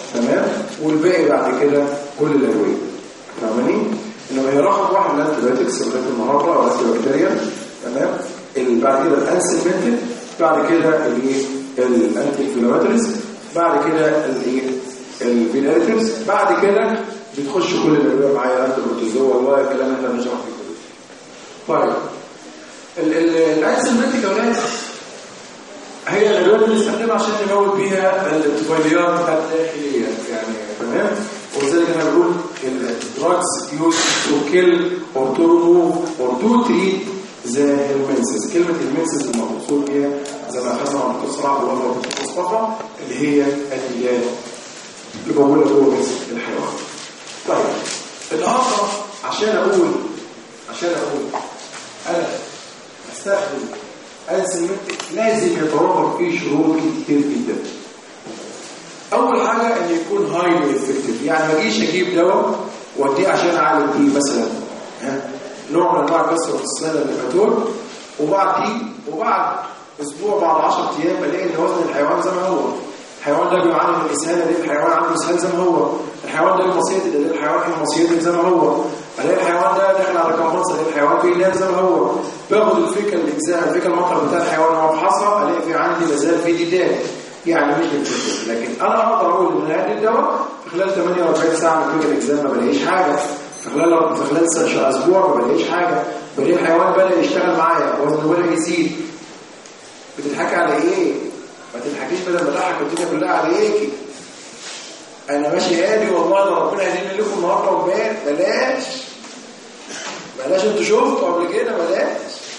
تمام والباقي بعد كده كل الادويه فاهمانين انه هي رقم واحد من الانتيبيوتكس لغايه النهارده او الانتيبكتيريا تمام ال- بعد كده الانسلمنتد بعد كده الايه الانتي انفلاماتوريز بعد كده الايه الفينيريتيفز بعد كده بتخش كل الادويه معايا انتي بروتوزوا والكلام اللي احنا بنشرحه فيه طيب الانسلمنتد يا اولاد هي الادوات اللي بنستخدمها عشان نموت بيها الطفيليات الداخليه يعني تمام ولذلك انا بقول الدراجز يوز تو كيل اور تو ريموف اور تو تريت ذا هيلمنسز كلمه هيلمنسز المقصود بيها زي ما اخذنا مع الدكتور صلاح وقال الدكتور مصطفى اللي هي الادويه اللي موجوده جوه جسم الحيوان طيب النهارده عشان اقول عشان اقول انا استخدم انسلمنتك لازم يتوفر فيه شروط كتير جدا اول حاجه ان يكون هايلي افكتيف يعني ما اجيش اجيب دواء واديه عشان اعالج بيه مثلا ها نوع من انواع كسر السنه الليفاتور وبعد دي وبعد اسبوع بعد 10 ايام الاقي ان وزن الحيوان زي ما هو الحيوان ده بيعاني من اسهال الاقي الحيوان عنده اسهال زي ما هو الحيوان ده المصيد الاقي الحيوان فيه مصيد زي ما هو الاقي الحيوان ده داخل على كمبرس الاقي الحيوان فيه نام زي ما هو باخد الفكره الاجزاء الفكره المطر بتاع الحيوان وافحصها الاقي في عندي لازال في ديدان يعني مش بالفكره لكن انا اقدر اقول ان هذه الدواء في خلال 48 ساعه من فكره الاجزاء ما بلاقيش حاجه في خلال في خلال س- اسبوع ما بلاقيش حاجه بلاقي الحيوان بدا يشتغل معايا وزنه بدا يزيد بتضحكي على ايه ما تضحكيش بدل ما اضحك الدنيا كلها عليكي انا ماشي هادي والله ده ربنا يهديني لكم النهارده وامبارح بلاش بلاش انتوا شفتوا قبل كده بلاش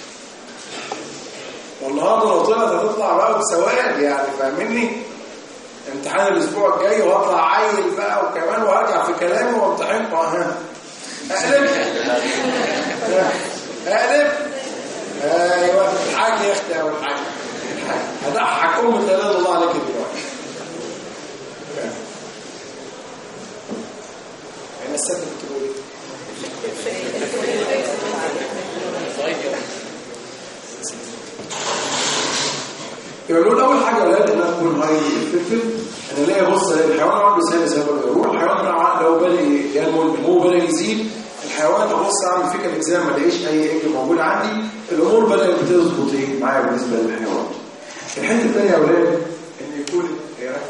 والنهارده لو طلعت هتطلع بقى بسواد يعني فاهمني امتحان الاسبوع الجاي وهطلع عيل بقى وكمان وهرجع في كلامي وامتحنكم ها اقلب اقلب ايوه الحاج يا اختي او الحاج الحاج. هضحك ام لا اله الا الله عليك دلوقتي انا السبب بتقول ايه يبقى نقول اول حاجه اولاد انها تكون هاي افكتيف انا الاقي بص الاقي الحيوان عنده سهل زي ما بيقولوا الحيوان ده لو بدا ينمو النمو بدا يزيد الحيوان ابص اعمل فيه الاجزاء ما الاقيش اي اجل موجود عندي الامور بدات بتظبط ايه معايا بالنسبه للحيوان الحته الثانيه يا اولاد ان يكون إيه رأيك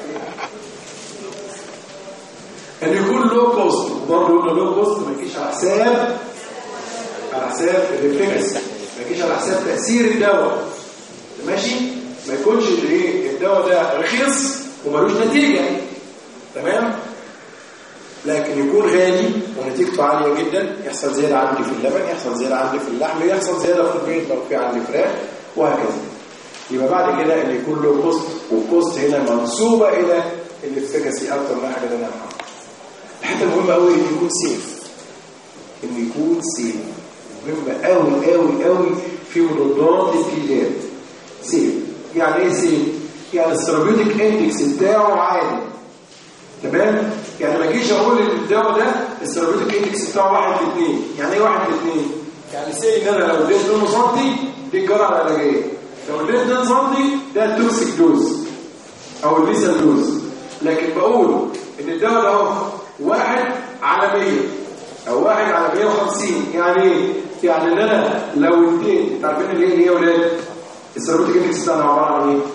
فيها؟ ان يكون لو كوست وبرضه قلنا لو كوست ما يجيش على حساب على حساب الافكس ما يجيش على حساب تاثير الدواء ماشي ما يكونش الايه الدواء ده رخيص وملوش نتيجه تمام لكن يكون غالي ونتيجته عاليه جدا يحصل زياده عندي في اللبن يحصل زياده عندي في اللحم يحصل زياده في البيض لو في عندي فراخ وهكذا يبقى بعد كده ان يكون له كوست والكوست هنا منسوبه الى الافكاسي اكتر من حاجه اللي انا هعملها الحته المهمه قوي انه يكون سيف انه يكون سيف مهمه قوي قوي قوي في مضادات الكيلات سيف يعني ايه سيف يعني الثيرابيوتيك اندكس بتاعه عالي تمام يعني ما اجيش اقول ان الدواء ده الثيرابيوتيك اندكس بتاعه 1 ل 2 يعني ايه 1 ل 2 يعني سي ان انا لو اديت 2 سم دي الجرعه العلاجيه لو اديت 2 سم ده التوكسيك دوز او الليسال دوز لكن بقول ان الدواء ده اهو واحد على 100 او واحد على 150 يعني ايه يعني ان انا لو اديت انت عارفين اللي هي ايه يا ولاد الثيرابيوتيك اندكس بتاعنا عباره عن ايه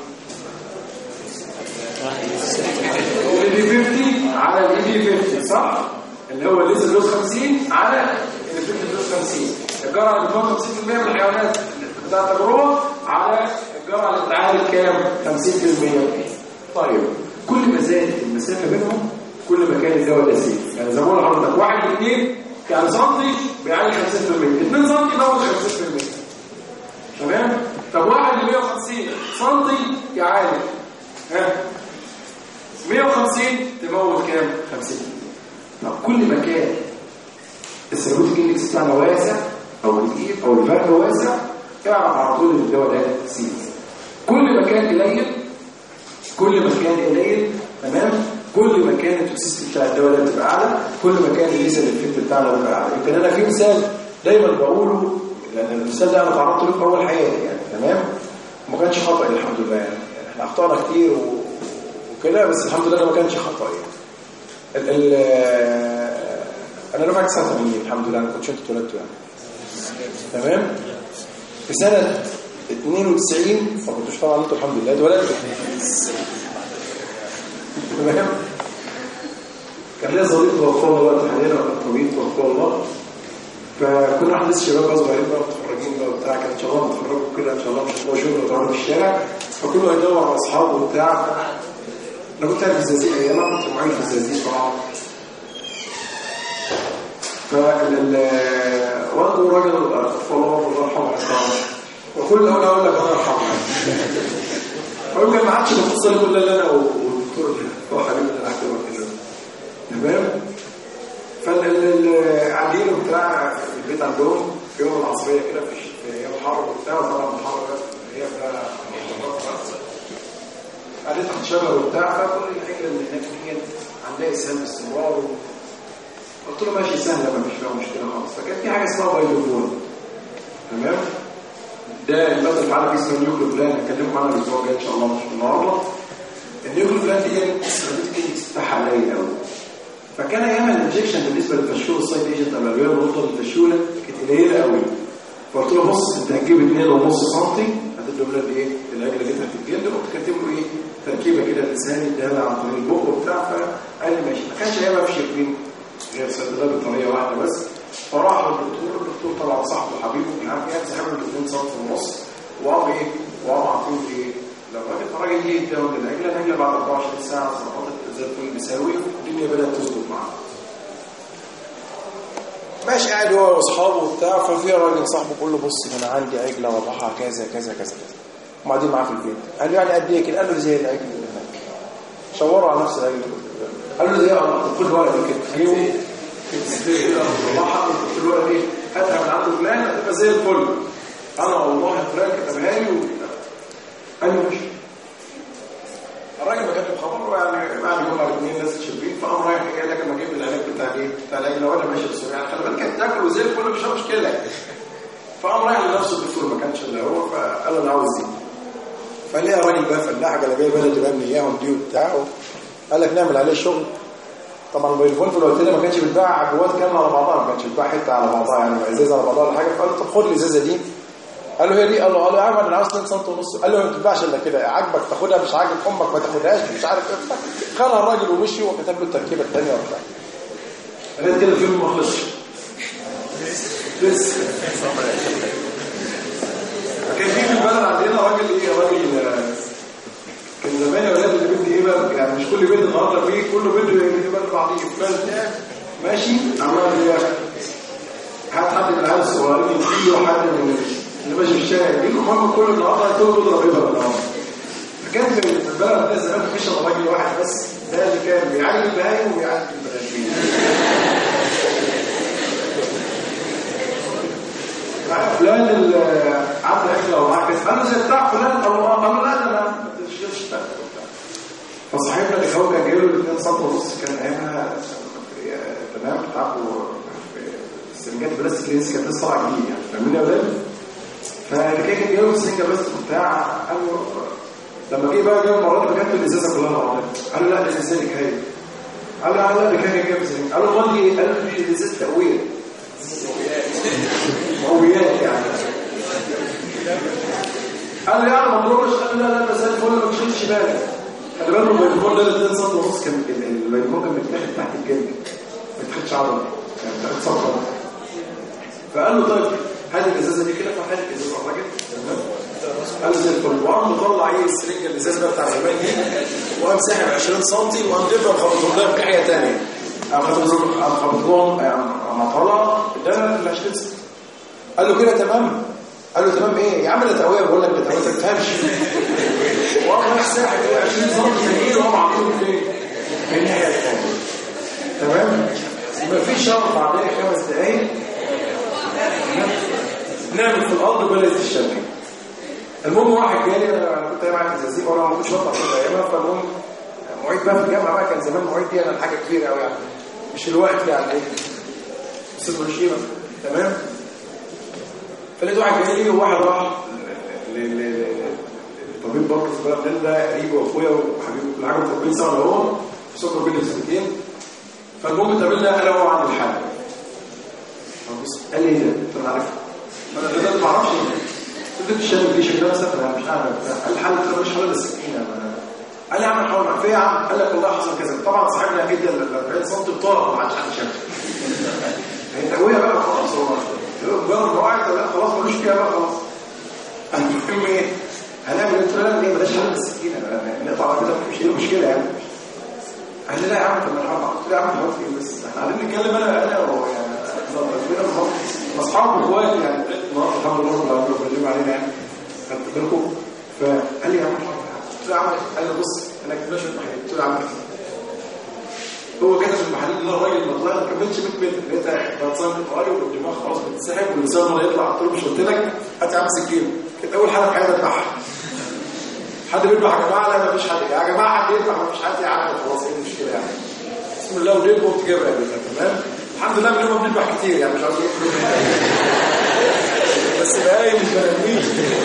الاي دي 50 على الاي دي 50 صح اللي هو الليزر دوز 50 على الافكت دوز 50 الجرعه اللي بتكون 50% من الحيوانات بتاعت التجربه على الجرعه اللي بتعالج كام 50% طيب كل ما زادت المسافه بينهم كل ما كان الدواء ده سيف يعني زي ما بقول لحضرتك 1 ل 2 يعني سنتي بيعالج 50% 2 سنتي بياخد 50% تمام طب 1 ل 150 سنتي يعالج ها 150 تموت كام 50 طب كل ما كان الثيرابيوتيك اندكس بتاعنا واسع او الايد او الفرق واسع اعرف على طول ان الدواء ده سيف كل ما كان قليل كل ما كان قليل تمام كل ما كان التوكسيستي بتاع الدواء ده بتبقى اعلى كل ما كان الليزر افكت بتاعنا بيبقى اعلى يمكن انا في مثال دايما بقوله لان المثال ده انا تعرضت له في اول حياتي يعني تمام ما كانش خطا الحمد لله يعني احنا اخطانا كتير و... وكده بس الحمد لله ما كانش خطا يعني ال ال انا رفعت 89 الحمد لله انا كنت انت اتولدتوا يعني تمام في سنه 92 ما كنتوش طبعا انتوا الحمد لله اتولدتوا تمام كان ليا صديق توفى الله وقت حاليا وقت طويل توفى الله فكنا احنا لسه شباب بقى صغيرين بقى متخرجين بقى وبتاع كان ان شاء الله نتخرجوا كده ان شاء الله مش هتلاقوا شغل وتقعدوا في الشارع فكل واحد يدور على اصحابه وبتاع انا كنت قاعد في الزقازيق ايامها كنت معين في الزقازيق طبعا فال والده راجل توفى الله الله يرحمه وكل اقول اقول لك الله يرحمه فيقول لي ما عادش بتصل الا اللي انا والدكتور هو حبيبي اللي انا هكتبه كده تمام فالعجين بتاع البيت عندهم في يوم العصرية كده في الش- في ايام حر وبتاع وطبعا الحر ده هي بقى قعدت تحت شجر وبتاع فكل العجلة اللي هناك دي عندها اسهال باستمرار و... قلت له ماشي سهلة ما فيش فيها مشكلة خالص فكان في حاجة اسمها بايلوفون تمام ده المادة الفعالة فيه اسمها نيوكليو بلان هكلمكم عنها الاسبوع الجاي ان شاء الله مش النهارده النيوكليو بلان دي الثيرابيوتيك بتاعها قليل قوي فكان ايامها الانجكشن بالنسبه للفشول السايد ايجنت او الادويه المضاده للفشوله كانت قليله قوي فقلت له بص انت هتجيب 2.5 سم هتديهم لنا ايه العجله اللي انت هتتجلد وتكتب له ايه تركيبه كده لساني اديها عن طريق البق وبتاع فقال لي ماشي ما كانش ايامها في شربين غير صيدليه بطريقه واحده بس فراح للدكتور الدكتور طبعا صاحبه حبيبه مش عارف ايه سحب له 2 سم ونص وقام ايه وقام عطيه ايه لو الراجل الراجل جه يداوم العجله العجله بعد 24 ساعه ظبطت زي الفل مساوي والدنيا بدات تظبط معاه ماشي قاعد هو واصحابه وبتاع ففي راجل صاحبه بيقول له بص انا عندي عجله وضعها كذا كذا كذا كذا وبعدين معاه في البيت قال له يعني قد ايه كده قال له زي العجل اللي هناك شاوروا على نفس العجل قال له زي خد ورقه كده جيبه وضعها خد الورقه دي هاتها من عنده فلان هتبقى زي الفل انا والله فلان كتبها لي وبتاع. قال له ماشي الراجل ما كاتب خبر يعني بعد يوم على اثنين ناس شربين فقام رايح جاي لك لما اجيب العلاج بتاع ايه بتاع العلاج لو انا ماشي بسرعه يعني خلي بالك انت تاكل وزي الفل مش مشكله فقام رايح لنفسه الدكتور ما كانش الا هو فقال له انا عاوز دي فليه راجل بقى فلاح جلابيه بلدي بقى من اياهم دي وبتاع قال لك نعمل عليه شغل طبعا البايلفون في الوقت ده ما كانش بيتباع عجوات كامله على بعضها ما كانش بيتباع حته على بعضها يعني ازازه على بعضها ولا حاجه فقال له طب خد الازازه دي قال له هي دي قال له قال له يا عم انا عاوز 2 سم ونص قال له ما بتتباعش الا كده عاجبك تاخدها مش عاجب امك ما تاخدهاش مش عارف ايه خلع الراجل ومشي وكتب له التركيبه الثانيه وبتاع قال كده الفيلم ما خلصش لسه كان في في البلد عندنا راجل ايه راجل آه، كان زمان يا ولاد اللي بدي ايه بقى يعني مش كل بيت النهارده فيه كل بيت بيجي بقى بعضيه فلان ماشي عمال ايه هات حد من العيال الصغيرين يجيله حد من اللي ماشي في الشارع يجيله المهم كل النهارده هيطلبوا تضرب ايه بقى النهارده فكان في البلد ده زمان مفيش الا راجل واحد بس ده اللي كان بيعالج البهايم وبيعالج البني فلان اللي عنده اكل او معاه كذا قال له زي بتاع فلان قال له اه قال له لا لا لا ما تشتغلش بتاع فصاحبنا اللي هو كان جايله 2 سم ونص كان ايامها آه، تمام تعبوا السنجات بلاستيك لينس كانت لسه طالعه جديد يعني فاهمين يا ولاد؟ فاللي كان جايله سنجه بلاستيك وبتاع قال له لما جه بقى جاب المره دي بجد الازازه كلها على بعضها قال له لا الازازه دي هي قال له لا دي كان جايب سنجه قال له امال دي ايه؟ قال له دي ازازه تقويه مقويات يعني قال له يعني ما تضرش قال له لا لا ده زي الفل ما تشيلش بالك خلي بالك البيتكون ده 2 سم ونص كان ال- ال- البيتكون كان بيتاخد تحت الجلد ما يتاخدش عضله يعني بتاخد صفرة فقال له طيب هات الازازه دي كده فهات الازازه الراجل تمام قال له زي الفل وقام مطلع ايه السرنجه الازاز بقى بتاع زمان دي وقام ساحب 20 سم وقام دبر خبطهم لها في ناحيه ثانيه قام خبطهم قام خبطهم قام طلع ده ال 20 سم قال له كده تمام قال له تمام ايه يا عم ده تقويه بقول لك ده تقويه ما تفهمش وقام راح ساحب كده 20 سم تانيين وقام عاملهم فين في الناحيه الثانيه تمام يبقى في شرط بعدها خمس دقايق نعمل في الارض بلد الشمال المهم واحد جالي انا كنت قايم على الزقازيق وانا ما كنتش بطلع في ايامها فالمهم معيد بقى في الجامعه بقى كان زمان معيد دي انا حاجه كبيره قوي يعني مش الوقت يعني ايه استاذ برشيمه تمام فلقيت واحد جاي لي وواحد راح ل- ل- ل- لطبيب برضه في البلد ده قريبي واخويا وحبيبي كل حاجه متربيين سوا اللي هو في سكر بين السنتين فالمهم اتقابلنا انا وهو عند الحل فبص قال لي ايه ده؟ قلت له انا عارفه انا ده ما اعرفش قلت له الشام دي شكلها مثلا انا مش عارف قال لي الحل قلت له مش حل السكينه ما- قال لي يا عم حاول معاك في إيه يا عم قال لك والله حصل كذا طبعا صاحبنا اكيد ال 40 سم بطاقه ما عادش حد شافه هي تقويه بقى خلاص هو مجرد ما وقعت لا خلاص ملوش فيها بقى خلاص المهم ايه هنعمل قلت له لا ليه بلاش حل السكينه نقطع كده مفيش ايه مشكله يعني قال لي لا يا عم طب ما نحاول قلت له يا عم حاول ايه بس احنا قاعدين نتكلم انا انا وهو يعني ربنا اصحاب واخواتي يعني النهارده الحمد لله رب العالمين بيسلموا علينا يعني خدت بالكم فقال لي يا عم قلت له يا عم قال لي بص انا كنت ماشي في المحل قلت له يا عم هو كده في المحل اللي الراجل ما طلع ما كملش 100 متر لقيتها بتصنف قريب والدماغ خلاص بتتسحب واللسان ما يطلع قلت له مش قلت لك هات يا عم سكينه كانت اول حاجه في حياتي اذبحها حد بيذبح يا جماعه لا مفيش حد يا جماعه حد يذبح مفيش حد يا عم خلاص ايه المشكله يعني بسم الله وليل قمت جايبها يا باشا تمام الحمد لله من يوم بنذبح كتير يعني مش عاوز اقول بس بقايا مش بنادمين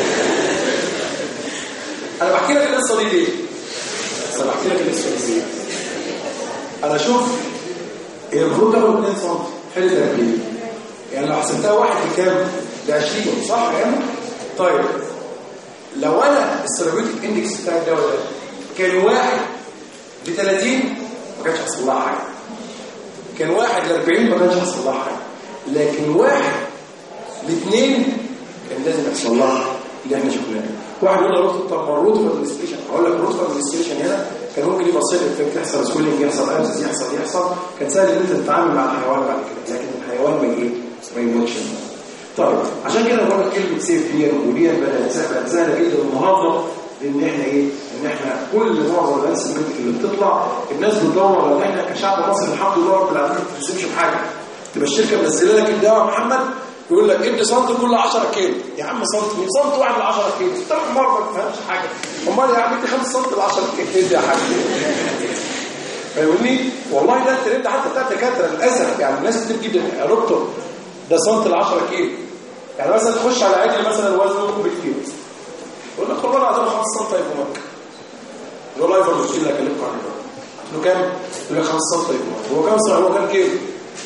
انا بحكي لك القصه دي ليه؟ انا بحكي لك القصه دي ليه؟ انا شوف هي المفروض تاخد 2 سم حلو ده قد ايه؟ يعني لو حسبتها واحد بكام؟ ب 20 صح يعني؟ طيب لو انا السيرابيوتيك اندكس بتاع الدواء ده كان واحد ب 30 ما كانش هيحصل لها حاجه كان واحد ل 40 ما كانش هيحصل لها حاجه لكن واحد لاثنين كان لازم يحصل لها اللي احنا شفناه واحد يقول لي روت طب ما الروت ادمنستريشن اقول لك الروت ادمنستريشن هنا كان ممكن يبقى صيد افكت يحصل سكولينج يحصل ابسس يحصل يحصل كان سهل ان انت تتعامل مع الحيوان بعد كده لكن الحيوان ما ايه ما يموتش طيب عشان كده بقول لك كلمه سيف دي ودي بقت سهله سهله جدا النهارده لان احنا ايه ان احنا كل معظم الانسلمنت اللي بتطلع الناس بتدور ان احنا كشعب مصري الحمد لله رب العالمين ما بتلزمش بحاجه تبقى الشركه منزله لك الدواء يا محمد يقول لك ادي سنت كل 10 كيلو يا عم سنت مين سنت واحد ل 10 كيلو انت حمار ما تفهمش حاجه امال يا عم ادي 5 سنت ل 10 كيلو يا حاج فاهمني والله ده الترند حتى بتاع الدكاتره للاسف يعني الناس كتير جدا يا دكتور ده سنت ل 10 كيلو يعني مثلا تخش على عجل مثلا وزنه بالكيلو يقول لك والله العظيم 5 سم يبقى مكه يقول له يفضل مشكله اكلمكم عنه قلت له كام؟ يقول لك 5 سم يبقى هو كام سنه هو كام كيلو؟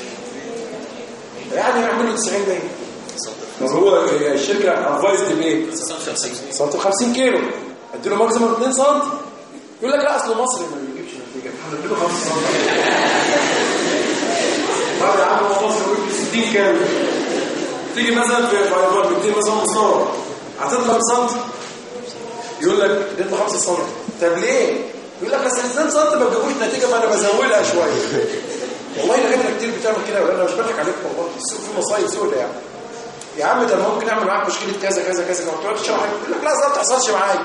يعني يعملوا 90 دقيقه طب هو الشركه ادفايزد بايه؟ 50 سنتي 50 كيلو اديله ماكسيمم 2 سم يقول لك لا اصل مصري ما بيجيبش نتيجه هنديله 5 سم طب يا عم هو مصري ويجي 60 كام تيجي مثلا في فايبر بتدي مثلا مستورد هتطلع سم يقول لك اديته 5 سم طب ليه؟ يقول لك اصل 2 سم ما بيجيبوش نتيجه فانا بزودها شويه والله دكاتره كتير بتعمل كده ولا انا مش بضحك عليكم والله السوق فيه مصايب سوداء يعني يا عم ده أنا ممكن اعمل معاك مشكله كذا كذا كذا ما تقعدش تشرح يقول لك لا ده ما بتحصلش معايا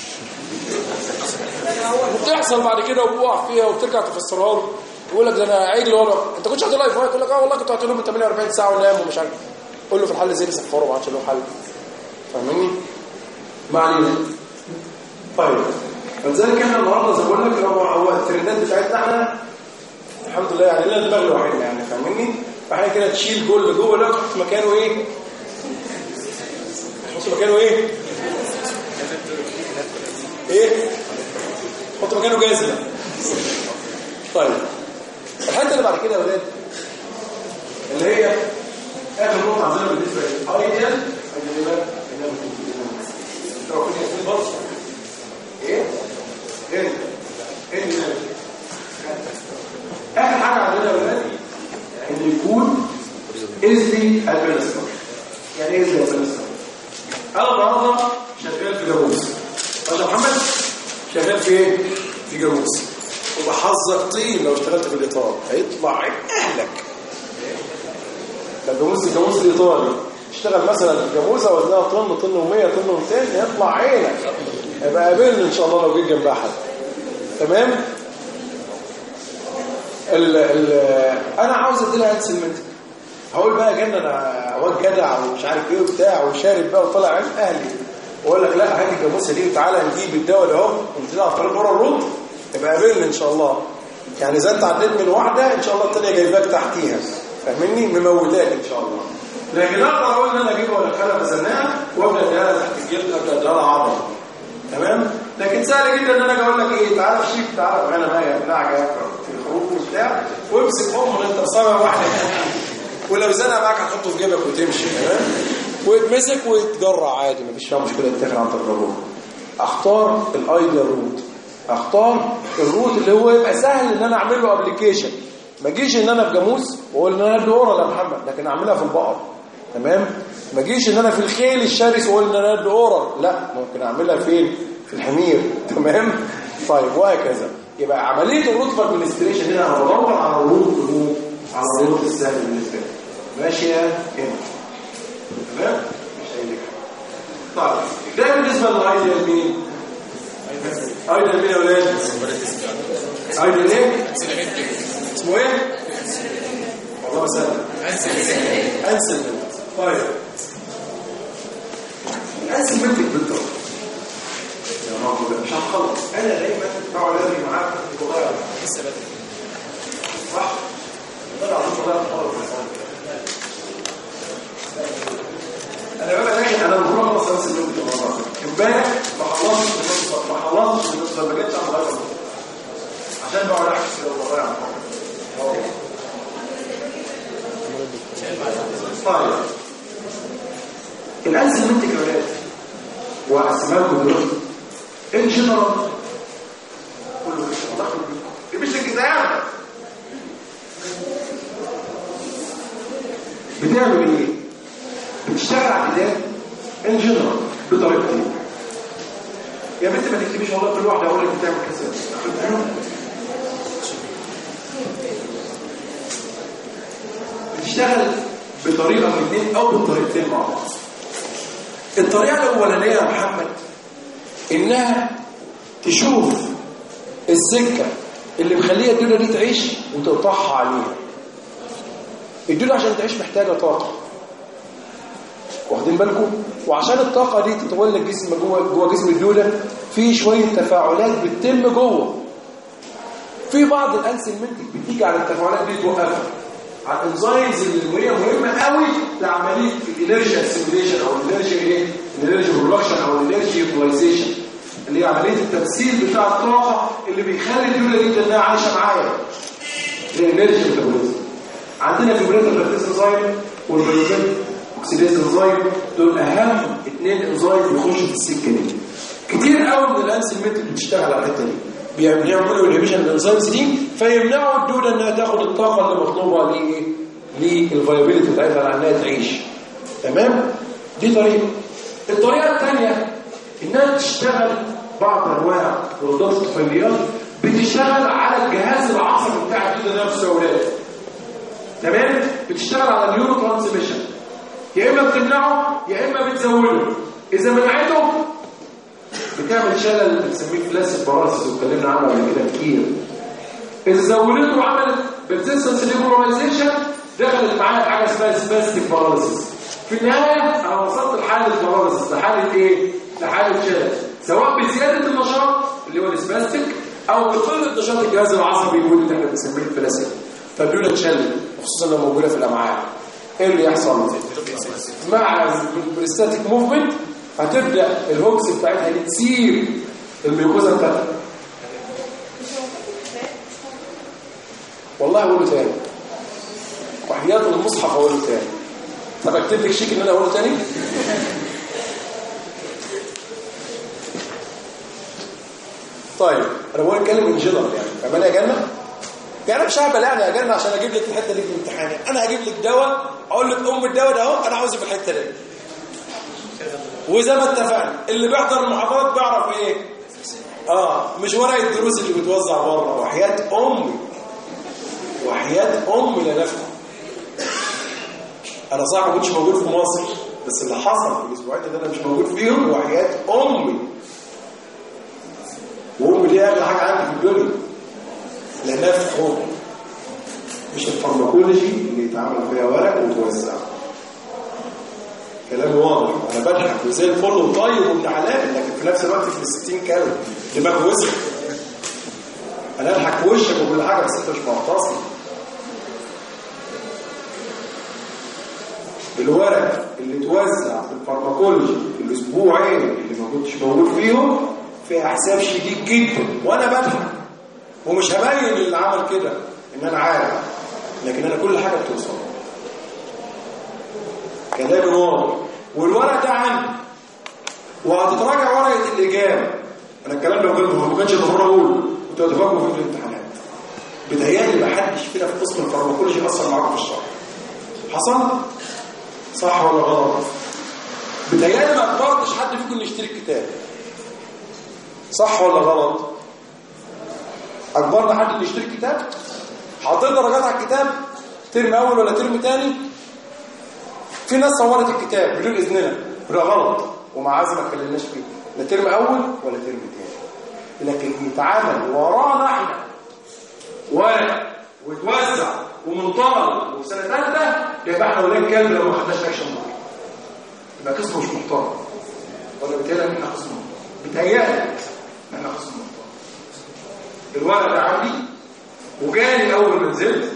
وبتحصل بعد كده وبوقع فيها وبترجع تفسرها له يقول لك ده انا عجل ورا انت كنتش هتقول لايف يقول لك اه والله كنت هتقول له من 48 ساعه ونام ومش عارف قول له في الحل زي صفره وما عادش له حل فاهمني ما علينا طيب فلذلك احنا النهارده زي ما بقول لك هو هو الترندات بتاعتنا احنا الحمد لله يعني لنا دماغ واحد يعني فاهمني فاحنا كده تشيل جول جوه ده تحط مكانه ايه تحط مكانه ايه ايه تحط مكانه جزمه طيب الحته اللي بعد كده يا ولاد اللي هي اخر نقطه عندنا بالنسبه للايديال ايه ايه ايه اخر حاجه عندنا يا ولاد ان يكون ايزلي ادمنستر يعني ايه ايزلي ادمنستر انا النهارده شغال في جاموس باشا محمد شغال في ايه في جاموس وبحذر طين لو اشتغلت في الاطار هيطلع عين اهلك ده الجاموس الجاموس الايطالي اشتغل مثلا في جاموسه وزنها طن طن و100 طن و200 يطلع عينك يبقى قابلني ان شاء الله لو جيت جنبها حد تمام ال ال انا عاوز ادي لها انسلمنت هقول بقى جنن انا واد جدع ومش عارف ايه وبتاع وشارب بقى وطلع عين اهلي واقول لك لا هات الجاموسه دي وتعالى نجيب الدواء ده اهو ونزلها على طريق بره الروت يبقى قابلني ان شاء الله يعني اذا انت عديت من واحده ان شاء الله الثانيه جايباك تحتيها فاهمني مموتاك ان شاء الله لكن اقدر اقول ان انا اجيبها وادخلها بزناها وابدا اديها لها تحت الجلد ابدا اديها لها عضله تمام لكن سهل جدا ان انا اجي اقول لك ايه تعالى شيك تعالى معانا بقى يا بتاع جاي الحروف وبتاع وامسك ام انت بصابع واحده ولو زنق معاك هتحطه في جيبك وتمشي تمام ويتمسك ويتجرع عادي مفيش فيها مشكله يتاخد عن تجربه اختار الايديال روت اختار الروت اللي هو يبقى سهل ان انا اعمل له ابلكيشن ما اجيش ان انا في جاموس واقول ان انا ادي اورال يا محمد لكن اعملها في البقر تمام ما اجيش ان انا في الخيل الشرس واقول ان انا ادي اورال لا ممكن اعملها فين في الحمير تمام طيب وهكذا يبقى عمليه الروت ادمنستريشن هنا انا بدور على الروت الروت على الروت السهل بالنسبه لي ماشيه هنا تمام مش اي حاجه طيب ده بالنسبه للايديال مين ايديال مين يا ولاد ايديال ايه اسمه ايه والله سهل انسل طيب الانسل منتج بالضبط يا رب ده مش هنخلص انا دايما بقعد ارغي معاك في الصغير لسه بدري صح طلع على الصغير خالص انا بقى لكن انا المفروض اخلص انسل منتج المره امبارح ما خلصتش ما خلصتش ما جيتش على الغرض عشان بقعد احكي كده والله يا طيب الانسل منتج يا ولاد واسماء دلوقتي ان جنرال كله مش داخل دي مش الكتاب بتعمل ايه بتشتغل على الكتاب ان جنرال بطريقتين يا بنت ما تكتبيش والله كل واحده اقول لك بتعمل كذا بتشتغل بطريقه من الاثنين او بالطريقتين مع بعض الطريقه الاولانيه يا محمد انها تشوف السكه اللي مخليها الدوله دي تعيش وتقطعها عليها الدوله عشان تعيش محتاجه طاقه واخدين بالكم وعشان الطاقه دي تتولد جسم جوه جوه جسم الدوله في شويه تفاعلات بتتم جوه في بعض الانسلمنتك بتيجي على التفاعلات دي توقفها على الانزيمز اللي هي مهمه قوي لعمليه الانرجي اسيميليشن او الانرجي ايه الانرجي برودكشن او الانرجي يوتيلايزيشن اللي هي عمليه التمثيل بتاع الطاقه اللي بيخلي الدوله دي انها عايشه معايا اللي هي الانرجي ميتابوليزم عندنا فيبريتر ريفلكس انزيم والبيوزين اوكسيديز انزيم دول اهم اثنين انزيم بيخشوا في السكه دي كتير قوي من الانسلمنت بتشتغل على الحته دي بيعملوا انهبيشن للانزيمز دي فيمنعوا الدوله انها تاخد الطاقه اللي مطلوبه لايه للفايبيليتي بتاعتها انها تعيش تمام دي طريقه الطريقه الثانيه انها تشتغل بعض انواع رضاعه الطفيليات بتشتغل على الجهاز العصبي بتاع الدوده نفسه يا اولاد تمام بتشتغل على النيورو ترانسميشن يا اما بتمنعه يا اما بتزوده اذا منعته بتعمل شلل بنسميه فلاسيك باراليسيس واتكلمنا عنه قبل كده كتير اذا زودته وعملت بتنسنس ليبراليزيشن دخلت معاها في حاجه اسمها سباستيك باراليسيس في النهايه انا وصلت لحاله الباراليسيس لحاله ايه لحاله شلل سواء بزياده النشاط اللي هو السباستيك او بقله نشاط الجهاز العصبي اللي احنا بنسميه الفلاسيك فالدوله تشلل خصوصا لو موجوده في الامعاء ايه اللي يحصل مع البريستاتيك موفمنت هتبدا الهوكس بتاعتها دي تسير الميوكوزا بتاعتها والله اقوله تاني وحياة المصحف اقوله تاني طب اكتب لك شيك ان انا اقوله تاني طيب انا بقول اتكلم ان جنرال يعني كمان يا جنه يعني مش هعمل يعني يا جنه عشان اجيب لك الحته دي في الامتحان انا هجيب لك دواء اقول لك ام الدواء ده اهو انا عاوزه في الحته دي وزي ما اتفقنا اللي بيحضر المحاضرات بيعرف ايه اه مش ورق الدروس اللي بتوزع بره وحياه امي وحياه امي لا نفهم انا صح ما كنتش موجود في مصر بس اللي حصل في الاسبوعين اللي انا مش موجود فيهم وحياه امي وامي دي اغلى حاجه عندي في الدنيا لانها في حقوق مش الفارماكولوجي اللي يتعمل فيها ورق وتوزع كلام واضح انا بضحك وزي الفل وطيب وابن حلال لكن في نفس الوقت في ال 60 كالوري دماغ وسع انا اضحك في وشك وكل حاجه بس انت مش معتصم الورق اللي اتوزع في الفارماكولوجي في الاسبوعين اللي ما كنتش موجود فيهم فيها حساب شديد جدا وانا بضحك ومش هبين اللي عمل كده ان انا عارف لكن انا كل حاجه بتوصل كلامي واضح والورق ده عندي وهتتراجع ورقه الاجابه انا الكلام ده قلته ما كانش ضروري اقوله كنت هتفاجئوا في الامتحانات بتهيألي ما حدش فينا في قسم الفارماكولوجي اثر معاكم في الشرح حصل صح ولا غلط بتهيألي ما اجبرتش حد فيكم يشتري الكتاب صح ولا غلط اجبرنا حد اللي يشتري الكتاب حاطين درجات على الكتاب ترم اول ولا ترم تاني في ناس صورت الكتاب بدون اذننا وده غلط ومع ما اتكلمناش فيه لا ترم اول ولا ترم تاني لكن يتعامل ورانا احنا ورق ويتوزع ومنطلق وفي سنه ثالثه يبقى احنا ولاد كلب لو ما خدناش اكشن معاه يبقى قسم مش محترم ولا بتهيألي ان احنا قسم بتهيألي ان احنا قسم محترم الورق ده عندي وجاني اول ما نزلت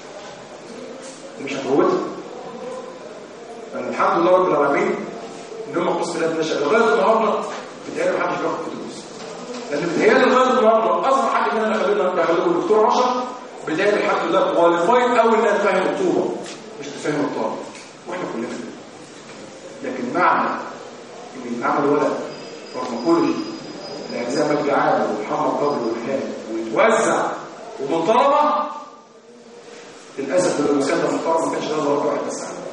مش هفوتها يعني الحمد لله رب العالمين ان هم قسم لا نشأ لغايه النهارده بتهيألي محدش بياخد فلوس لان بتهيألي لغايه النهارده اصغر حد مننا خلينا دخلوه الدكتور رشا بتهيألي الحمد لله كواليفايد قوي انها تفهم الطوبه مش تفهم الطالب واحنا كلنا كده لكن معنى ان يتعمل ولد فارماكولوجي لاجزاء مجدي عادل ومحمد قبل والحان ويتوزع ومن طلبه للاسف لو المكان ده محترم ما كانش ده ضرب واحد بس عنه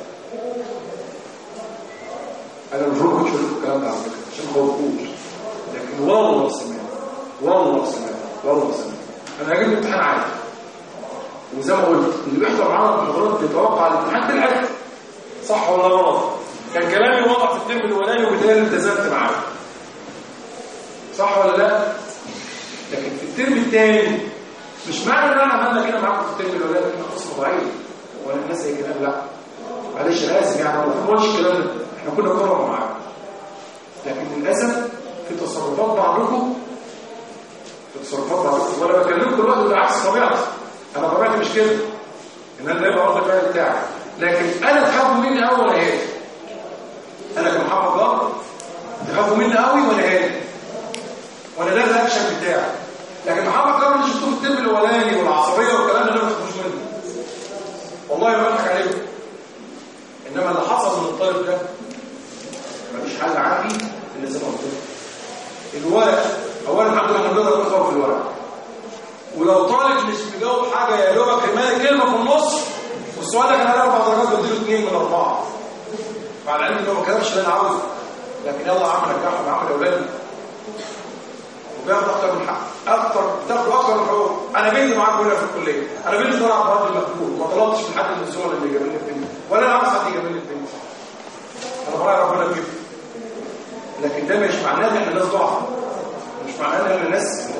انا المفروض كنت اقول الكلام ده على فكره عشان ما خوفوش لكن والله سمعت والله سمعت والله سمعت انا هجيب الامتحان عادي وزي ما قلت اللي بيحضر معانا المحاضرات بيتوقع الامتحان بالعكس صح ولا غلط كان كلامي واضح في الترم الاولاني وبالتالي التزمت معاه صح ولا لا لكن في الترم الثاني مش معنى ان انا عملنا كده معاكم في الترم الاولاني ان قسم ضعيف ولا الناس اي كلام لا معلش انا اسف يعني ما بقولش الكلام ده احنا كنا كرم معاكم لكن للاسف في تصرفات بعضكم في تصرفات بعضكم وانا بكلمكم دلوقتي بالعكس طبيعتي انا طبيعتي مش كده ان انا دايما رد الفعل بتاعي لكن انا تخافوا مني قوي ولا هادي انا كمحمد جار تخافوا مني قوي ولا هادي وانا ده الاكشن بتاعي لكن محمد جار اللي شفته في الترم الاولاني والعصبيه والكلام ده انا ما تخافوش منه والله ما بضحك عليكم انما اللي حصل من الطالب ده مفيش حل عندي الا زي ما قلت لكم الورق اولا الحمد لله احنا بنقدر نقرا في الورق ولو طالب مش مجاوب حاجه يا دوبك رمالي كلمه في النص والسؤال ده كان عليه اربع درجات بديله اثنين من اربعه مع العلم انه ما كتبش اللي انا عاوزه لكن يلا يا عم نجحهم يا عم الاولاد وبياخد اكتر من حق اكتر بتاخد اكتر من حقوق انا بنتي معاك هنا في الكليه انا بنتي طالعه بهذا المقبول ما طلبتش من حد من الزملاء اللي يجيب لي البنت ولا انا عاوز حد يجيب لي البنت انا برايي ربنا كده لكن ده مش معناه ان احنا ناس ضعف مش معناه ان احنا ناس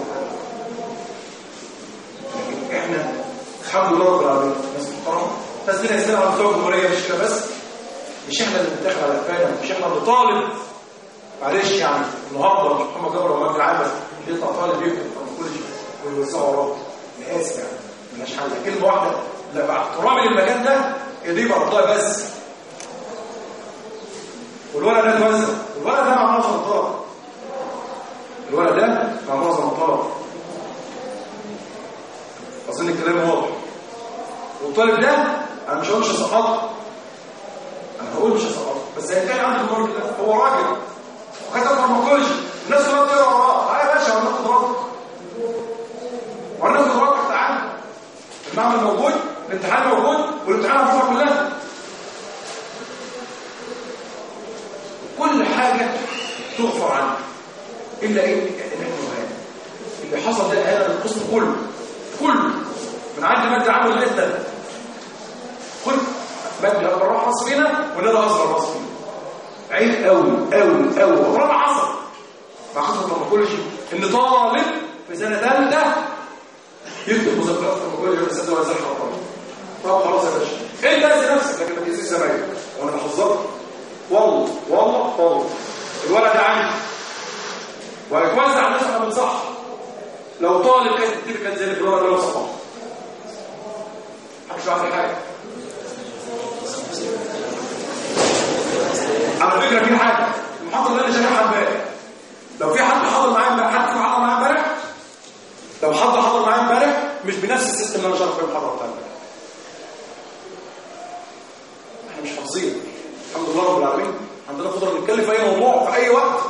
لكن احنا الحمد لله رب العالمين ناس محترمه تسدينا السنه على بتوع الجمهوريه مش كده بس مش احنا اللي بنتاخد على قفانا مش احنا اللي طالب معلش يعني النهارده مش محمد جبر ومجدي العبس اللي يطلع طالب يكتب فارماكولوجي ويوزعه وراه انا اسف يعني ملهاش حل كلمه واحده لا مع احترامي للمكان ده ايديه برضها بس والورق ده اتوزع والورق ده مع معظم الطلبه الورق ده مع معظم الطلبه اظن الكلام واضح والطالب ده انا مش هقول مش هسقطه انا هقول مش هسقطه بس هيتقال عندي المرض ده هو راجل وكتب فارماكولوجي الناس كلها بتقرا وراه تعالى يا باشا هناخد رابط وهناخد رابط تعالى المعمل موجود الامتحان موجود والامتحان هتطلع كلها كل حاجه تغفر عنها الا ايه ان احنا وهان اللي حصل ده هذا القسم كله كله من عند مادة عامل لغايه ده كل مادة اكبر راس فينا ولا اصغر راس فينا عيب قوي قوي قوي عمرها ما حصل ما حصل لما كل شيء ان طالب في سنه ثالثه يكتب مذكرات فارماكولوجي في السنه ولا طب خلاص يا باشا انت اذي نفسك لكن ما تاذيش زمايلك وانا بحذرك والله والله والله الولد ده عندي وهيتوزع على الناس احنا بنصح لو طالب كان كتير كان زي الفلورا ده لو صفحه محدش عارف حاجه على فكره في حاجه المحاضره اللي انا شارحها امبارح لو في حد حضر معايا امبارح حد فيكم حضر معايا امبارح لو حد حضر معايا ان انا شرح في المحاضره بتاعتك احنا مش حافظين الحمد لله رب العالمين عندنا قدره نتكلم في اي موضوع في اي وقت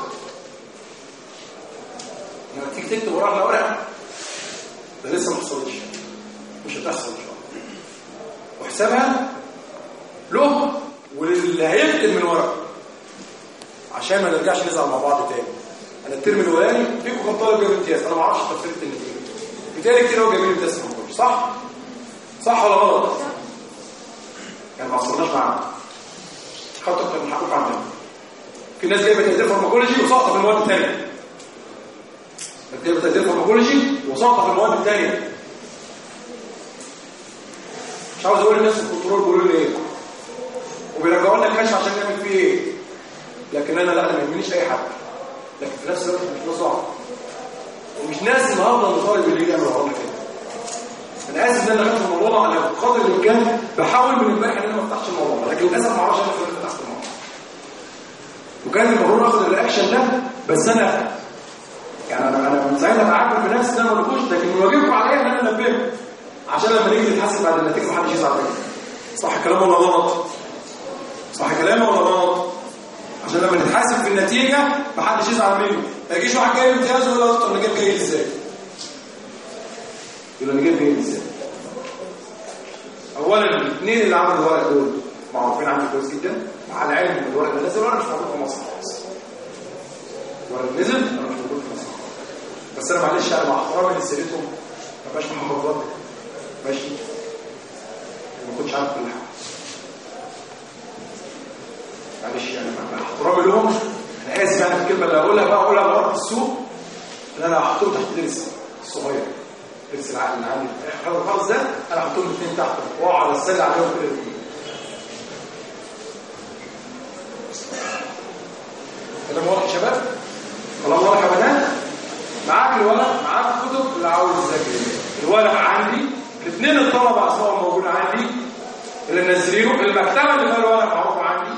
لما تيجي تكتب وراها على ورقه ده لسه ما حصلش مش هتحصل ان شاء الله وحسابها له وللي هيكتب من ورقه عشان ما نرجعش نزعل مع بعض تاني انا الترم الاولاني فيكم كام طالب جاب امتياز انا ما اعرفش تفسير النتيجه بالتالي كتير قوي جايبين امتياز في الكورس صح صح ولا غلط يعني ما وصلناش معانا خدت اكتر من حقوق عندنا في ناس جايبه تقدير فارماكولوجي وساقطه في المواد الثانيه جايبه تقدير فارماكولوجي وساقطه في المواد الثانيه مش عاوز اقول للناس الكنترول بيقولوا لي ايه وبيرجعوا لنا الكشف عشان نعمل فيه ايه لكن انا لا انا ما يهمنيش اي حاجه لكن في نفس الوقت مش ده صعب ومش ناس النهارده ان طالب اللي يعمل ورانا كده انا اسف ان انا دخلت في الموضوع ده انا بقدر الامكان بحاول من امبارح ان انا ما افتحش الموضوع ده لكن للاسف ما اعرفش انا فين فتحت الموضوع وكان المفروض اخد الرياكشن ده بس انا يعني انا انا من ساعتها بعاتب بنفسي ان انا ما قلتوش لكن من واجبكم عليا ان انا انبهكم عشان لما نيجي نتحاسب بعد النتيجه ما حدش يزعل مني صح كلام ولا غلط صح كلام ولا غلط عشان لما نتحاسب في النتيجه ما حدش يزعل مني ما يجيش واحد جايب امتياز ويقول لي انا جايب جيد ازاي يقول انا جايب جيد ازاي اولا الاثنين اللي عملوا الورق دول معروفين عني كويس جدا مع العلم ان الورق ده نزل وانا مش موجود في مصر خالص الورق نزل انا مش موجود في مصر بس انا معلش انا مع احترامي لسيرتهم ما بقاش محافظات ماشي ما كنتش عارف كل حاجه معلش يعني مع احترامي لهم انا اسف يعني في الكلمه اللي هقولها بقى اقولها على ارض السوق ان انا هحطهم تحت درس الصغير درس العقل اللي عندي هذا الخالص ده انا هحطهم الاثنين تحت واقعد اسال عليهم كده الاثنين كلام واضح يا شباب كلام واضح يا بنات معاك الورق معاك الكتب اللي عاوز يذاكر الورق عندي الاثنين الطلبه اسمائهم موجوده عندي اللي منزلينه المكتبه اللي فيها الورق معروفه عندي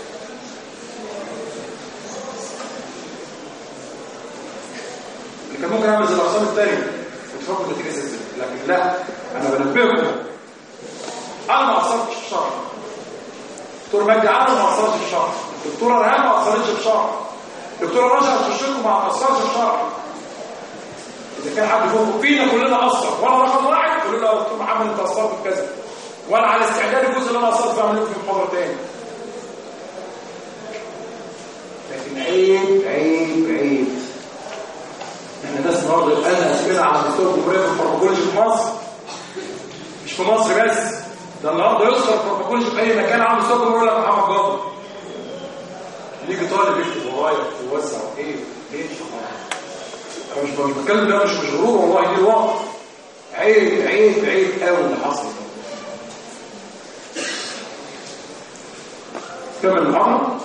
اللي كان ممكن اعمل زي الاقسام الثانيه وتفكر النتيجه سلسله لكن لا انا بنبهكم انا ما قصرتش في الشرح دكتور مجدي عامل ما قصرش في الشرح دكتوره ريهام ما قصرتش في الشرح دكتوره رشا تخشكم ما قصرش في الشرح اذا كان حد فوق فينا كلنا قصر وانا رقم واحد قولوا له يا دكتور محمد انت قصرت في كذا وانا على استعداد الجزء اللي انا قصرت فيه اعمل لكم في محاضره تاني لكن عيب عيب عيب احنا الناس النهارده الان اسئله على مستوى الجمهوريه في الفارماكولوجي في مصر مش في مصر بس ده النهارده يذكر الفارماكولوجي في اي مكان على مستوى الجمهوريه يقول لك محمد جابر يجي طالب يكتب ورايا ويوزع ايه ليه انا مش مش بتكلم ده مش مش غرور والله دي الواقع عيب عيب عيب قوي اللي حصل كمل المحاضره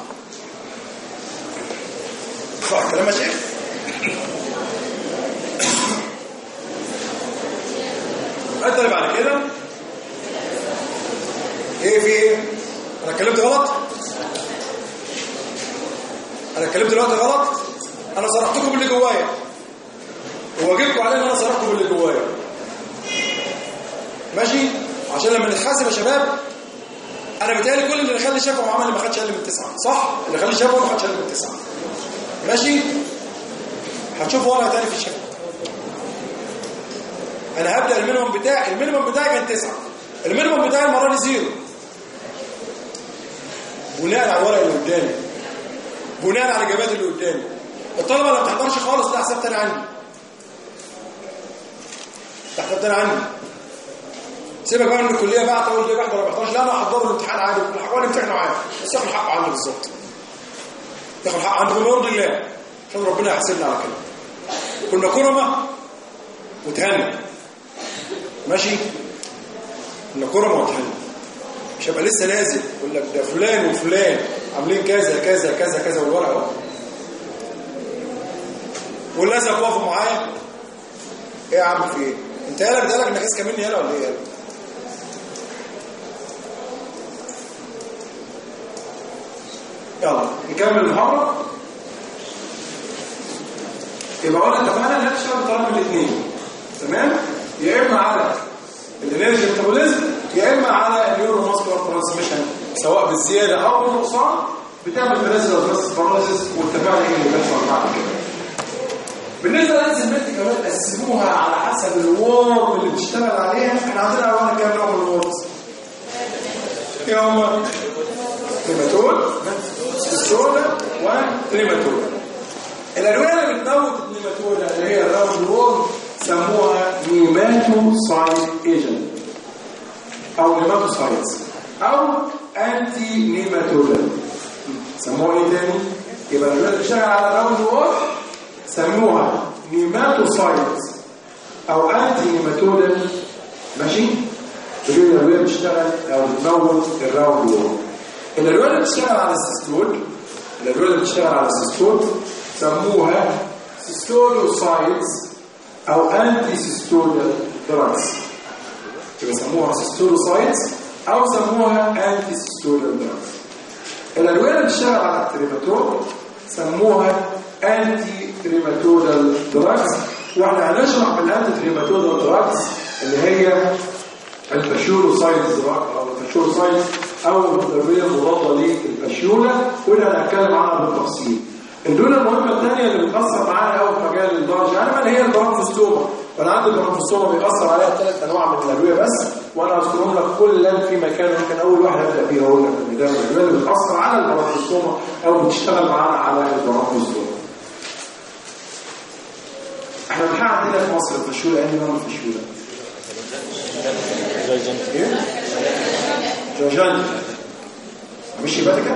صح كلام يا شيخ انت اللي بعد كده ايه في ايه انا اتكلمت غلط انا اتكلمت دلوقتي غلط انا صرحتكم باللي جوايا وواجبكم علي ان انا صرحتكم باللي جوايا ماشي عشان لما نتحاسب يا شباب انا بتهيألي كل اللي خلي شافه وعمل اللي ما خدش اقل من تسعه صح اللي خلي شافه ما خدش اقل من تسعه ماشي هتشوفوا ورقه تاني في الشكل انا هبدا المينيمم بتاعي المينيمم بتاعي كان تسعه المينيمم بتاعي المره دي زيرو بناء على الورق اللي قدامي بناء على الاجابات اللي قدامي الطلبه اللي ما بتحضرش خالص ده حساب تاني عندي ده حساب تاني عندي سيبك بقى من الكليه بقى تقول لي بحضر ما بحضرش لا انا هحضر له الامتحان عادي وكل حاجه وانا امتحنه عادي بس ياخد حقه عندي بالظبط ياخد حقه عندي بمرض الله عشان ربنا يحاسبنا على كده كنا كرمه وتهنى ماشي كنا كرمه وتهنى مش هبقى لسه نازل يقول لك ده فلان وفلان عاملين كذا كذا كذا كذا والورقه اهو وللاسف وقفوا معايا ايه يا عم في ايه انت يالا بتقلق انك اذكى مني يالا ولا ايه يالا يلا نكمل المحاضره يبقى قلنا اتفقنا ان هتشتغل بطريقه من الاثنين تمام يا اما على الانرجي ميتابوليزم يا اما على النيورو ماسكولار ترانسميشن سواء بالزياده او بالنقصان بتعمل بريزل باراليسيس واتفقنا ايه اللي بيحصل بعد كده بالنسبه للانزيمات كمان قسموها على حسب الورم اللي بتشتغل عليها احنا عندنا اولا كام نوع من الورمز ايه هم نيماتود ستولا ونيماتود الادويه اللي بتموت النيماتود اللي هي الراوند وورم سموها نيماتوسايد ايجنت او نيماتوسايدز او انتي نيماتودال سموها ايه تاني يبقى الادويه اللي بتشتغل على الراوند وورم سموها نيماتوسايدز او انتي نيماتودال ماشي دول الادويه اللي بتشتغل او بتموت الراوند وورم الادويه اللي بتشتغل على السيستول الادويه اللي بتشتغل على السيستول سموها سيستولوسايدز او انتي سيستولال دراجز يبقى سموها سيستولوسايدز او سموها انتي سيستولال دراجز الادويه اللي بتشتغل على التريماتود سموها انتي تريماتودال دراجز واحنا هنشرح بالانتي تريماتودال دراجز اللي هي الفاشيولوسايدز او الفاشيولوسايدز او الادويه المضاده للفاشيولا وده هنتكلم عنها بالتفصيل الدوله المهمه الثانيه اللي بتاثر معانا قوي في مجال الدرجه يعني هي البرونكوستوما وانا عندي البرونكوستوما بيأثر عليها ثلاث انواع من الادويه بس وانا اذكرهم لك كلا في مكان يمكن اول واحد ابدا فيه اقول لك ان ده الادويه اللي بتاثر على البرونكوستوما او بتشتغل معانا على البرونكوستوما احنا الحقيقه عندنا في مصر الفشوله ايه نوع الفشوله؟ ايه؟ جوجان مش يباتيكا؟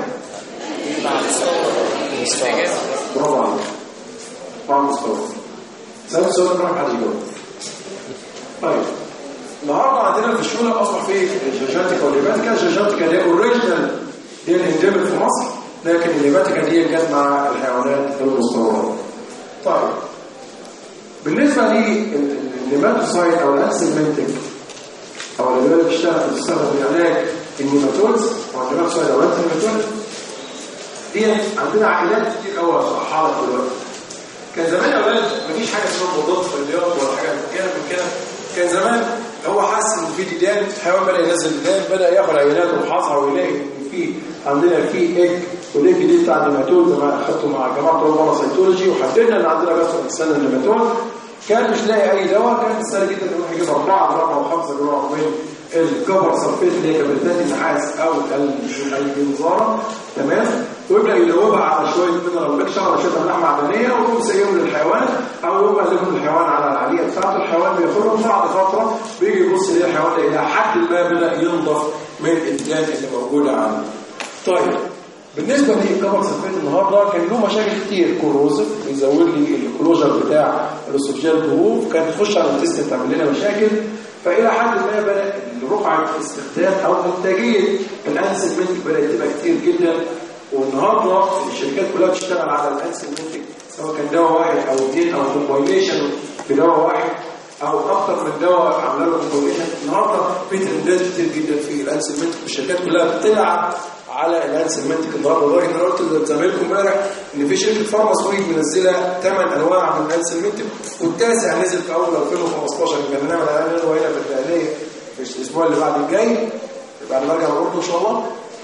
برافو عليك طبعا مستوى سألت سؤال ما حد يجاوب طيب النهارده عندنا في الشغل اصبح في الجاجاتيكا والليباتيكا الجاجاتيكا دي اوريجينال هي الانديميك في مصر لكن الليباتيكا دي جت مع الحيوانات المستوردة طيب بالنسبه للنيماتوسايد او الانسلمنتك او الادويه اللي بتشتغل بتستخدم في علاج النيماتودز او النيماتوسايد او الانسلمنتك دي عندنا عائلات كتير قوي هشرحها لك دلوقتي كان زمان يا اولاد مفيش حاجه اسمها مضاد فرديات ولا حاجه من كده من كده كان زمان هو حاسس ان في ديدان الحيوان بدا ينزل ديدان بدا ياخد عينات ويفحصها ويلاقي ان في عندنا في ايج والايج دي بتاع النيماتود زي ما اخدته مع جماعه طلاب سيتولوجي وحددنا ان عندنا بس انسان النيماتود كان مش لاقي اي دواء كان سهل جدا يروح يجيب اربعه جرام او خمسه جرام من الكبر سلفيت اللي هي كبريتات النحاس او البنزاره تمام ويبدا يلوبها على شويه مينرال ميكشر على شويه املاح معدنيه ويقوم سايبهم للحيوان او يقوم قلبهم الحيوان على العاليه بتاعته الحيوان بياخدهم بعد فتره بيجي يبص يلاقي الحيوان الى حد ما بدا ينضف من الديدان اللي موجوده عنده. طيب بالنسبه للكبر سلفيت النهارده كان له مشاكل كتير كوروزف بيزود لي الكلوجر بتاع الاسوفجيال جروف كانت تخش على التست تعمل لنا مشاكل فإلى حد ما بدأ رقعة استخدام أو إنتاجية الأنسلمنتك بدأت تبقى كتير جدا والنهارده الشركات كلها بتشتغل على الأنسلمنتك سواء كان دواء واحد أو اثنين أو كومباينيشن بدواء واحد أو أكثر من دواء عامله له كومباينيشن النهارده في ترندات كتير جدا في الأنسلمنتك والشركات كلها بتلعب على الانسلمنتك النهارده لدرجه ان انا قلت لزمايلكم امبارح ان في شركه فارماسويد منزله ثمان انواع من الانسلمنتك والتاسع نزل في اول 2015 يمكن هنعمل اعلان هو هنا في الاهليه في الاسبوع اللي بعد الجاي بعد ما ارجع اقول ان شاء الله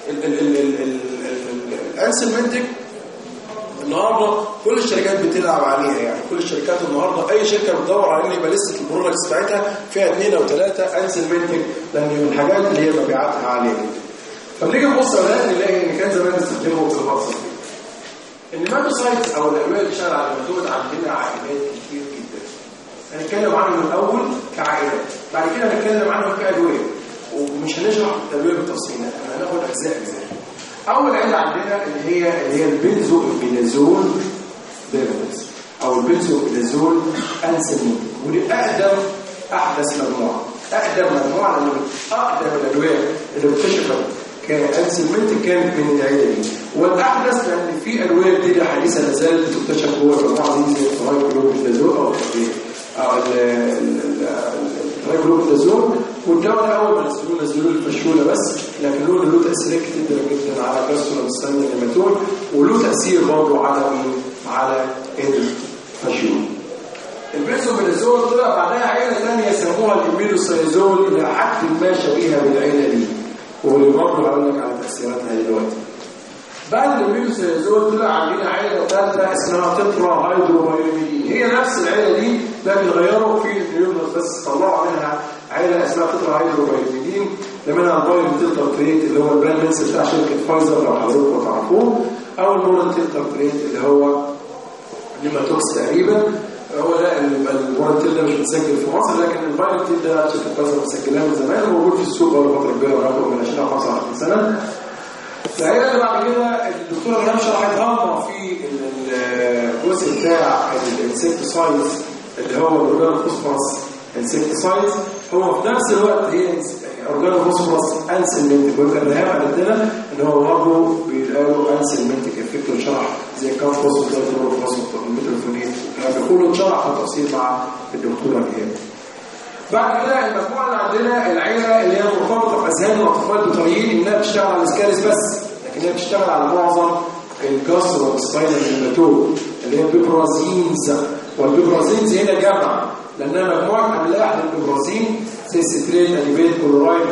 الانسلمنتك النهارده كل الشركات بتلعب عليها يعني كل الشركات النهارده اي شركه بتدور على ان يبقى لسه البرودكتس بتاعتها فيها اثنين او ثلاثه انسلمنتك لان من الحاجات اللي هي مبيعاتها عاليه فبنيجي نبص على نلاقي ان كان زمان بيستخدموا في البصر النيماتوسايتس او الادويه اللي بتشتغل على النيماتود عندنا عائلات كتير جدا هنتكلم عنهم الاول كعائلات بعد كده هنتكلم عنهم كادويه ومش هنشرح الادويه بالتفصيل احنا هناخد اجزاء اجزاء اول عيله عندنا اللي هي اللي هي البنزو بينازول ديرمز او البنزو بينازول انسلين ودي اقدم احدث مجموعه اقدم مجموعه لان اقدم الادويه اللي اكتشفت كانسلمنت كانت من العيله دي والاحدث لان في ادويه جديده حديثه لا زالت بتكتشف جوه المجموعه دي زي الترايكلوبيدازول او او الترايكلوبيدازول والدواء ده اول ما نزلوه نزلوه للفشوله بس لكن له له تاثيرات كتير جدا على جاسترو مستند النيماتود وله تاثير برضه على مين؟ على الفشوله البنزوبينازول طلع بعدها عيله ثانيه سموها الاميلوسايزول الى حد ما شبيهه بالعيله دي واللي برضه هقول لك على تاثيراتها دلوقتي بعد الاميلوسايزول طلع عندنا عيله ثالثه اسمها تترا هيدروبيريميدين هي نفس العيله دي لكن غيروا في النيومنس بس طلعوا منها عيله اسمها تترا هيدروبيريميدين منها البايو تيلتر تريت اللي هو البراند نفسه بتاع شركه فايزر لو حضرتكم تعرفوه او المورال تيلتر تريت اللي هو نيماتوكس تقريبا هو ده الورنتيل ده مش متسجل في مصر لكن الفايرتيل ده شركه فايزر مسجلها من زمان وموجود في السوق بقاله فتره كبيره بقاله من 20 او 25 سنه العيله اللي بعد كده الدكتوره ريهام شرحتها لنا في الجزء بتاع الانسكتسايدز اللي هو الاورجانو فوسفورس انسكتسايدز هو في نفس الوقت هي اورجانو فوسفورس انسلمنتك ويبقى الريهام قالت لنا ان هو برضه بيتقالوا انسلمنتك افكت وشرح زي كان فوسفورس فوسفورس الميتروفونين الكلام ده كله اتشرح بالتفصيل مع الدكتوره ريهام بعد كده المجموعه اللي عندنا العيله اللي هي مرتبطه باذهان الاطفال البيطريين انها بتشتغل على الاسكالس بس لكن هي بتشتغل على معظم الجاسترو سباينال هيماتوم اللي هي البيبرازينز والبيبرازينز هنا جمع لانها مجموعه املاح للبيبرازين زي سترين انيبيت كلورايد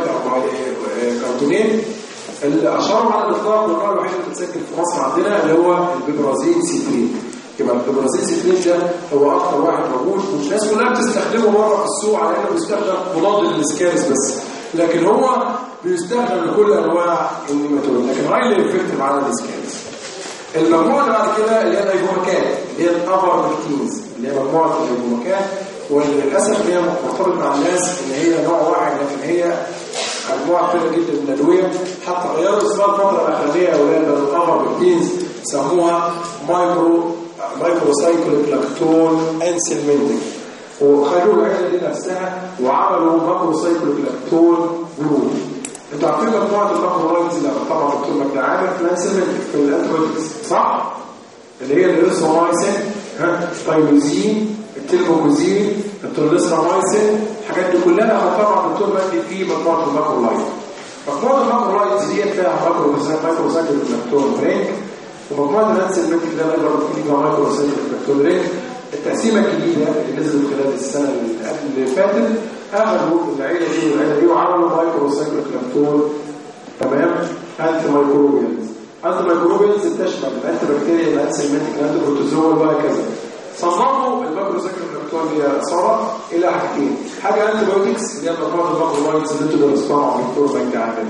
كربونين اللي اشاروا على الاطلاق والنوع الوحيد اللي بتتسجل في مصر عندنا اللي هو البيبرازين سيترين يبقى البرازيل سيترين ده هو اكتر واحد موجود والناس كلها بتستخدمه بره في السوق على انه بيستخدم مضاد للاسكارس بس لكن هو بيستخدم لكل انواع النيماتود لكن هايلي افكتيف على الاسكارس المجموعه اللي بعد كده اللي هي الايبوماكات اللي هي الافر بكتينز اللي هي مجموعه الايبوماكات وللاسف هي مرتبط مع الناس ان هي نوع واحد لكن هي مجموعه كبيره جدا من الادويه حتى غيروا اسمها الفتره الاخرانيه يا اولاد الافر بكتينز سموها مايكرو مايكروسايكل لاكتون انسلمنتك وخلوا العيله دي نفسها وعملوا ماكروسايكل لاكتون جروب انتوا عارفين مجموعه الماكرولايتس اللي طبعا دكتور مجدي عامر في الانسلمنتك في الانتيبيوتكس صح؟ اللي هي الريسومايسين ها تايلوزين التلموكوزين التوليسرامايسين الحاجات دي كلها طبعا الدكتور مجدي في مجموعه الماكرولايت مجموعه الماكرولايتس دي فيها ماكروسايكل لاكتون برينك ومجموعه الناس الممكن ده نقدر نقول فيها مايكرو سيل فاكتورين التقسيمه الجديده اللي نزلت خلال السنه اللي فاتت اخذوا العيله دي والعيله دي وعملوا مايكرو سيل فاكتور تمام انتي مايكروبيالز انتي مايكروبيالز تشمل الانتي بكتيريا الانتي سيمنتيك الانتي بروتوزوال وهكذا صنفوا المايكرو سيل فاكتور اللي هي صارت الى حاجتين حاجه انتي بايوتكس اللي هي مجموعه الماكرولايتس اللي انتوا درستوها مع الدكتور مجدي عادل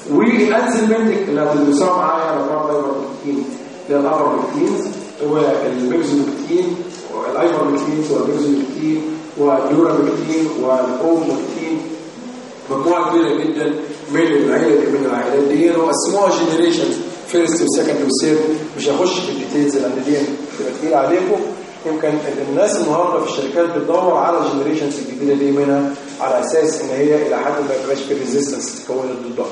والانزيمنتك اللي هتدرسوها معايا مجموعه الايفرمكتين اللي هي الافرمكتينز والميكزومكتين والايفرمكتين والميكزومكتين واليورامكتين والاومكتين مجموعه كبيره جدا من العيله من العائلات دي وقسموها جنريشنز فيرست وسكند وثيرد مش هخش في الديتيلز لان دي تبقى تقيله عليكم يمكن الناس النهارده في الشركات بتدور على الجنريشنز الجديده دي منها على اساس ان هي الى حد ما يبقاش في ريزيستنس تكون ضدها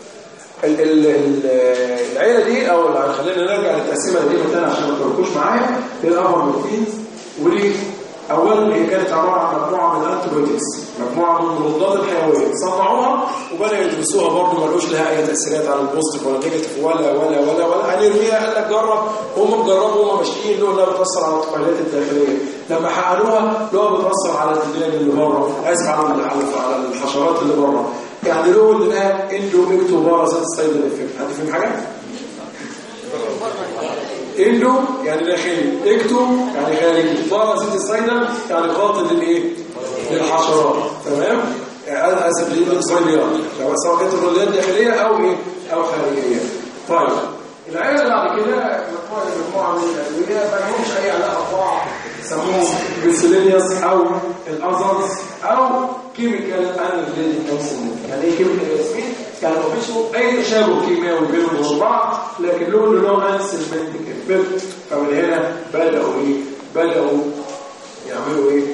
ال ال ال العيله دي او خلينا نرجع للتقسيمه دي تاني عشان ما تركوش معايا هي الافر بروتينز ودي اولا هي كانت عباره عن مجموعه من الانتيبيوتكس مجموعه من المضادات الحيويه صنعوها وبداوا يدرسوها برضه ما لهوش لها اي تاثيرات على البوزيتيف ولا نيجاتيف ولا ولا ولا ولا هنرميها قال لك جرب هم جربوا هم ماشيين لقوا انها بتاثر على الطفيلات الداخليه لما حقنوها لقوا بتاثر على الديدان اللي بره اسف على على الحشرات اللي بره يعني لقوا انها اندو اكتو بارازيت ستايل افكت حد فاهم حاجه؟ اندو يعني داخلي اكتو يعني خارجي بارازيت ستايل يعني قاتل للايه؟ للحشرات تمام؟ انا اسف للصيدليات سواء كانت الروليات داخليه او ايه؟ او خارجيه طيب العيله اللي بعد كده مجموعه مجموعه من الادويه ما لهمش اي علاقه ببعض يسموهم بيسيلينيوس او الازرز او كيميكال انرجيتيك كونسنت يعني ايه كيميكال اسمين يعني ما فيش اي تشابه كيميائي بينهم وبين بعض لكن لهم له انسلمنتك افكت فمن هنا بداوا ايه بداوا يعملوا ايه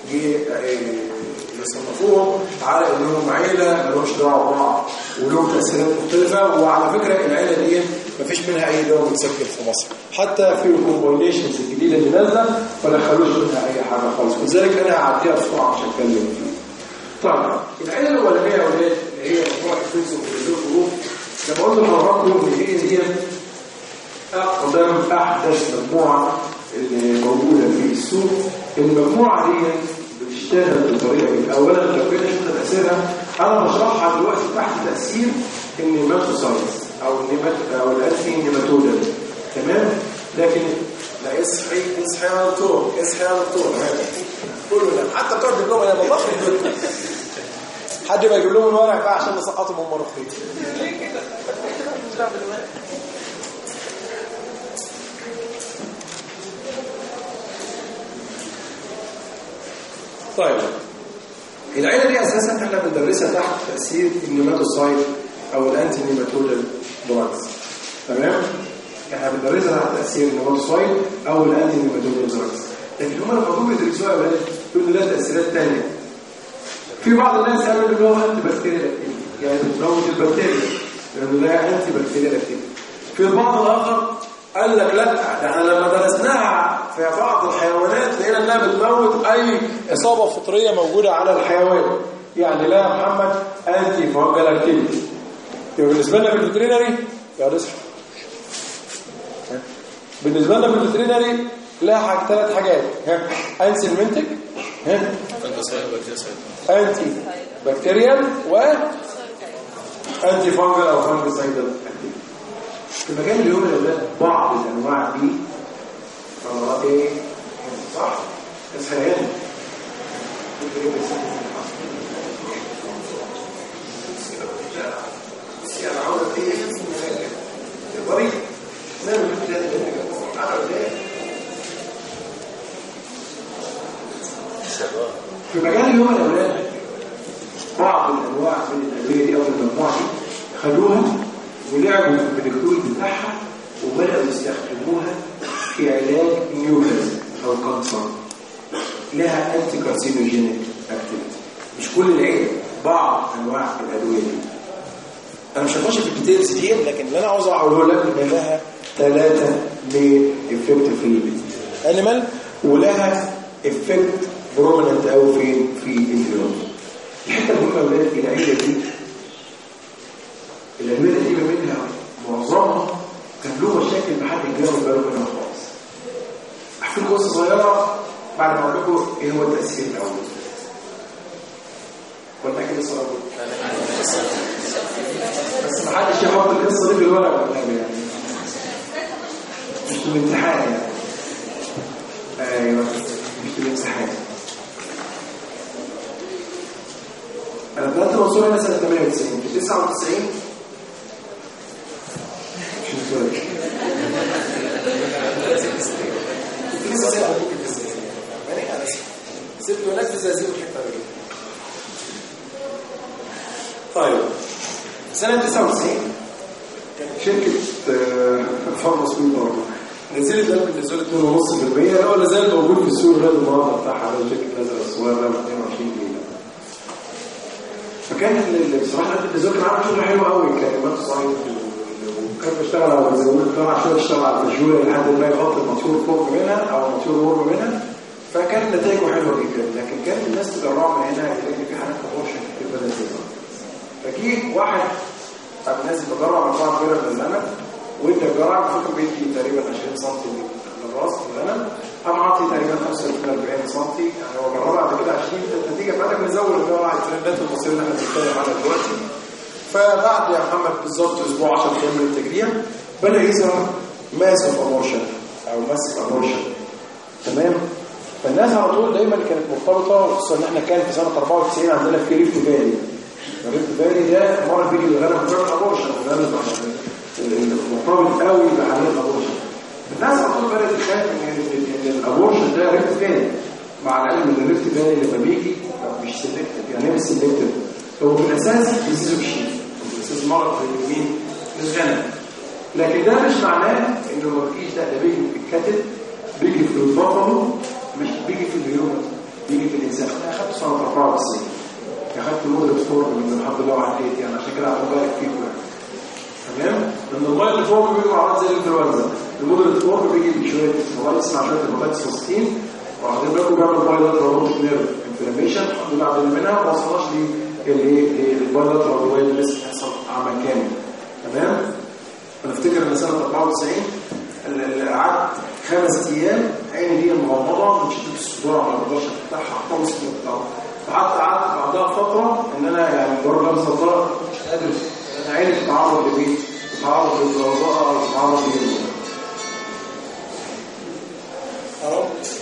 يصنفوهم على انهم عيله مالهمش دعوه ببعض ولهم تاثيرات مختلفه وعلى فكره العيله دي مفيش منها اي دواء متسجل في مصر حتى في الكومباينيشنز الجديده اللي نازله ما دخلوش منها اي حاجه خالص ولذلك انا هعديها بسرعه عشان اتكلم فيها طيب العيله الاولانيه يا اولاد اللي هي مجموعه الفيزو والفيزو جروب زي ما قلت لحضراتكم ان هي دي اقدم احدث مجموعه اللي موجوده في السوق المجموعه دي بتشتغل بطريقه دي اولا لو كده شفنا تاثيرها انا بشرحها دلوقتي تحت تاثير النيماتوسايتس او النيمات او الانتي نيماتودال تمام لكن لا اصحي اصحي يا دكتور اصحي يا دكتور كله لا حتى بتوع الدبلومه يا والله يخرب حد ما يجيب لهم الورق بقى عشان نسقطهم هم مرتين طيب العيله دي اساسا احنا بندرسها تحت تاثير النيماتوسايت او الانتي نيماتودال دراجز تمام احنا بندرسها تحت تاثير النيماتوسايت او الانتي نيماتودال دراجز لكن هم لما جم يدرسوها يا ولاد يقولوا لها تاثيرات ثانيه في بعض الناس قالوا ان هو انتي بكتيريا اكتيف يعني بتموت البكتيريا لانه لها انتي بكتيريا اكتيف في البعض الاخر قال لك لا ده احنا لما درسناها في بعض الحيوانات لقينا انها بتموت اي اصابه فطريه موجوده على الحيوان يعني لا يا محمد انتي فانجل اكتيفيتي يبقى بالنسبه لنا في الفيترينري يا رزق بالنسبه لنا في الفيترينري لها حاجه ثلاث حاجات ها انسلمنتك ها انتي بكتيريال و انتي فانجل او فانجسايدال في مجال اليوم الاولاد بعض الانواع دي ثمرات ايه صح بس هنا يعني عاوز ايه تقدري نعمل كده على في مجال اليوم الاولاد بعض الانواع من الادويه دي او المجموعه دي خدوها ولعبوا في الدكتور بتاعها وبداوا يستخدموها في علاج نيوبلازم او كانسر لها انتي كارسينوجينيك اكتيفيتي مش كل العيله بعض انواع الادويه دي انا مش هخش في الديتيلز دي لكن اللي انا عاوز اقوله لك ان لها ثلاثه مين افكت في الانيمال ولها افكت بروميننت قوي فين في الهيومن الحته المهمه ولاد العيله دي الادويه دي منها معظمها كان له مشاكل محد يجاوب باله منها خالص احكي لكم قصه صغيره بعد ما اقول لكم ايه هو التاثير الاول ولا احكي قصه الاول بس ما حدش يحط القصه دي في الورق ولا يعني مش في الامتحان يعني ايوه مش في الامتحان انا بدات الوصول هنا سنه 98 في 99 مش متذكر كنت لسه سايق ابوك في الزقازيق يعني انا سبت هناك في الزقازيق والحته دي طيب سنه 99 كانت شركه فارماس برضه نزلت قلب نزلت 2.5% هو لا زال موجود في السوق لغايه النهارده بتاعها ده شركه نزل الصغير ده 22 جنيه فكان بصراحه قد التزوير كان عامل شغل حلو قوي كلمات صعيد وكان بيشتغل على زي ما قلت طبعا شويه اشتغل على التشويه لحد ما يغطي الماتيور فوق منها او الماتيور ورم منها فكان نتائجه حلوه جدا لكن كانت الناس تجربها من هنا يلاقي في حالات تبورشن كتير بدات تظهر فجه واحد طب الناس بتجرب مجموعه كبيره من اللبن وانت جرب فكر بيدي تقريبا 20 سم من الراس من اللبن قام عاطي تقريبا 35 40 سم يعني هو جربها بعد كده 20 النتيجه بتاعتك نزود الجرعه الترندات والمصير اللي احنا بنتكلم عنها دلوقتي فبعد يا محمد بالظبط اسبوع 10 ايام من التجريع بدا يظهر ماسف امورشن او ماسف امورشن تمام فالناس على طول دايما كانت مرتبطه وخصوصا ان احنا كان في سنه 94 عندنا في ريفت فالي ريفت فالي ده مره بيجي الغنم بتعمل امورشن الغنم مرتبط قوي بعمليه الابورشن الناس على طول بدات تخاف ان الابورشن ده ريفت فالي مع العلم ان الريفت فالي لما بيجي مش سيلكتيف يعني ايه مش سيلكتيف هو في الاساس ديزيز شيء الاساس مرض في مين الغنم لكن ده مش معناه انه ما بيجيش لا ده بيجي في الكتب بيجي في البطل مش بيجي في الهيومن بيجي في الانسان انا اخدت سنه 94 اخدت موديل ستور من الحمد لله وعديت يعني عشان كده عم بارك فيكم يعني تمام لان الميه اللي فوق بيجي مع زي الانفلونزا الموديل ستور بيجي بشويه فوائس مع شويه هيباتيتس فوسفين واخدين بالكم بيعمل بايلاترال روبوتيك نيرف انفلاميشن الحمد لله عدينا منها ما وصلناش للايه البايلاترال روبوتيك لسه هيحصل عمل كامل تمام انا افتكر ان سنه 94 ال- ال- قعدت خمس ايام عيني دي مغمضه من شده الصداع ما اقدرش افتحها خالص من الطاقه فحتى قعدت بعدها فتره ان انا يعني مجرد لابس نظاره مش قادر انا عيني بتتعرض لبيت بتتعرض للضوضاء او بتتعرض للنور اهو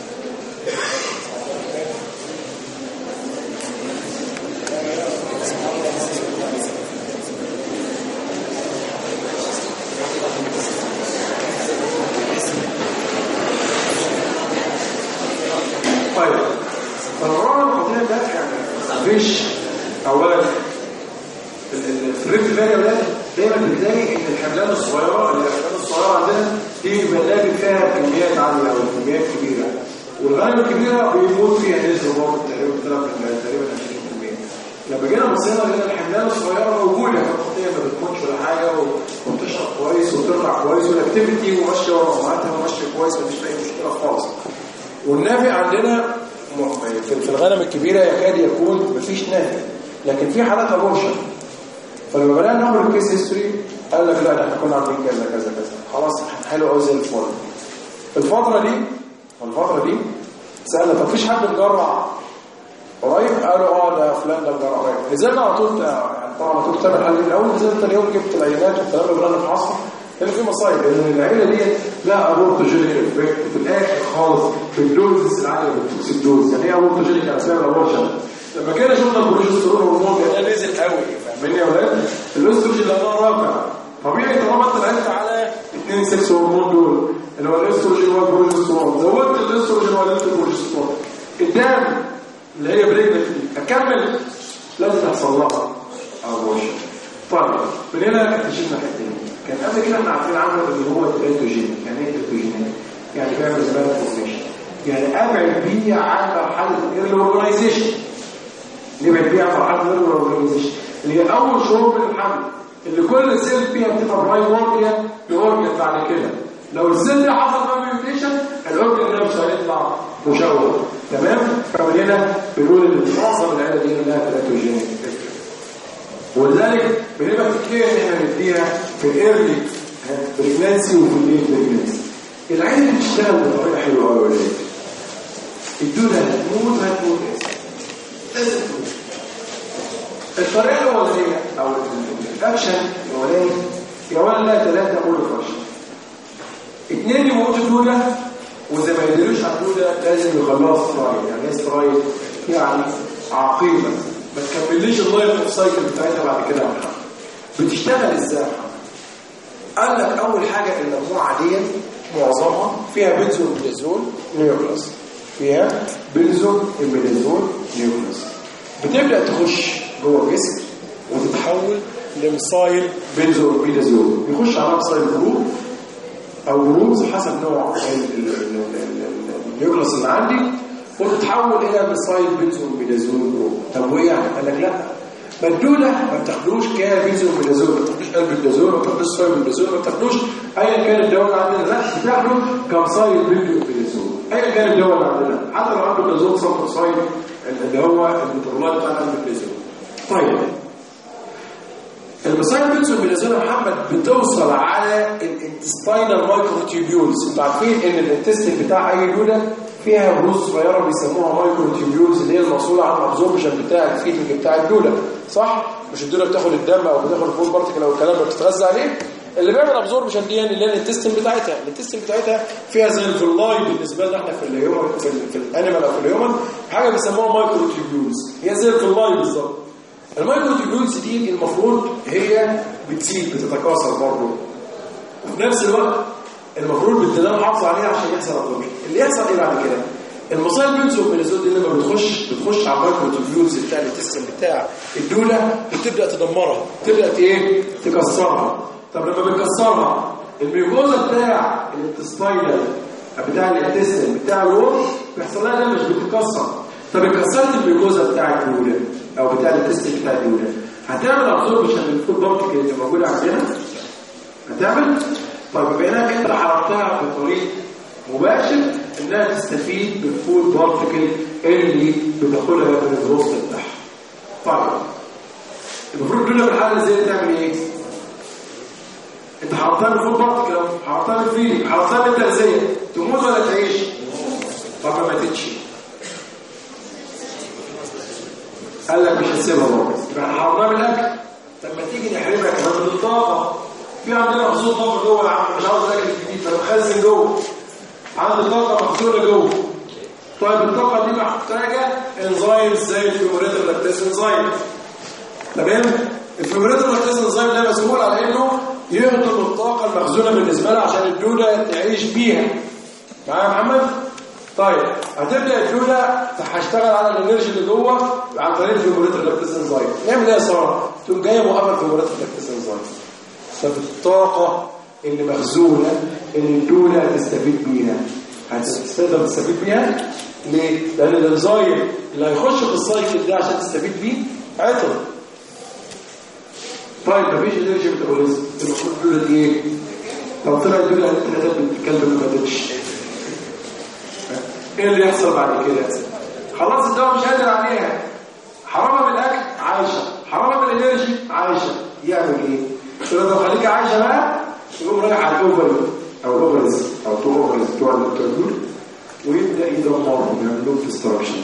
طيب فالموضوع القضيه ده يعني مفيش اولا ال- ال- في الريف الفالي يا ولاد دايما بتلاقي ان الحملات الصغيره اللي الحملات الصغيره عندنا دي بنلاقي فيها كميات عاليه او كميات كبيره والغنم الكبيره بيموت فيها نسبه برضه تقريبا تقريبا تقريبا 20% لما جينا بصينا لقينا الحملات الصغيره موجوده هي ما بتموتش ولا حاجه و- وبتشرب كويس وبترضع كويس والاكتيفيتي وماشيه ورا امهاتها وماشيه كويس مفيش اي مشكله خالص والنافع عندنا م- في في الغنم الكبيره يكاد يكون مفيش نافع لكن في حالات ابورشن فلما بدانا ناخد الكيس هيستوري قال لك لا ده احنا كنا عاملين كذا كذا كذا خلاص حلو قوي زي الفل في الفتره دي في الفتره دي سالنا طب فيش حد مجرع قريب قالوا اه ده فلان ده مجرع قريب نزلنا على طول يعني طبعا على طول كتاب الحل الاول نزلت تاني يوم جبت العينات والكلام اللي بدانا نفحصها كان في مصايب لان العيله دي لا ابورتوجينيك افكت في الاخر خالص في الدوز العاليه بتوكس الدوز يعني ايه ابورتوجينيك اسباب الابورشن لما كده شفنا البروجسترون هرمون ده نزل قوي فاهمين يا ولاد الاستروجين اللي هو رافع طبيعي طالما انت لعبت على اثنين سكس هرمون دول اللي هو الاستروجين والبروجسترون زودت الاستروجين وقللت البروجسترون الدم اللي هي بريجنت اكمل لازم تحصل لها ابورشن طيب من هنا اكتشفنا حاجتين كان قبل كده احنا عارفين عنه اللي هو التريتوجين يعني ايه التريتوجين يعني بيعمل زمان فورميشن يعني ابعد بيه عن مرحله الايرلي اورجنايزيشن نبعد بيه عن مرحله الايرلي اورجنايزيشن اللي هي اول شهور من الحمل اللي كل سيل فيها بتبقى برايموريا لاورجن بعد كده لو السيل ده حصل فيها ميوتيشن الاورجن ده مش هيطلع مشوه تمام فمن هنا بنقول ان معظم العيله دي لها تريتوجين ولذلك بنبقى كتير ان احنا نديها في الايرلي بريجنانسي وفي الليت بريجنانسي العين بتشتغل بطريقه حلوه قوي ولا الدوله هتموت هتموت لازم تموت الطريقه الاولانيه او الاكشن الاولاني يا ولا لا ثلاثه قول فرش اثنين يموتوا الدوله واذا ما يقدروش على الدوله لازم يخلصوا سترايد يعني ايه سترايد يعني عقيمه ما تكمليش اللايف اوف سايكل بتاعتها بعد كده يا محمد بتشتغل ازاي يا محمد قال لك اول حاجه المجموعه دي معظمها فيها بنزو امينازول نيوكلاس فيها بنزو امينازول نيوكلاس بتبدا تخش جوه الجسم وتتحول لمصايل بنزو امينازول بيخش على مصايل جروب او جروبز حسب نوع ال- ال- ال- ال- النيوكلاس اللي عندي وتتحول الى مصايل بنزوميدازول جروب طب وايه يعني قال لك لا ما الدوله ما بتاخدوش كبنزوميدازول ما بتاخدوش البندازول ما بتاخدوش سايبندازول ما بتاخدوش ايا كان الدواء اللي عندنا لا بتاخده كمصايل بنزوميدازول ايا كان الدواء اللي عندنا حتى لو عنده بنزول صف صايل اللي هو الميتابولايت بتاع البنزول طيب المصايل بنزوميدازول يا محمد بتوصل على الانتستينال مايكروتيبيولز انتوا عارفين ان الانتستين بتاع اي دوله فيها بروز صغيره بيسموها مايكروتيبيولز اللي هي المسؤوله عن الابزوربشن بتاع الفيدنج بتاع الدوله صح مش الدوله بتاخد الدم او بتاخد الفود بارتكل او الكلام ده بتتغذى عليه اللي بيعمل ابزوربشن دي يعني اللي هي الانتستين بتاعتها الانتستين بتاعتها فيها زي الفلاي بالنسبه لنا احنا في الهيومن في, ال- في الانيمال او في الهيومن حاجه بيسموها مايكروتيبيولز هي زي الفلاي بالظبط المايكروتيبيولز دي المفروض هي بتزيد بتتكاثر برضه وفي نفس الوقت المفروض بالتزام محافظه عليها عشان يحصل ابزوربشن اللي يحصل ايه بعد كده المصايب بنسو البنزول دي لما بتخش بتخش على المايكروتيبيولز بتاع الانتستين بتاع الدوله بتبدا تدمرها تبدا ايه تكسرها طب لما بتكسرها الميوكوزا بتاع الانتستينال بتاع الانتستين بتاع الورم بيحصل لها دمج بتتكسر طب اتكسرت الميوكوزا بتاع الدوله او بتاع الانتستين بتاع الدوله هتعمل ابزوربشن للفود بارتكل اللي موجوده عندنا هتعمل طيب يبقى هنا انت حركتها بطريق مباشر انها تستفيد بالفود بارتكل اللي بتاخدها من الوسط بتاعها طيب المفروض دول في الحاله ازاي تعمل ايه انت حرطها من فوق بارتكل حرطها من فيه حرطها من تغذيه تموت ولا تعيش طب ما ماتتش قال لك مش هتسيبها برضه يبقى احنا حرمناها من الاكل طب ما تيجي نحرمها كمان من الطاقه في عندنا مخزون طاقه جوه يا عم مش عاوز الاكل الجديد فانا مخزن جوه عندي طاقه مخزونه جوه طيب الطاقه دي محتاجه انزيم زي الفيبريتر لاكتاز انزيم تمام الفيبريتر لاكتاز انزيم ده مسؤول على انه يهضم الطاقه المخزونه بالنسبه لها عشان الدوده تعيش بيها معايا يا محمد طيب هتبدا الدوده هتشتغل على الانرجي اللي جوه عن طريق الفيبريتر لاكتاز انزيم نعمل ايه يا ساره تقوم جايه موقفه الفيبريتر لاكتاز انزيم طب الطاقه اللي مخزونه اللي الدوده هتستفيد بيها هتقدر تستفيد بيها ليه؟ لان الانزيم اللي هيخش في السايكل ده عشان تستفيد بيه عطل طيب مفيش انرجي ميتابوليزم المفروض الدوده دي ايه؟ لو طلع الدوده هتبقى ده الكلب ما ماتتش ايه اللي يحصل بعد كده خلاص الدواء مش قادر عليها حرامها من الاكل عايشه حرامها من الانرجي عايشه يعمل ايه يقول له خليك عايشه بقى يقوم رايح على الاوفر او الاوفرز او تو اوفرز بتوع الدكتور دول ويبدا يدمرهم يعمل لهم ديستراكشن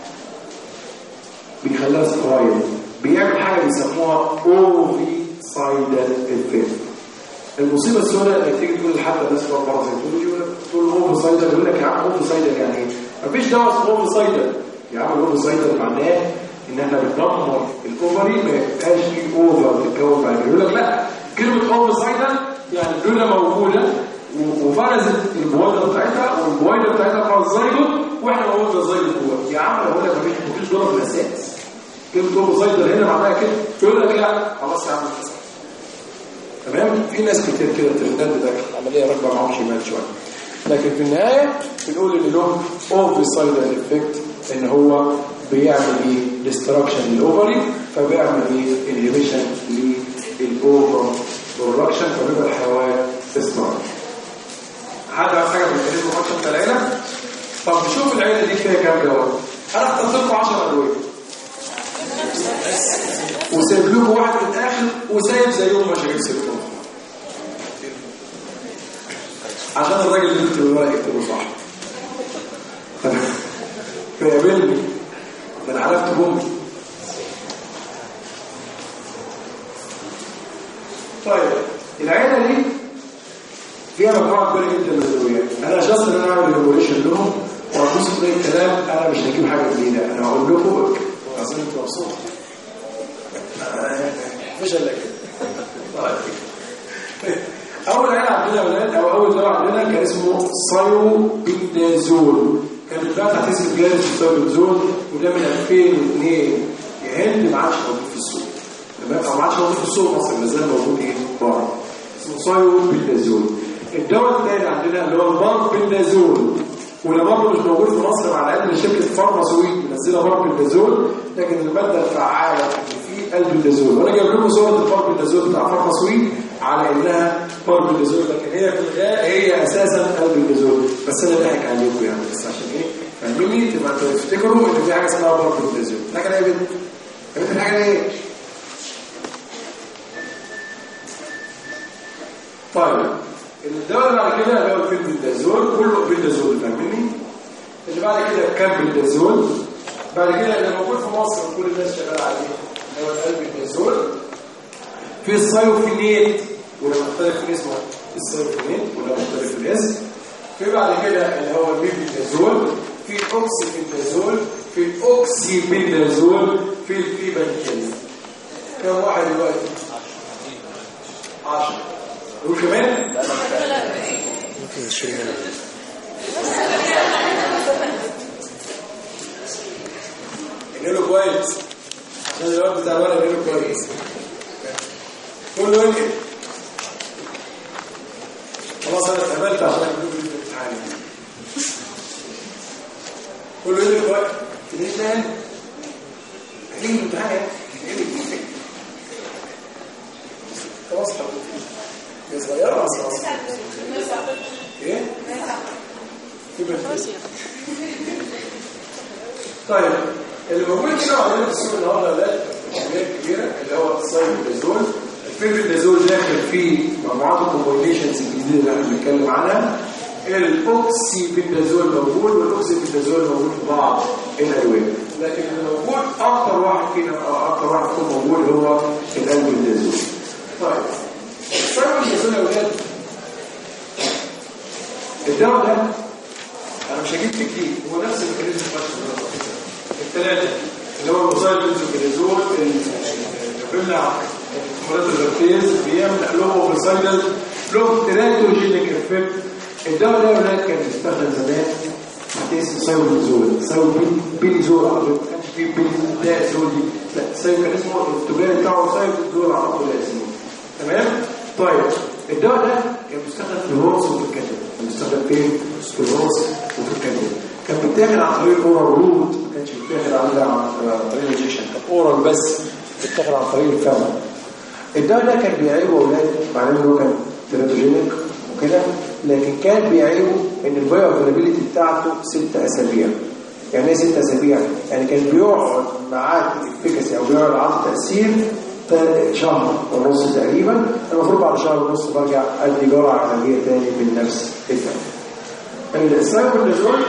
بيخليها سترايل بيعمل حاجه بيسموها اوفي سايدال افكت المصيبه السوداء انك تيجي تقول لحد الناس بتوع بره زي تقول يقول لك تقول اوفي سايدال يقول لك يا عم اوفي سايدال يعني ايه؟ مفيش دواء اسمه اوفي سايدال يا عم اوفي سايدال معناه ان احنا بندمر الاوفري ما يبقاش فيه اوفر تتكون بعد كده يقول لك لا كلمه اوفي سايدال يعني الدوله موجوده و- وفرزت البويضه بتاعتها والبويضه بتاعتها فيها الزيجوت واحنا موجودة الزيجوت جوه يا عم لو اقول لك مفيش مفيش دولار في الاساس كلمه اوفي سايدال هنا معناها كده يقول لك لا خلاص يا عم تمام في ناس كتير كده ترندات بتاكل عمليه راكبه معاهم شمال شويه لكن في النهايه بنقول ان له اوفي سايدال افكت ان هو بيعمل ايه ديستراكشن للاوفري فبيعمل ايه انهبيشن للاوفر برودكشن فبيبقى الحيوان استراك حد عايز حاجه من الكلمه الفانكشن بتاع العيله طب نشوف العيله دي فيها كام دواء انا اخترت لكم 10 ادويه وسايب لكم واحد في الاخر وسايب زيهم مش هجيب سيرتهم عشان الراجل اللي يكتب الورق يكتبه صح فيقابلني ده انا عرفت بومي طيب العيله دي فيها مجموعه كبيره جدا من الادويات انا شخص ان انا اعمل ريفوليوشن لهم وابص في الكلام انا مش هجيب حاجه جديده انا هقول لكم عشان انتوا مبسوطين مش الا كده طيب اول عيله عندنا يا ولاد او اول دواء عندنا كان اسمه سايوبيندازول كان بيتباع تحت اسم جهاز السايوبيندازول وده من 2002 يا هند ما عادش موجود في السوق تمام او ما عادش موجود في السوق مصر ما زال موجود ايه بره اسمه سايوبيندازول الدواء الثاني عندنا اللي هو الباربندازول وده برضه مش موجود في مصر مع العلم شركه فارماسويت منزله باربندازول لكن الماده الفعاله اللي فيه البندازول وانا جايب لكم صوره الباربندازول بتاع فارماسويت على انها باربندازول لكن هي في الغاء هي اساسا البندازول بس انا ضحك عليكم يعني بس عشان ايه فاهميني تبقى تفتكروا ان في حاجه اسمها باربندازول لكن هي بنت بنت الحاجه دي ايه طيب الدواء اللي بعد كده اللي هو البندازول كله بندازول فاهمني اللي بعد كده الكامبندازول بعد كده اللي موجود في مصر وكل الناس شغاله عليه اللي هو البندازول في السايوفينيت وده مختلف في اسمه السايوفينيت وده مختلف في الاسم في بعد كده اللي هو البيبندازول في الاوكسيبندازول في الاوكسيبندازول في الفيبنكين كم واحد دلوقتي 10 دول كمان ممكن نشيل منها انقله كويس عشان الوقت بتاع الورق انقله كويس كله ينقل خلاص انا اتقبلت عشان اجيب لي الامتحان كله ينقل كويس ليه تاني؟ هنيجي الامتحان خلاص حبيبي هي صغيرة بس خلاص ايه؟ يبقى طيب اللي موجود كده عندنا في السوق النهارده ده كميات كبيره اللي هو السايبرازول الفيربندازول داخل في مجموعات الكومبينيشنز الجديده اللي احنا بنتكلم عنها الاوكسي بندازول موجود والاوكسي بندازول موجود في بعض الادويه لكن اللي موجود اكتر واحد فينا أو اكتر واحد فيهم موجود هو الالبندازول طيب الفيربندازول يا اولاد الدواء ده انا مش هجيب فيه جديد هو نفس الميكانيزم بتاع الثلاثه اللي هو الموزايل بنزوكريزول بيمنع مرض الارتيز بيمنع له بسايدل له تراتوجينيك افكت الدواء ده ولاد كان بيستخدم زمان تحت اسم سايوبينزول سايوبينزول على طول ما كانش فيه بينزول دي لا سايو كان اسمه التجاري بتاعه سايوبينزول على طول اسمه تمام طيب الدواء ده كان بيستخدم في الهورس وفي الكتب كان بيستخدم فين في الهورس وفي الكتب كان بيتاخد عن طريق الاورال روت ما كانش بيتاخد عن عن طريق الانجكشن كان اورال بس بيتاخد عن طريق الفم الدواء ده كان بيعيبه اولاد مع انه هو كان تيراتوجينيك وكده لكن كان بيعيبه ان البايو افيلابيلتي بتاعته ست اسابيع يعني ايه ست اسابيع يعني كان بيقعد معاك الفيكسي او بيقعد عند تاثير تا- شهر ونص تقريبا المفروض بعد شهر ونص برجع ادي جرعه علاجيه تاني من نفس الدواء السايبرنازول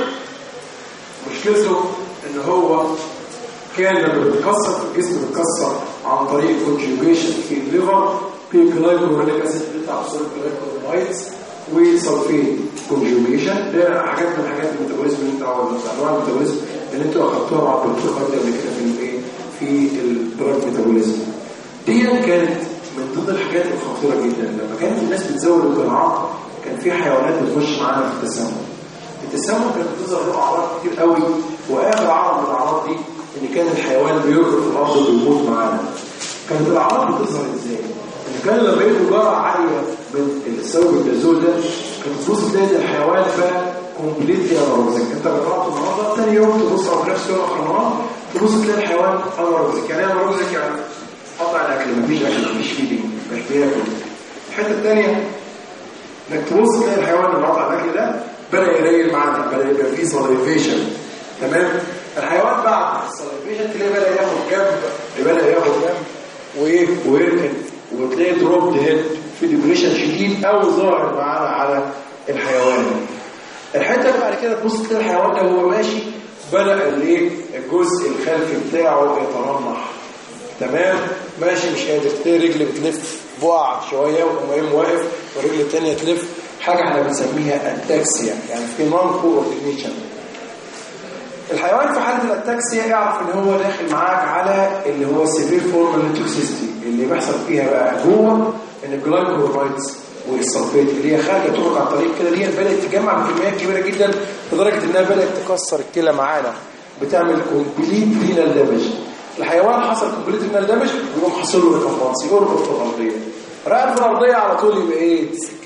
مشكلته ان هو كان لما بيتكسر في الجسم بيتكسر عن طريق كونجوجيشن في الليفر في جلايكولونيك اسيد بتاع صور جلايكولونايتس وسلفيت كونجوجيشن ده حاجات من حاجات الميتابوليزم اللي انت او انواع الميتابوليزم اللي انتوا اخدتوها مع الدكتور خالد قبل كده في الايه في الدراج ميتابوليزم دي كانت من ضمن الحاجات الخطيره جدا لما كانت الناس بتزود الجرعات كان في حيوانات بتخش معانا في التسمم التسمم كانت بتظهر له اعراض كتير قوي واخر عرض من الاعراض دي ان كان الحيوان بيجري في الارض وبيموت معانا كانت الاعراض بتظهر ازاي ان كان لما يدوا جرعه عاليه من السبب البازول ده كانت تبص تلاقي الحيوان بقى كومبليتلي انوركسيك انت جربته النهارده ثاني يوم تبص على نفس يوم اخر النهار تبص تلاقي الحيوان انوركسيك يعني ايه انوركسيك يعني قطع الاكل مفيش اكل مفيش فيدنج مش بياكل الحته الثانيه انك تبص تلاقي الحيوان اللي قطع الاكل ده بدا يريل معانا بدا يبقى فيه سلايفيشن تمام الحيوان بعد السلايفيشن تلاقيه بدا ياخد جنب بدا ياخد جنب وايه ويركن وتلاقي دروب هيد في ديبريشن شديد قوي ظاهر معانا على الحيوان الحته اللي بعد كده تبص تلاقي الحيوان ده وهو ماشي بدا الايه الجزء الخلفي بتاعه يترنح تمام ماشي مش قادر تلاقي رجل بتلف بقع شويه وقوم واقف والرجل الثانيه تلف حاجه احنا بنسميها التاكسيا يعني في نون كوردينيشن الحيوان في حاله الاتاكسيا يعرف ان هو داخل معاك على اللي هو السيفير فورم توكسيستي اللي بيحصل فيها بقى جوه ان الجلايكولايتس والسلفيت اللي هي خارجه تخرج عن طريق كده دي بدات تجمع بكميات كبيره جدا لدرجه انها بدات تكسر الكلى معانا بتعمل كومبليت رينال دامج الحيوان حصل كومبليت رينال دامج ويقوم حاصل له ريكمبانس يربط في الارضيه رقد في الارضيه على طول يبقى ايه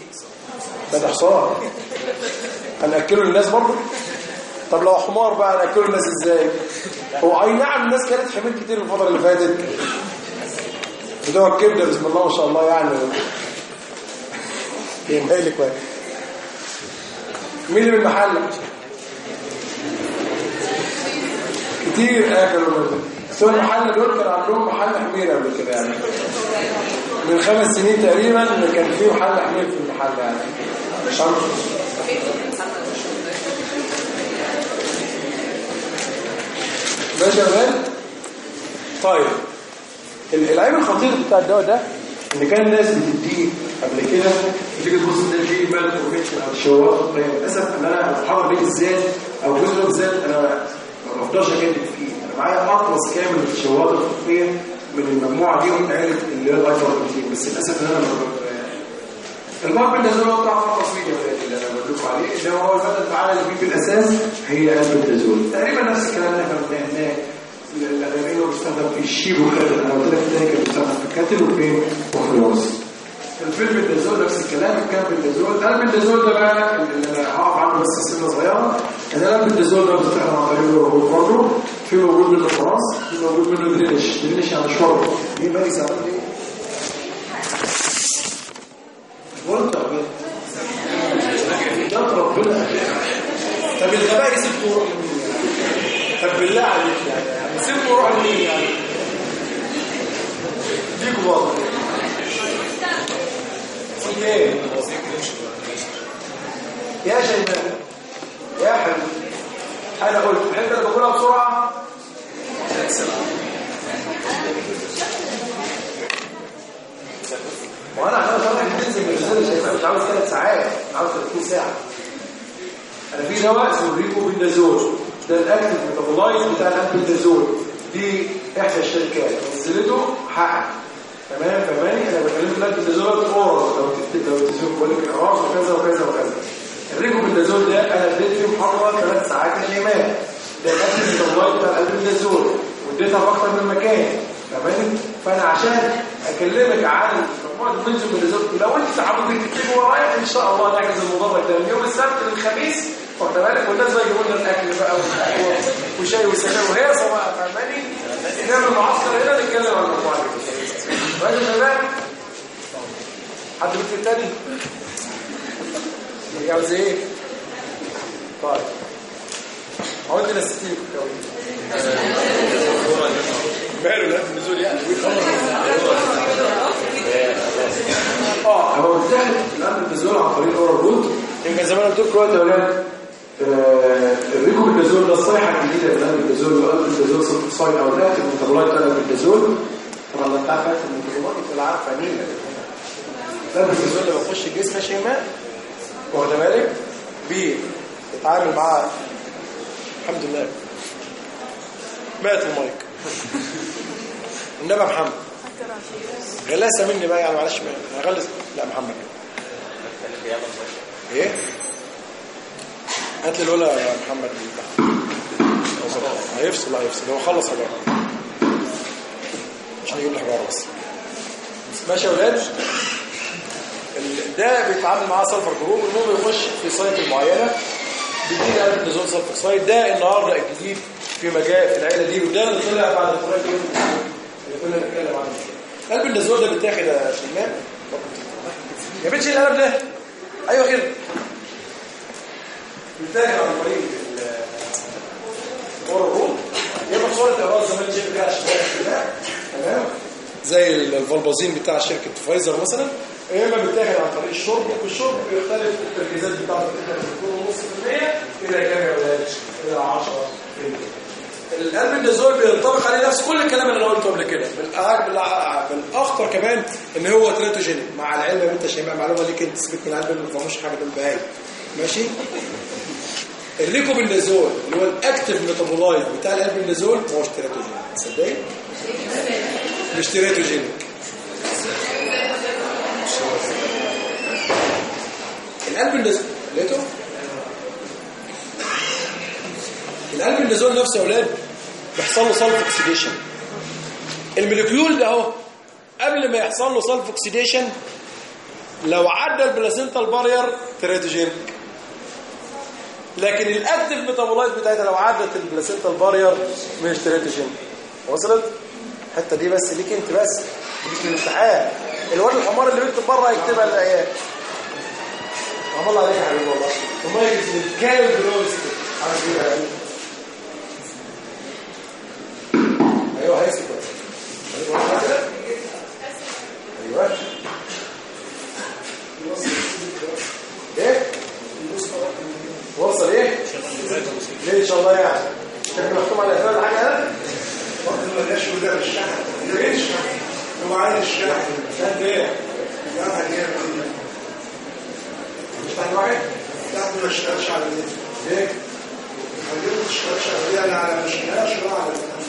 ده حصان هناكله للناس برضه طب لو حمار بقى ناكله الناس ازاي هو اي نعم الناس كانت حمير كتير الفتره اللي فاتت بتوع الكبده بسم الله ما شاء الله يعني مالك كويس مين اللي من المحل كتير اكلوا منه بتوع المحل دول كان عندهم محل حمير قبل كده يعني من خمس سنين تقريبا كان في محل حمير في المحل يعني شرط ماشي يا ولاد طيب العيب الخطير بتاع الدواء ده ان كان الناس بتديه قبل كده تيجي تبص ان في مال كونفكشن او شواط للاسف ان انا المحاضره دي بالذات او الجزء ده بالذات انا ما بفضلش اكتب فيه انا معايا اطلس كامل في الشواط الخطيه من المجموعه دي واتعرف اللي هي الايفر بروتين بس للاسف ان انا ما الباب اللي هو بتاع التصوير اللي انا بقول لكم عليه اللي هو الماده الفعاله اللي فيه في الاساس هي البنتازول تقريبا نفس الكلام اللي احنا قلناه الادرينالين بيستخدم في الشيب والكاتل انا قلت لك الثاني كان بيستخدم في الكاتل وفين وفي الورس الفيلبنتازول نفس الكلام الكامبنتازول ده البنتازول ده بقى اللي انا هقف عنه بس سنه صغيره ان انا البنتازول ده بيستخدم عن طريق الروبوت برضه في موجود منه خلاص في موجود منه درينش درينش يعني شرب مين بقى يساعدني ايه؟ وانت ده ربنا طب الغباء سيبته يروح لمين يعني طب بالله عليك يعني, يعني سيبته يروح لمين يعني ديكوا بابا في ايه يا شيماء يا حبيبي انا قلت انت اللي بقولها بسرعه وانا عشان اقدر تنزل من الزول مش عاوز ثلاث ساعات عاوز 30 ساعه انا في دواء اسمه ريكوبيندازول ده الاكتف ميتابولايز بتاع الامبيدازول دي احدى الشركات نزلته حق تمام فماني انا بكلمك الامبيدازول اورال لو تكتب لو تشوف بقول لك اعراض وكذا وكذا وكذا الريكوبيندازول ده انا اديت فيه محاضره ثلاث ساعات يا شيماء ده الاكتف ميتابولايز بتاع الامبيدازول واديتها في اكتر من مكان تمام فانا عشان اكلمك عن مجموعه المنزل من الريزولت لو انت عاوز تكتب ورايا ان شاء الله نحجز المدرج ده من يوم السبت للخميس واخد بالك والناس بقى يجيبوا لنا الاكل بقى والقهوه وشاي وسلام وهي سواء فاهماني نعمل معسكر هنا نتكلم عن الموضوع ده ماشي يا شباب حد بيكتب تاني عاوز ايه طيب عاوز نستفيد ماله لا النزول يعني اه هو بتاخد الامر النزول عن طريق الاورال روت يمكن زي ما انا قلت لكم دلوقتي يا اولاد الريكوبيدازول ده الصيحه الجديده من الامر النزول اللي هو الامر سايد او الاكتف ميتابولايت بتاع الامر طبعا لو انت عارف اكتف ميتابولايت تبقى عارفه مين الامر النزول لما بيخش الجسم يا شيماء واخد بالك بيتعامل معاه الحمد لله مات المايك النبي محمد غلاسه مني بقى يعني معلش بقى غلس لا محمد ايه هات لي الولا يا محمد هيفصل هيفصل هو خلص بقى عشان يجيب لي حجاره بس ماشي يا ولاد ده بيتعامل معاه سلفر جروب المهم يخش في سايكل معينه بيديني قلب نزول سلفر سايد ده النهارده الجديد في مجال في العيله دي وده اللي طلع بعد الفراغ اللي كنا بنتكلم عنه قلب النزول ده بيتاخد يا شيماء يا بنتي القلم ده ايوه كده بيتاخد عن طريق الورول يبقى صوره الاراضي زي ما انت شايف كده عشان تمام زي الفالبازين بتاع شركه فايزر مثلا يا اما بيتاخد عن طريق الشرب والشرب بيختلف التركيزات بتاعته بتكون نص في المية الى كام يا ولاد؟ الى 10 القلب النزول بينطبق عليه نفس كل الكلام اللي انا قلته قبل كده بالاخطر كمان ان هو تراتوجينيك مع العلم ان انت شايف معلومه ليك انت سيبك من القلب ما فهموش حاجه دول بهاي ماشي الريكوبندازول اللي هو الاكتف ميتابولايت بتاع القلب النزول ما هوش تراتوجينيك تصدقي مش تراتوجينيك القلب النزول لقيته القلب النزول نفسه يا اولاد بيحصل له سلف اوكسيديشن الموليكيول ده اهو قبل ما يحصل له سلف اوكسيديشن لو عدى البلاسينتال بارير تراتوجينيك لكن الاكتف ميتابولايت بتاعتها لو عدت البلاسينتال بارير مش تراتوجينيك وصلت الحته دي بس ليك انت بس ليك في الامتحان الواد الحمار اللي بيكتب بره هيكتبها للعيال عم الله عليك يا حبيبي والله وما يجي الكامل بلوز عامل ايه يعني ايوه هيسكت ايوه ايه وصل ايه ليه ان شاء الله يعني شكل محكوم على اثناء الحاجه هذا وقت ما جاش وده بالشحن ليش هو عايز الشحن كانت ايه لا هجيب مش تحت واحد لا ما اشتغلش على دي ليه هجيب ما اشتغلش على دي انا على مش لا شغال على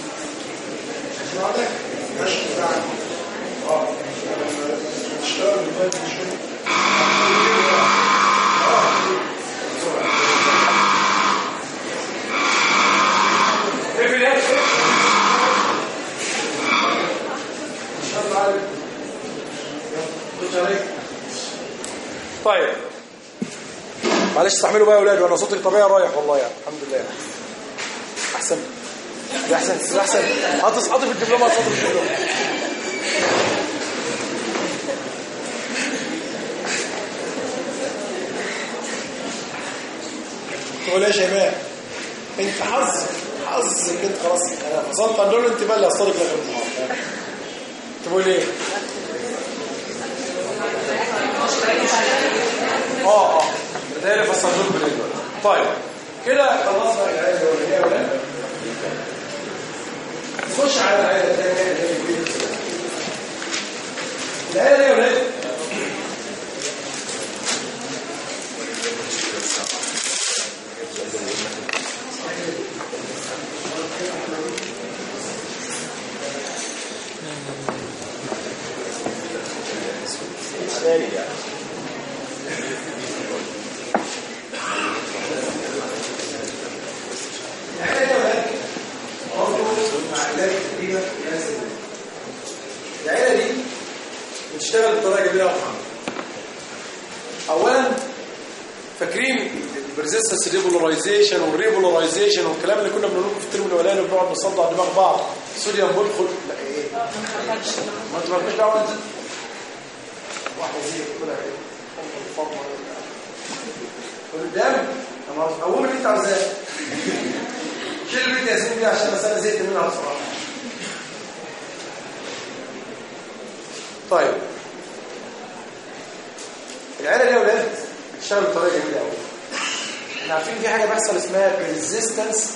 اسمعك مش بتاعك اه اشتغل بالبيت شويه ايه في الاخر ان شاء الله عليك خش عليك طيب معلش استحملوا بقى يا اولاد وانا صوتي طبيعي رايح والله يعني الحمد لله احسن ده احسن ده احسن حاطط حاطط في الدبلوم حاطط في الدبلوم تقول ايه يا شيماء انت حظ حظ انك انت خلاص انا فصلت عن دول انت بقى اللي هصطدق لك النهارده تقول ايه اه اه ده اللي فصلته لكم دلوقتي طيب كده خلصنا العيله الاولانيه يا ولاد نخش على العيله الثانيه اللي هي البيت. العيله دي يا ولاد العيله دي بتشتغل بطريقه جميله ومحمد اولا فاكرين البرزيستنس ريبولاريزيشن والريبولاريزيشن والكلام اللي كنا بنقوله في الترم الاولاني وبنقعد نصدع دماغ بعض صوديوم بيدخل لا ايه ما انت مالكش دعوه انت واحده زي كده ايه فاطمه قدام انا اول اللي انت عاوزاه شيل البيت يا سيدي عشان بس انا زهقت منها بصراحه طيب العيله دي يا اولاد بتشتغل بطريقه جميله قوي احنا عارفين في حاجه بيحصل اسمها ريزيستنس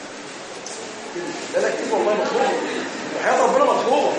لا لا كتير والله مطلوبه وحياه ربنا مطلوبه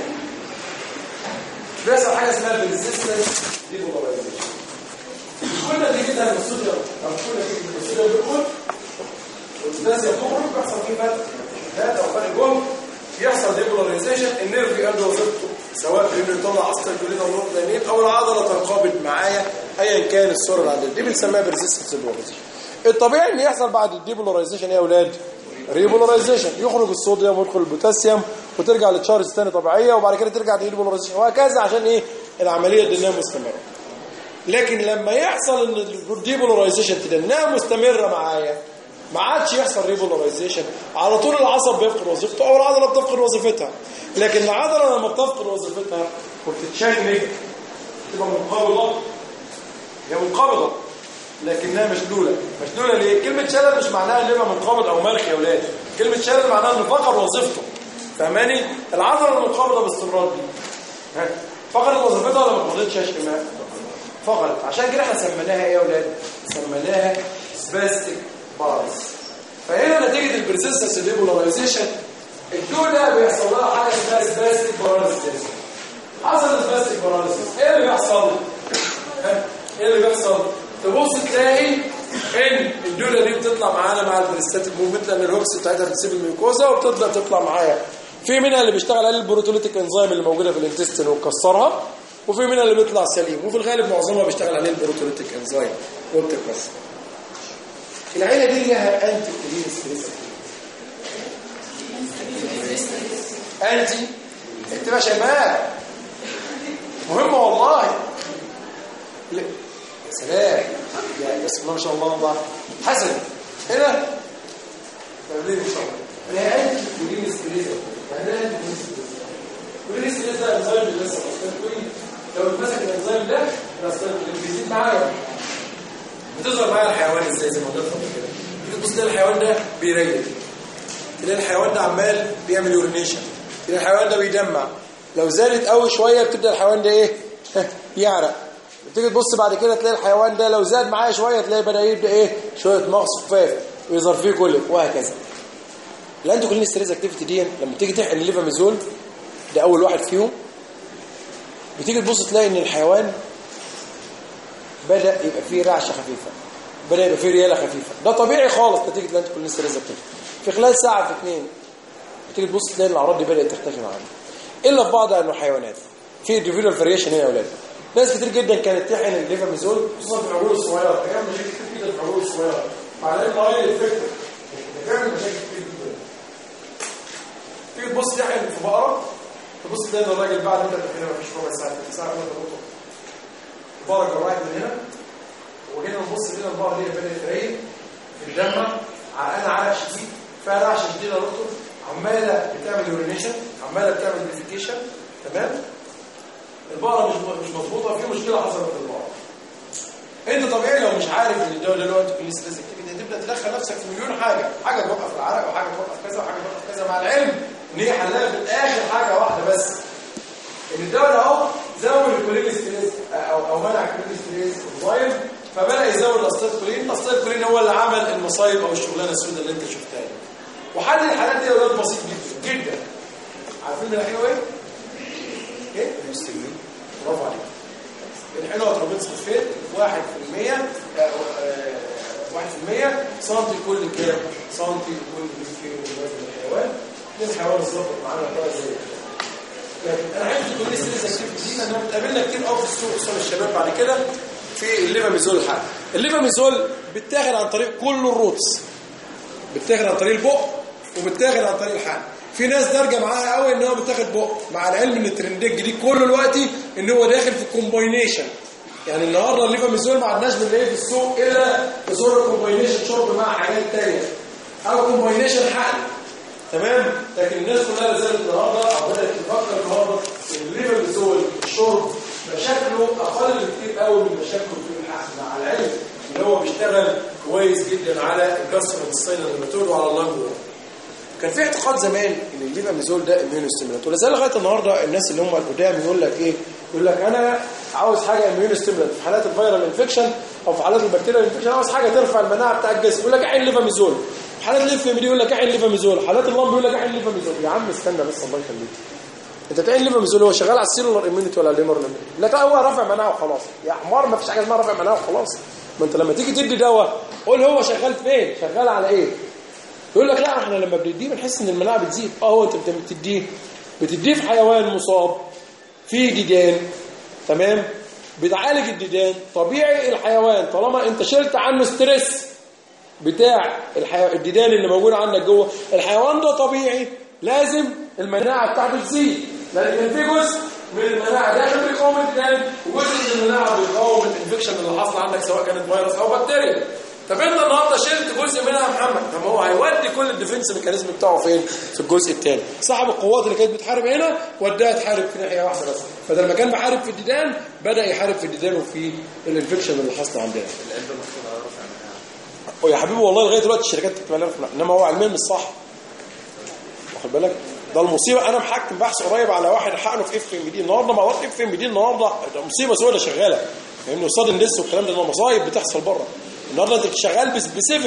بيحصل حاجه اسمها ريزيستنس دي بولاريزيشن كل نتيجتها ان الصوديوم او كل نتيجه ان الصوديوم بيدخل والبوتاسيوم تخرج بيحصل فيه فرق لا او فرق جهد يحصل ديبولاريزيشن النيرف يؤدي وظيفته سواء في انه يطلع اصلا الجليد او نور دايمين او العضله تنقبض معايا ايا كان الصوره اللي عندنا دي بنسميها بريزيستنس ديبولاريزيشن الطبيعي ان يحصل بعد الديبولاريزيشن ايه يا اولاد ريبولاريزيشن يخرج الصوديوم ويدخل البوتاسيوم وترجع للتشارج ثاني طبيعيه وبعد كده ترجع للديبولاريزيشن وهكذا عشان ايه العمليه الدنيا مستمره لكن لما يحصل ان الديبولاريزيشن تدنها مستمره معايا ما عادش يحصل ريبولاريزيشن على طول العصب بيفقد وظيفته او العضله بتفقد وظيفتها لكن العضله لما بتفقد وظيفتها وبتتشنج تبقى منقبضه هي منقبضه لكنها مشلوله مشلوله ليه كلمه شلل مش معناها ان يبقى منقبض او مرخي يا اولاد كلمه شلل معناها انه فقد وظيفته فاهماني العضله المنقبضه باستمرار دي ها فقدت وظيفتها ولا ما فقدتش يا شيماء فقدت عشان كده احنا سميناها ايه يا اولاد سميناها سباستيك بارز فهنا نتيجه البرسيستنس ديبولاريزيشن الدوله بيحصل لها حاجه اسمها سباستيك باراليسيس حصل سباستيك باراليسيس ايه اللي بيحصل ها؟ ايه اللي بيحصل تبص تلاقي ان الدوله دي بتطلع معانا مع البريستاتيك موفمنت لان الهوكس بتاعتها بتسيب الميوكوزا وبتبدا تطلع معايا في منها اللي بيشتغل على البروتوليتيك انزيم اللي موجوده في الانتستين ويكسرها وفي منها اللي بيطلع سليم وفي الغالب معظمها بيشتغل عليه البروتوليتيك انزيم وبتتكسر العيله دي لها انتي كولين ستريس انتي انت يا شباب مهمه والله لا. يا سلام يا بسم الله ما شاء الله الله حسن هنا تمرين ان شاء الله هي انتي كولين ستريس يعني ايه انتي كولين ستريس كولين ستريس ده انزيم اللي لسه كولين لو اتمسك الانزيم ده الاستاذ بيزيد معايا بتظهر معايا الحيوان ازاي زي ما قلت لكم كده تيجي تبص تلاقي الحيوان ده بيريل تلاقي الحيوان ده عمال بيعمل يورينيشن تلاقي الحيوان ده بيدمع لو زادت قوي شويه بتبدا الحيوان ده ايه يعرق تيجي تبص بعد كده تلاقي الحيوان ده لو زاد معايا شويه تلاقي بدا يبدا ايه شويه مغص خفاف ويظهر فيه كله وهكذا الانتوكولين ستريس اكتيفيتي دي لما تيجي تحقن الليفاميزول ده اول واحد فيهم بتيجي تبص تلاقي ان الحيوان بدا يبقى فيه رعشه خفيفه بدا يبقى فيه رياله خفيفه ده طبيعي خالص نتيجه الانتيكولين ستريس اكتيفيتي في خلال ساعه في اثنين بتيجي تبص تلاقي الاعراض دي بدات تختفي معانا الا في بعض انواع الحيوانات في individual فاريشن هنا يا اولاد ناس كتير جدا كانت تحقن الليفاميزول خصوصا في العجول الصغيره بتعمل مشاكل كتير جدا في العجول الصغيره مع ان الايل افكت بتعمل مشاكل كتير جدا تيجي تبص تحقن في بقره تبص تلاقي ان الراجل بعد انت هنا مفيش ربع ساعه ثلث ساعه كده تبطل البقره جرعت من هنا وهنا نبص هنا البقره دي بدات تريق في الدم عرقانه عرق شديد فيها رعشه شديده يا دكتور عماله بتعمل يورينيشن عماله بتعمل ديفيكيشن تمام البقره مش مش مظبوطه في مشكله حصلت في البقره انت طبيعي لو مش عارف ان الدواء ده دلوقتي كويس اكتيفيتي هتبدا تدخل نفسك في مليون حاجه حاجه توقف العرق وحاجه توقف كذا وحاجه توقف كذا مع العلم ان هي حلها في الاخر حاجه واحده بس ان الدواء ده اهو زود الكوليسترول او او منع الكوليسترول الانسولين هو اللي عمل المصايب او الشغلانه السوداء اللي انت شفتها دي. وحل الحالات دي يا اولاد بسيط جدا جدا عارفين الحلوه ايه؟ ايه؟ برافو عليك الحلوه تروبين صفيت 1% آه، آه، 1% سنتي كل كام؟ سنتي كل 100 كيلو من وزن الحيوان الحيوان الظبط معانا بقى زي كده لكن انا عايز تكون لسه لسه كتير لانها بتقابلنا كتير قوي في السوق خصوصا الشباب بعد كده في الليفاميزول الحق الليفاميزول بتاخد عن طريق كل الروتس بتاخد عن طريق البق وبتاخد عن طريق الحقن في ناس دارجه معاها قوي ان هو بتاخد بق مع العلم ان الترندات الجديد كل الوقت ان هو داخل في كومباينيشن يعني النهارده الليفاميزول ما عدناش بنلاقيه في السوق الا في صوره كومباينيشن شرب مع حاجات ثانيه او كومباينيشن حقن تمام لكن الناس كلها لا زالت النهارده او بدات تفكر النهارده ان الليفاميزول الشرب مشاكله اقل بكتير قوي من مشاكله في الحقن مع العلم ان هو بيشتغل كويس جدا على الجسر الصيني الماتور وعلى اللنج كان في اعتقاد زمان ان الليفاميزول ده اميون ستيمولانت ولا زال لغايه النهارده الناس اللي هم القدام يقول لك ايه يقول لك انا عاوز حاجه اميون ستيمولانت في حالات الفيرال انفكشن او في حالات البكتيريا انفكشن عاوز حاجه ترفع المناعه بتاع الجسم يقول لك عين ليفاميزول في حالات الاف ام دي يقول لك عين ليفاميزول حالات اللمب يقول لك عين ليفاميزول يا عم استنى بس الله يخليك انت تعين ليفاميزول هو شغال على السيلولار اميونيتي ولا على الليمر اميونيتي لا هو رافع مناعه وخلاص يا حمار ما فيش حاجه اسمها رافع مناعه وخلاص ما انت لما تيجي تدي دواء قول هو شغال فين شغال على ايه يقول لك لا احنا لما بنديه بنحس ان المناعه بتزيد اه هو انت بتديه بتديه في حيوان مصاب في ديدان تمام بتعالج الديدان طبيعي الحيوان طالما انت شلت عنه ستريس بتاع الحيو... الديدان اللي موجود عندك جوه الحيوان ده طبيعي لازم المناعه بتاعته تزيد لان كان في جزء من المناعه داخل بيقاوم الديدان وجزء من المناعه بيقاوم الانفكشن اللي حصل عندك سواء كانت فيروس او بكتيريا طب انت النهارده شلت جزء منها يا محمد طب هو هيودي كل الديفنس ميكانيزم بتاعه فين في الجزء الثاني صاحب القوات اللي كانت بتحارب هنا وداها تحارب في ناحيه واحده بس بدل ما كان بيحارب في الديدان بدا يحارب في الديدان وفي الانفكشن اللي حصل عندنا القلب المفروض على رفع المناعة ويا حبيبي والله لغايه دلوقتي الشركات بتكتب عليها انما هو علميا مش صح واخد بالك ده المصيبه انا محكم بحث قريب على واحد حقنه في اف ام دي النهارده مواد اف ام دي النهارده ده مصيبه سوداء شغاله فاهمني وصاد النس والكلام ده ده مصايب بتحصل بره النهارده انت شغال بسبيسيفيك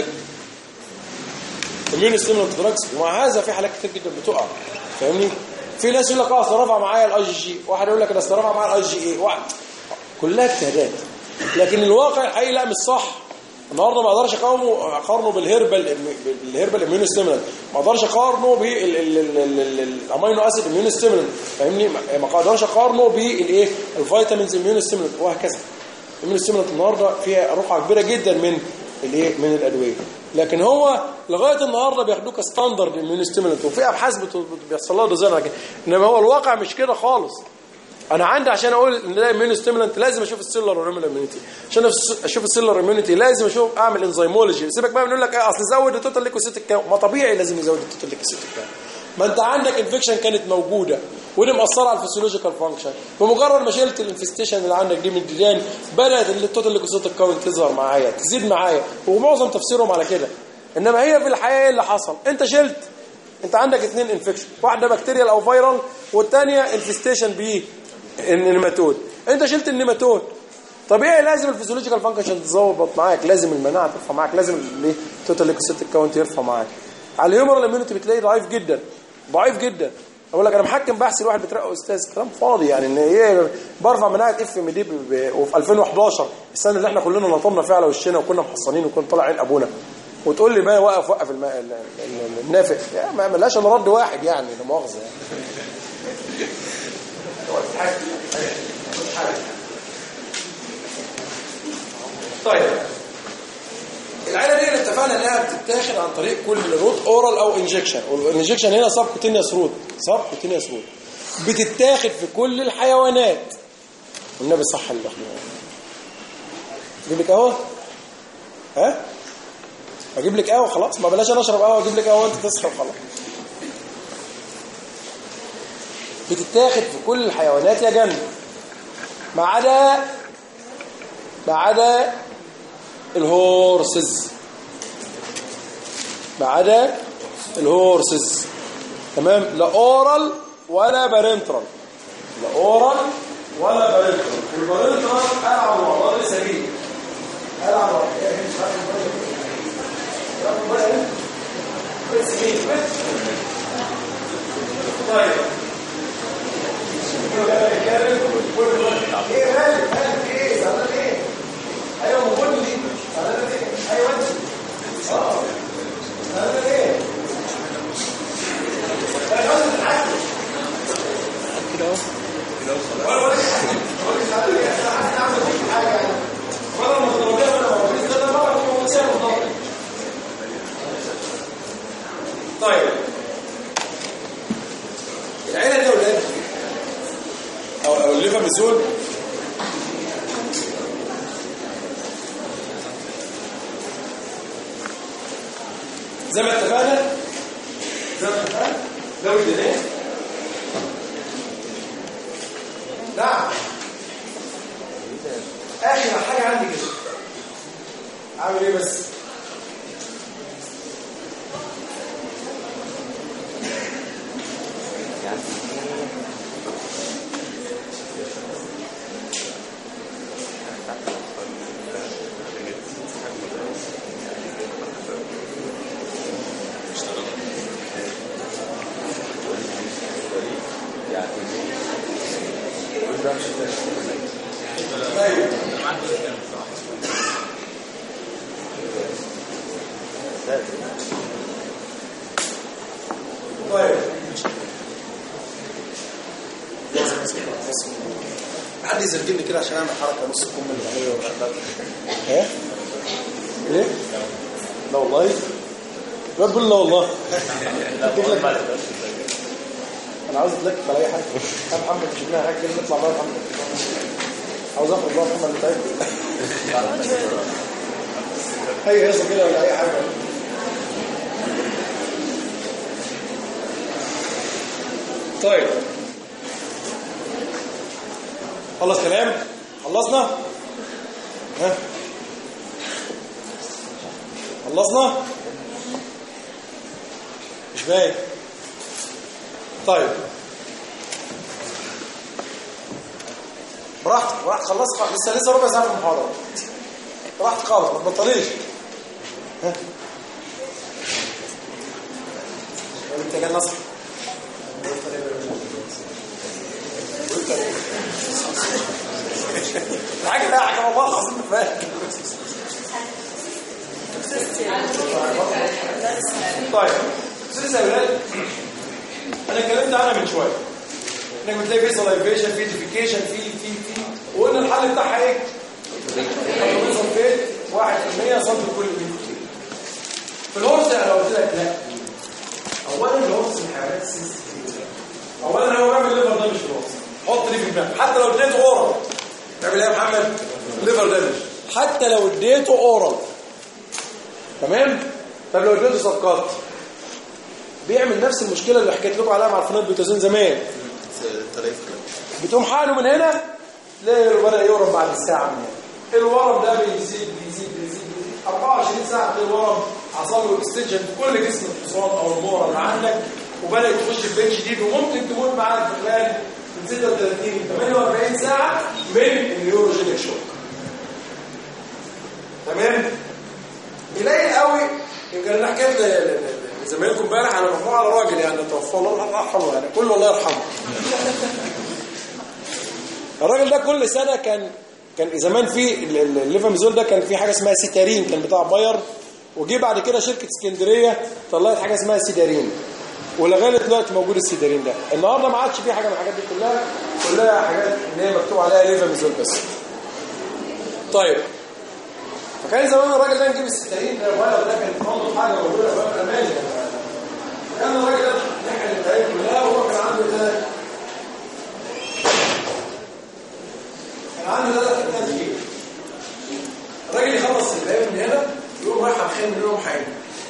اميون ستيمولانت دراجز ومع هذا في حالات كتير جدا بتقع فاهمني في ناس يقول لك اه اصل رفع معايا الاي جي جي واحد يقول لك انا اصل رفع معايا الاي جي اي واحد كلها اجتهادات لكن الواقع الحقيقي لا مش صح النهارده ما اقدرش اقارنه اقارنه بالهيربال بالهيربال اميون ستيمولانت ما اقدرش اقارنه بالامينو اسيد اميون ستيمولانت فاهمني ما ما اقدرش اقارنه بالايه الفيتامينز اميون ستيمولانت وهكذا الاميون ستيمولانت النهارده فيها رقعه كبيره جدا من الايه من الادويه لكن هو لغايه النهارده بياخدوه كستاندرد اميون ستيمولانت وفي ابحاث بت- بيحصل لها ديزاين على كده انما هو الواقع مش كده خالص انا عندي عشان اقول ان ده اميون ستيمولانت لازم اشوف السيلر ريمول اميونيتي عشان أفس- اشوف السيلر اميونيتي لازم اشوف اعمل انزيمولوجي سيبك بقى بنقول لك ايه اصل زود التوتال ليكوسيتيك كام ما طبيعي لازم يزود التوتال ليكوسيتيك كام ما انت عندك انفكشن كانت موجوده ودي مأثره على الفسيولوجيكال فانكشن بمجرد ما شلت الانفستيشن اللي عندك دي من الديدان بدات التوتال ليكوسيتيك كاونت تظهر معايا تزيد معايا ومعظم تفسيرهم على كده انما هي في الحقيقه ايه اللي حصل انت شلت انت عندك اثنين انفكشن واحده بكتيريال او فيرال والثانيه انفستيشن بي النيماتود انت شلت النيماتود طبيعي لازم الفسيولوجيكال فانكشن تظبط معاك لازم المناعه ترفع معاك لازم الايه توتال ليكوسيتيك كاونت يرفع معاك على الهيومرال اميونيتي بتلاقيه ضعيف جدا ضعيف جدا اقول لك انا محكم بحث الواحد بترقى استاذ كلام فاضي يعني ان ايه برفع مناعه اف ام دي وفي 2011 السنه اللي احنا كلنا نطرنا فيها على وشنا وكنا محصنين وكنا طالع عين ابونا وتقول لي ما وقف وقف الم... ال- ال- النافق يا ما ملاش الا رد واحد يعني لا مؤاخذه يعني طيب العيله دي اللي اتفقنا انها بتتاخد عن طريق كل روت اورال او انجكشن والانجكشن هنا سب كوتينيوس روت سب كوتينيوس روت بتتاخد في كل الحيوانات والنبي صح اللي احنا اجيب لك قهوه ها اجيب لك قهوه خلاص ما بلاش انا اشرب قهوه اجيب لك قهوه وانت تسخن خلاص بتتاخد في كل الحيوانات يا جنة ما عدا ما عدا الهورسز ما عدا الهورسز تمام لا اورال ولا بارنترال لا اورال ولا بارنترال البارنترال قال على الموضوع ده سليم قال على الموضوع بس مين بس طيب ايه مالك مالك ايه زعلان ايه ايوه قول لي زعلان ايه ايوه انت اه زعلان ايه لا خلاص تتحكم كده اهو كده اهو خلاص ولا ولا ولا زعلان ايه انا اعمل فيك حاجه يعني ولا مضروبيه ولا موجودين ده بقى هو مسير مضروب طيب العيله دي يا ولاد او او الليفر مسؤول زي ما اتفقنا زي ما اتفقنا لو الجنيه نعم اخر حاجه عندي كده اعمل ايه بس طيب طيب حد يسجلني كده عشان اعمل حركه نص كم من العمليه ولا ايه ايه لا والله لا تقول لا والله أكتب لك. انا عاوز اتلك على اي حاجه يا محمد مش لنا حاجه كده نطلع بقى محمد عاوز اخد بقى محمد اللي تعبت اي هيصه كده ولا اي حاجه طيب خلص كلام خلصنا ها خلصنا مش باين طيب براحتك براحتك خلصت لسه لسه ربع ساعه في المحاضره براحتك خالص ما تبطليش ها انت جاي نصر الحاجه ده حاجه والله العظيم فاهم طيب سيدي يا ولاد انا اتكلمت عنها من شويه انك بتلاقي فيزواليزيشن في ديفيكيشن في في في وقلنا الحل بتاعها ايه؟ صنفين 1% صنف كل مين في الهورس انا قلت لك لا اولا الهورس من الحيوانات السنسيتيف اولا هو بيعمل ليفر دامج في الهورس حط لي في دماغك حتى لو اديته اورال تعمل ايه يا محمد؟ ليفر دامج حتى لو اديته اورال تمام؟ طب لو اديته صفقات بيعمل نفس المشكله اللي حكيت لكم عليها مع الفينات بيوتازين زمان بتقوم حقنه من هنا تلاقي بدا يورم بعد الساعه من هنا الورم ده بيزيد بيزيد بيزيد بيزيد 24 ساعه تلاقي الورم حصل له اكستنشن في كل جسم الحصان او المورم اللي عندك وبدا يخش في بيت شديد وممكن تموت معاك في خلال من 36 ل 48 ساعه من النيوروجينيك شوك تمام قليل قوي يمكن انا حكيت ل- ل- ل- لزمايلكم امبارح على مجموعه على راجل يعني توفى الله الله يرحمه يعني كله الله يرحمه الراجل ده كل سنه كان كان زمان في ال- ال- الليفاميزول ده كان في حاجه اسمها سيتارين كان بتاع باير وجي بعد كده شركه اسكندريه طلعت حاجه اسمها سيدارين ولغايه دلوقتي موجود السيدارين ده النهارده ما عادش فيه حاجه من الحاجات دي كلها كلها حاجات اللي هي مكتوب عليها ليفاميزول بس طيب فكان زمان الراجل ده نجيب الستارين ده ولا ده كان برضه حاجه موجوده في امريكا كان الراجل ده نحن التاريخ كلها وهو كان عنده ده كان عنده ده تنجيل الراجل يخلص الباب من هنا يقوم رايح على الخيل من يوم حي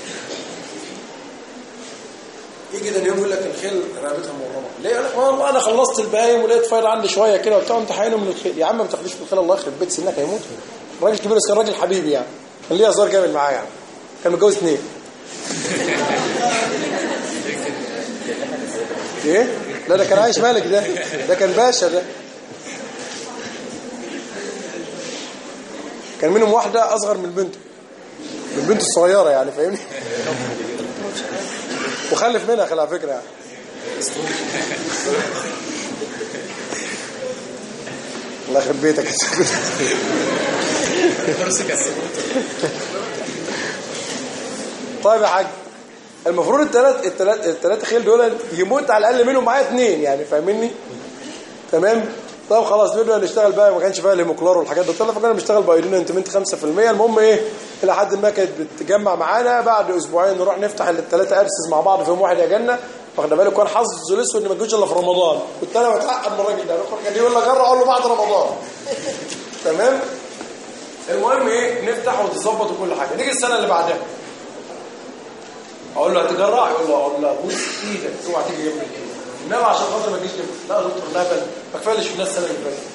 يجي ده اليوم يقول لك الخيل رقبتها مورمه ليه يقول لك والله انا خلصت البهايم ولقيت فايض عندي شويه كده وبتاع انت حاينه من الخيل يا عم ما تاخدوش من الخيل الله يخرب بيت سنك هيموت راجل كبير بس كان راجل حبيبي يعني كان ليه هزار جامد معايا يعني كان متجوز اثنين ايه لا ده كان عايش ملك ده ده كان باشا ده كان منهم واحده اصغر من بنته من بنته الصغيره يعني فاهمني وخلف منها خلي على فكره يعني الله يخرب بيتك يا سيدي. طيب يا حاج المفروض الثلاث الثلاث الثلاث خيل دول يموت على الاقل منهم معايا اثنين يعني فاهمني تمام طب خلاص دول هنشتغل بقى ما كانش فيها الهيموكلار والحاجات دي طلع فكنا بنشتغل بايدين انتمنت 5% المهم ايه الى حد ما كانت بتجمع معانا بعد اسبوعين نروح نفتح الثلاثه ابسس مع بعض في يوم واحد يا جنه واخد بالك كان حظ الاسود ان ما تجوش الا في رمضان كنت انا بتعقد من الراجل ده كان يقول لي جرب اقول له بعد رمضان تمام المهم ايه نفتح وتظبط وكل حاجه نيجي السنه اللي بعدها اقول له هتجرع يقول له اقول له بوس ايدك اوعى تيجي جنب الايد انما عشان خاطر ما تجيش جنب لا يا دكتور لا بل ما كفايلش في الناس السنه اللي فاتت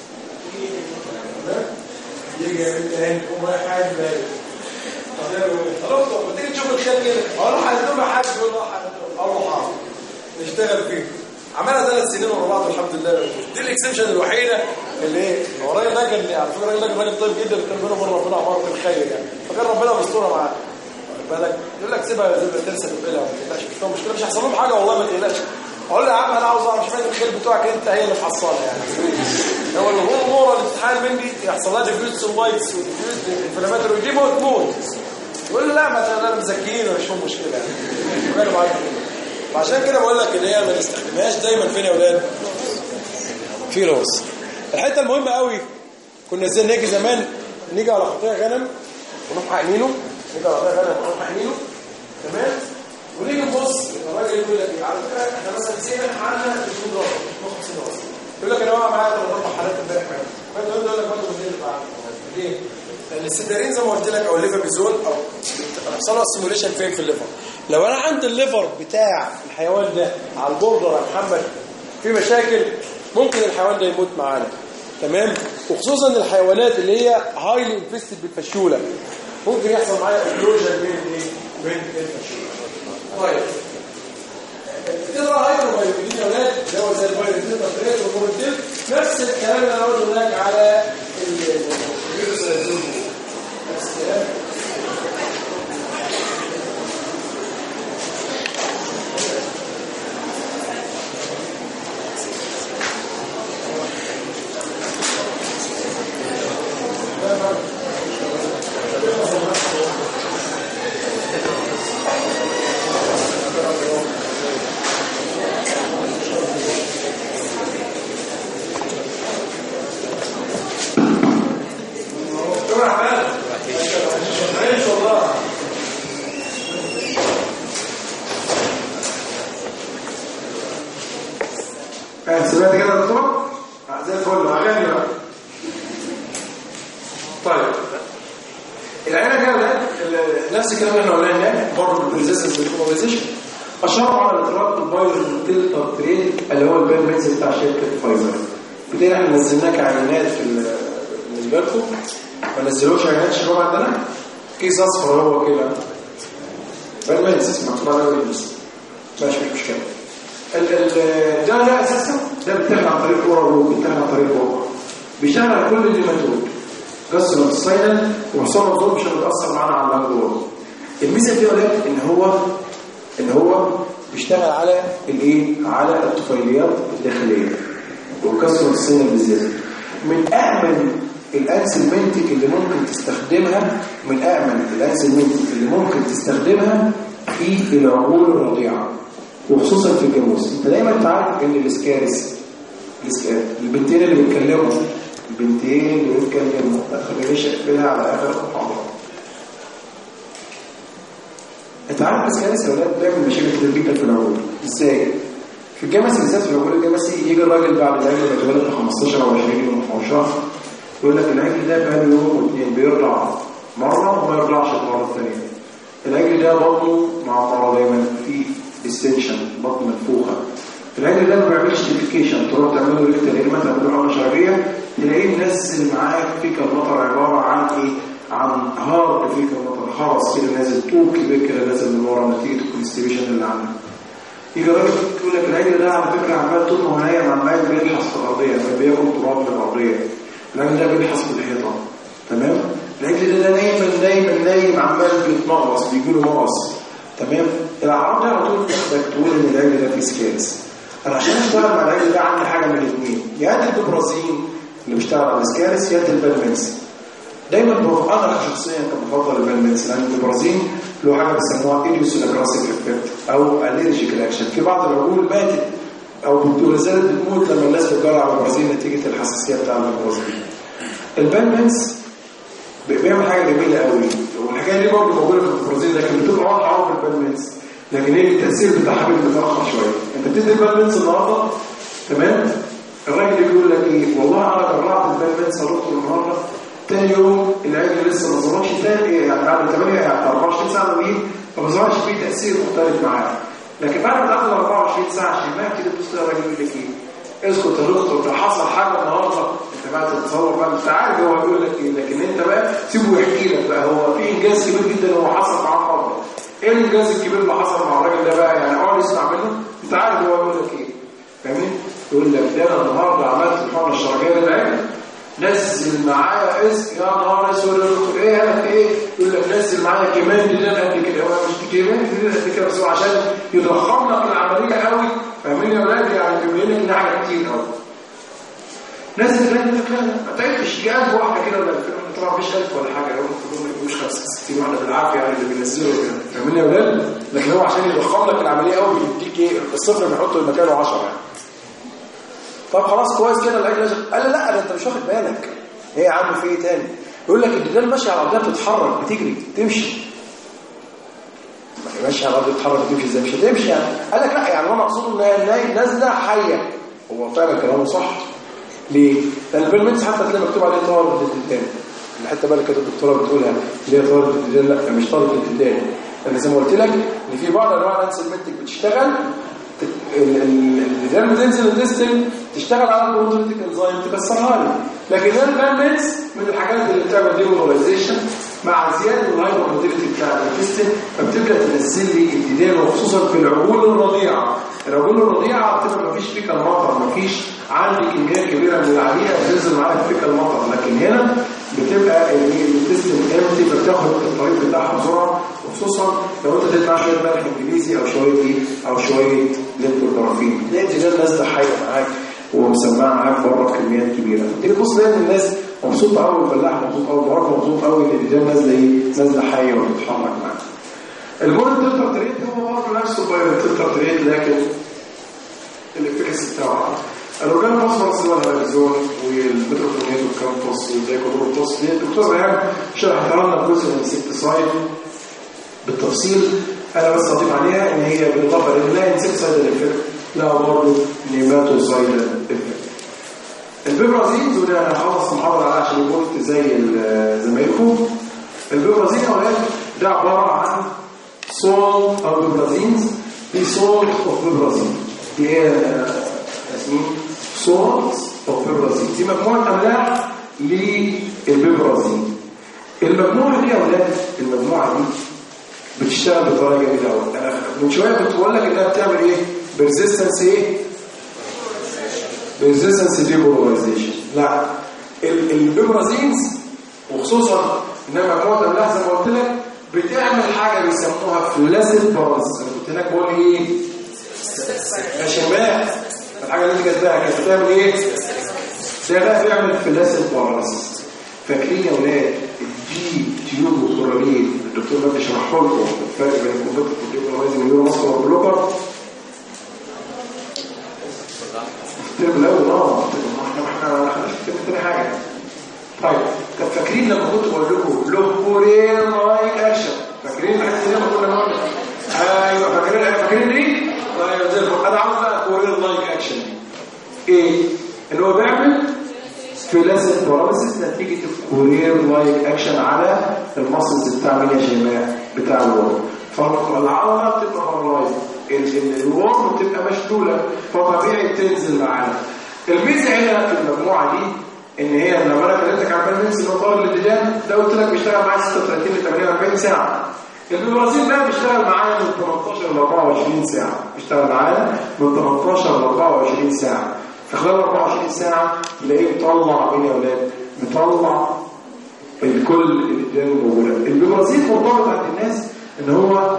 يجي يا بنت هاني قوم رايح قاعد بالك خلاص لما تيجي تشوف الخيل كده اقول له هنزوم يا حاج يقول له هنزوم اقول له حاضر نشتغل فيه عملها ثلاث سنين ورا بعض الحمد لله دي الاكسبشن الوحيده اللي ايه هو الراجل ده كان على فكره الراجل ده كان راجل طيب جدا كان بينه وبين ربنا عمار بالخير يعني فكان ربنا مستوره معاه واخد بالك يقول لك سيبها زي ما ترسل تقبلها وما تقلقش مش فيها مشكله مش هيحصل لهم حاجه والله ما تقلقش اقول له يا عم انا عاوز اعرف اشمعنى الخيل بتوعك انت هي اللي محصله يعني هو اللي هو مورا اللي بتتحال مني يحصل لها ديفيوز سولايتس وديفيوز انفلاماتوري ودي موت موت يقول له لا ما انا مزكيين مش فيهم مشكله يعني وقالوا معاك وعشان كده بقول لك ان هي ما نستخدمهاش دايما فين يا اولاد في روس الحته المهمه قوي كنا ازاي نيجي زمان نيجي على قطيع غنم ونروح حقنينه نيجي على قطيع غنم ونروح حقنينه تمام ونيجي نبص الراجل يقول لك ايه على فكره احنا مثلا نسينا حالنا 20 راس 50 راس يقول لك انا واقع معايا ثلاث اربع حالات امبارح فانت يقول لك برضه مش اللي بعد ليه؟ لان السيدارين زي ما قلت لك او الليفابيزول او بيحصل له سيموليشن فين في الليفر لو انا عندي الليفر بتاع الحيوان ده على البوردر يا محمد في مشاكل ممكن الحيوان ده يموت معانا تمام وخصوصا الحيوانات اللي هي هايلي انفستد بالفشوله ممكن يحصل معايا اكلوجن من ايه من الفشوله طيب تقرا هايدرومايوبيدين يا اولاد اللي هو زي الفيروس تريت والمورتيل نفس الكلام اللي انا قلته هناك على الفيروس نفس الكلام شكرا حماد عايش والله فاهم سمعت كده يا دكتور؟ آه، زي الفل اغاني بقى طيب العينه دي يا اولاد ال- نفس الكلام اللي احنا قلناه هناك برضه بالريزيستنس بالكومبوزيشن اشرحوا على الاطراف البايرن تريد اللي هو البير ميكس بتاع شركه فايزر بدينا احنا نزلناه كعينات في ال- بالنسبه لكم ما نزلوش عينات شباب عندنا كيس اصفر هو كده بير ميكس مكتوب عليه ويلبس ماشي مش مشكله ال- ال- ده ده اساسا ده بيتاخد عن طريق اورا بيتاخد عن طريق اورا بيشتغل على كل الهيماتوم كسر الساينال وحصان الظلم مش هتأثر معانا على اللانجور الميزه دي ولاد ان هو ان هو بيشتغل على الايه على الطفيليات الداخليه وكسر الساينال بالذات من امن الانسلمنتك اللي ممكن تستخدمها من امن الانسلمنتك اللي ممكن تستخدمها في العقول الرضيعه وخصوصا في الجاموس انت دايما تعرف ان الاسكارس الاسكارس البنتين اللي بيتكلموا البنتين اللي بيتكلموا ما تخلينيش اقفلها على اخر المحاضره انت عارف الاسكارس يا ولاد بيعمل مشاكل كتير جدا في العقول ازاي؟ في الجمس بالذات في العقول الجمسي يجي الراجل بعد العجل ما اتولد ب 15 او 20 يوم او شهر يقول لك العجل ده بقى له يوم واثنين بيرضع مره وما يرضعش المره الثانيه العجل ده بطنه معمره دايما في ديستنشن بطن منفوخه العجل ده ما بيعملش ديفيكيشن تروح تعمل له ريكتال ايرما تعمل له عمله شرعيه تلاقيه منزل معاك فيك المطر عباره عن ايه؟ عن هار فيك المطر خرس كده نازل طوب كبير كده نازل من ورا نتيجه الكونستيبيشن اللي عندك يجي راجل يقول لك العجل ده على فكره عمال طول ما هو نايم عمال بيلحس في الارضيه فبياكل تراب في الارضيه العجل ده بيلحس في الحيطه تمام العجل ده دايما دايما نايم عمال بيتمغص بيجي له مغص تمام الاعراض دي على طول تاخدك تقول ان العجل ده فيه سكاس انا عشان اشتغل مع العجل ده عندي حاجه من الاثنين يا ادي البرازيل اللي بيشتغل على السكارس يا ادي البلمنس دايما بروح انا شخصيا كان بفضل البلمنس لان البرازيل له حاجه بيسموها ايديوسينكراسيك افكت او الرجيك رياكشن في بعض العقول ماتت او لا زالت بتموت لما الناس بتجرى على البرازيل نتيجه الحساسيه بتاع البرازيل البلمنس بيعمل حاجه جميله قوي والحكايه دي برضه موجوده في البرازيل لكن بتبقى واضحه قوي في البلمنس لكن هي التاثير بتاعها بيبقى متاخر شويه انت بتدي البلمنس النهارده تمام الراجل يقول لك ايه والله انا جرعت البلمنس يا دكتور النهارده تاني يوم العجل لسه ما ظهرش تاني يعني بعد 8 يعني 24 ساعه مين فما ظهرش فيه تاثير مختلف معاه لكن بعد ما دخل 24 ساعه شمال كده تبص الراجل يقول لك ايه اسكت يا دكتور ده حصل حاجه النهارده انت بقى تتصور بقى انت عارف هو بيقول لك ايه لكن انت بقى سيبه يحكي لك بقى هو في انجاز كبير جدا هو حصل معاه النهارده ايه الانجاز الكبير اللي حصل مع الراجل ده بقى يعني اقعد اسمع منه انت عارف هو بيقول لك ايه فاهمين يقول لك ده انا النهارده عملت الحمله الشرجيه للعلم نزل معايا اسم يا نهار اسود يا دكتور ايه انا في ايه يقول لك نزل معايا كمان دي قد كده هو مش كمان دي قد كده بس هو عشان يضخم لك العمليه قوي فاهمين يا ولاد يعني بيبين لك ان حاجه كتير قوي نزل لك ما تعرفش دي 1000 واحده كده ولا طبعا مفيش 1000 ولا حاجه لو كلهم مش 65 واحده بالعافيه يعني اللي بينزلوا كده فاهمين يا ولاد لكن هو عشان يضخم لك العمليه قوي بيديك ايه الصفر بيحطه مكانه 10 يعني طب خلاص كويس كده العجل لازم قال لا ده انت مش واخد بالك ايه يا عم في ايه تاني يقول لك الدجال ماشي على الارضيه بتتحرك بتجري تمشي ماشي على الارض بتتحرك بتمشي ازاي مش هتمشي يعني قال لك لا يعني انا اقصد ان هي نازله حيه هو فعلا كلامه صح ليه؟ لان البيرمنتس حتى تلاقي مكتوب عليه طالب الدجال الحته بقى اللي كانت الدكتوره بتقولها اللي هي طالب الدجال لا مش طالب الدجال لان زي ما قلت لك ان في بعض انواع الانسلمنتك بتشتغل الدجال بتنزل الديستل تشتغل على البروتوليتيك انزايم تكسرها لي لكن البيرمنتس من الحاجات اللي بتعمل ديموناليزيشن مع زياده الهايبر موتيليتي بتاع الانتستين فبتبدا تنزل لي الديدان وخصوصا في العجول الرضيعه العجول الرضيعه بتبقى ما فيش فيك المطر ما فيش عندي كميات كبيره من العليقه بتنزل معاك فيك المطر لكن هنا بتبقى الانتستين امتي فبتاخد الطريق بتاعها بسرعه وخصوصا لو انت اديت معاها شويه ملح انجليزي او شويه ايه او شويه لينكوترافين تلاقي الديدان نازله حيه معاك ومسمعه معاك بره كميات كبيره تيجي تبص تلاقي الناس مبسوطه قوي الفلاح مبسوط قوي البراك مبسوط قوي ان الديدان نازله ايه نازله حيه وبتتحرك معاك الجول تلتر تريد هو برضه نفسه بايرن تلتر تريد لكن الافكاسي بتاعه الاورجان فوسفورس اللي هو الهيدروزون والميتروفونيت والكامبوس والدايكلوروبوس دي الدكتور ريان شرحت لنا جزء من الانسكتسايد بالتفصيل انا بس اضيف عليها ان هي بالاضافه لله انسكتسايد الافكت لا برضه نيماتوسايد الافكت البيبرازين ودي انا هخلص المحاضره عليها عشان قلت زي زمايلكم البيبرازين يا اولاد ده عباره عن سول او بيبرازينز دي سول اوف بيبرازين دي هي ياسمين سولت اوف بيبرازين دي مجموعه املاح للبيبرازين المجموعه دي يا اولاد المجموعه دي بتشتغل بطريقه جميله قوي انا من شويه كنت بقول لك انها بتعمل ايه بريزيستنس ايه ريزيستنس ديبولاريزيشن لا البيبرازينز وخصوصا انها مجموعه املاح زي ما قلت لك بتعمل حاجه بيسموها فلاسيد بارز انا قلت لك بقول ايه يا شباب الحاجه اللي انت كاتباها كانت بتعمل ايه ده بقى بيعمل فلاسيد بارز فاكرين يا ولاد الجي تيوب كلوريد الدكتور ده بيشرح لكم الفرق بين الكمبيوتر والكلوريد والنيورو ماسكر والبلوكر الترم الاول اه احنا احنا حاجه طيب طب فاكرين لما كنت بقول لكم لوكورين لايك اكشن فاكرين الحته دي لما كنا بنقول ايوه فاكرين فاكرين دي ايوه زي الفل انا عاوز بقى كورين لايك اكشن ايه اللي هو بيعمل فلاسيد باراليسيس نتيجه الكورين لايك اكشن على المسلز بتاع مين يا شيماء بتاع الورم فالعضله بتبقى بارلايز الورم بتبقى مشلوله فطبيعي تنزل معانا الميزه هنا في المجموعه دي ان هي لما انا كلمتك عن بيرنس المطار الالتزام ده قلت لك بيشتغل معايا 36 ل 48 ساعه البرازيل بقى بيشتغل معايا من 18 ل 24 ساعه بيشتغل معايا من 18 ل 24 ساعه في خلال 24 ساعه تلاقيه مطلع مين يا اولاد مطلع الكل الادويه موجوده البرازيل مرتبط عند الناس ان هو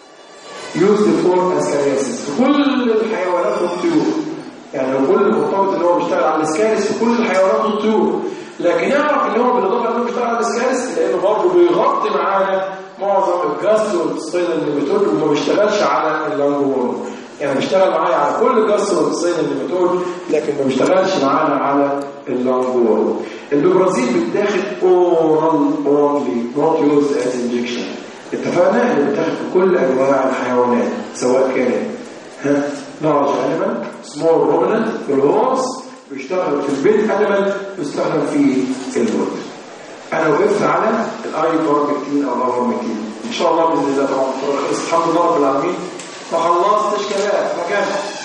يوز فور اسكارياسيس في كل الحيوانات والطيور يعني هو كل مرتبط ان هو بيشتغل على الاسكاريس في كل الحيوانات والطيور لكن اعرف ان هو بالاضافه انه بيشتغل على الاسكاريس لانه برضه بيغطي معانا معظم الجاستروستينال نيماتود وما بيشتغلش على اللانجورم يعني بيشتغل معايا على كل الجاستروستينال نيماتود لكن ما بيشتغلش معانا على اللانجورم البرازيل بتاخد اورال اونلي نوت يوز از انجكشن اتفقنا ان بتاخد في كل انواع الحيوانات سواء كانت ها لارج انيمال سمول رومننت في الهورس بيشتغل في البيت انيمال بيستخدم في الوود انا وقفت على الاي باربكتين او الارمكتين ان شاء الله باذن الله طبعا الحمد لله رب العالمين ما خلصتش كلام مكان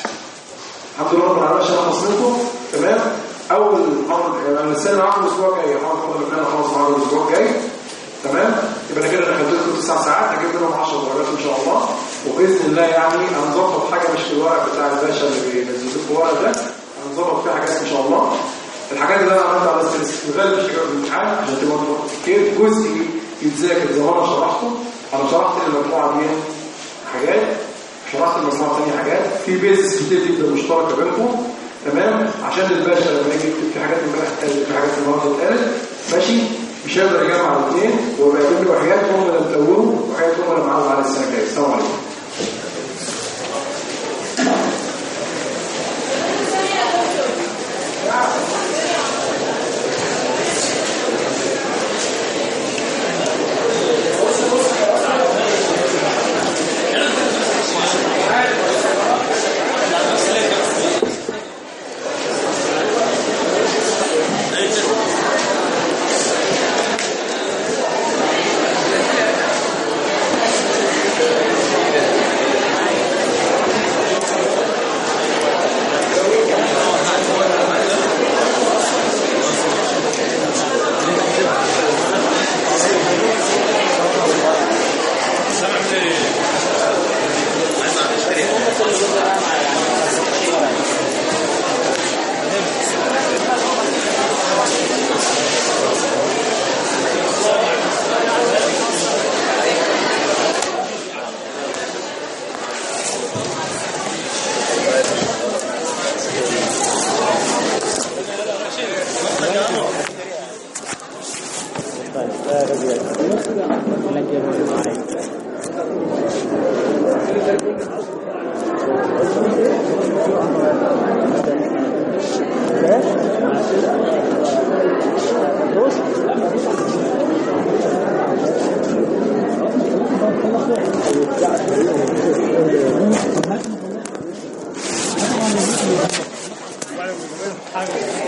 الحمد لله رب العالمين عشان اخلص لكم تمام اول امر انا السنه معاكم الاسبوع الجاي حاضر فضل الله خلاص معاكم الاسبوع الجاي تمام يبقى انا كده دخلت لكم تسع ساعات هجيب لهم 10 درجات ان شاء الله وباذن الله يعني هنظبط حاجه مش في الورق بتاع الباشا اللي بينزل لكم الورق ده هنظبط فيها حاجات ان شاء الله الحاجات اللي انا عملتها على الغالب مش هجيبها في الامتحان عشان تبقى كتير جزء يتذاكر زي ما انا شرحته انا شرحت المجموعه دي حاجات شرحت المجموعه الثانيه حاجات في بيزس كتير جدا مشتركه بينكم تمام عشان الباشا لما يجي يكتب في حاجات امبارح اتقالت في حاجات النهارده اتقالت ماشي مش هيقدر يجمع الاثنين ويبقى يجيب له حاجات هم اللي متوهوا وحاجات هم اللي معاهم على السنه الجايه السلام عليكم حاجة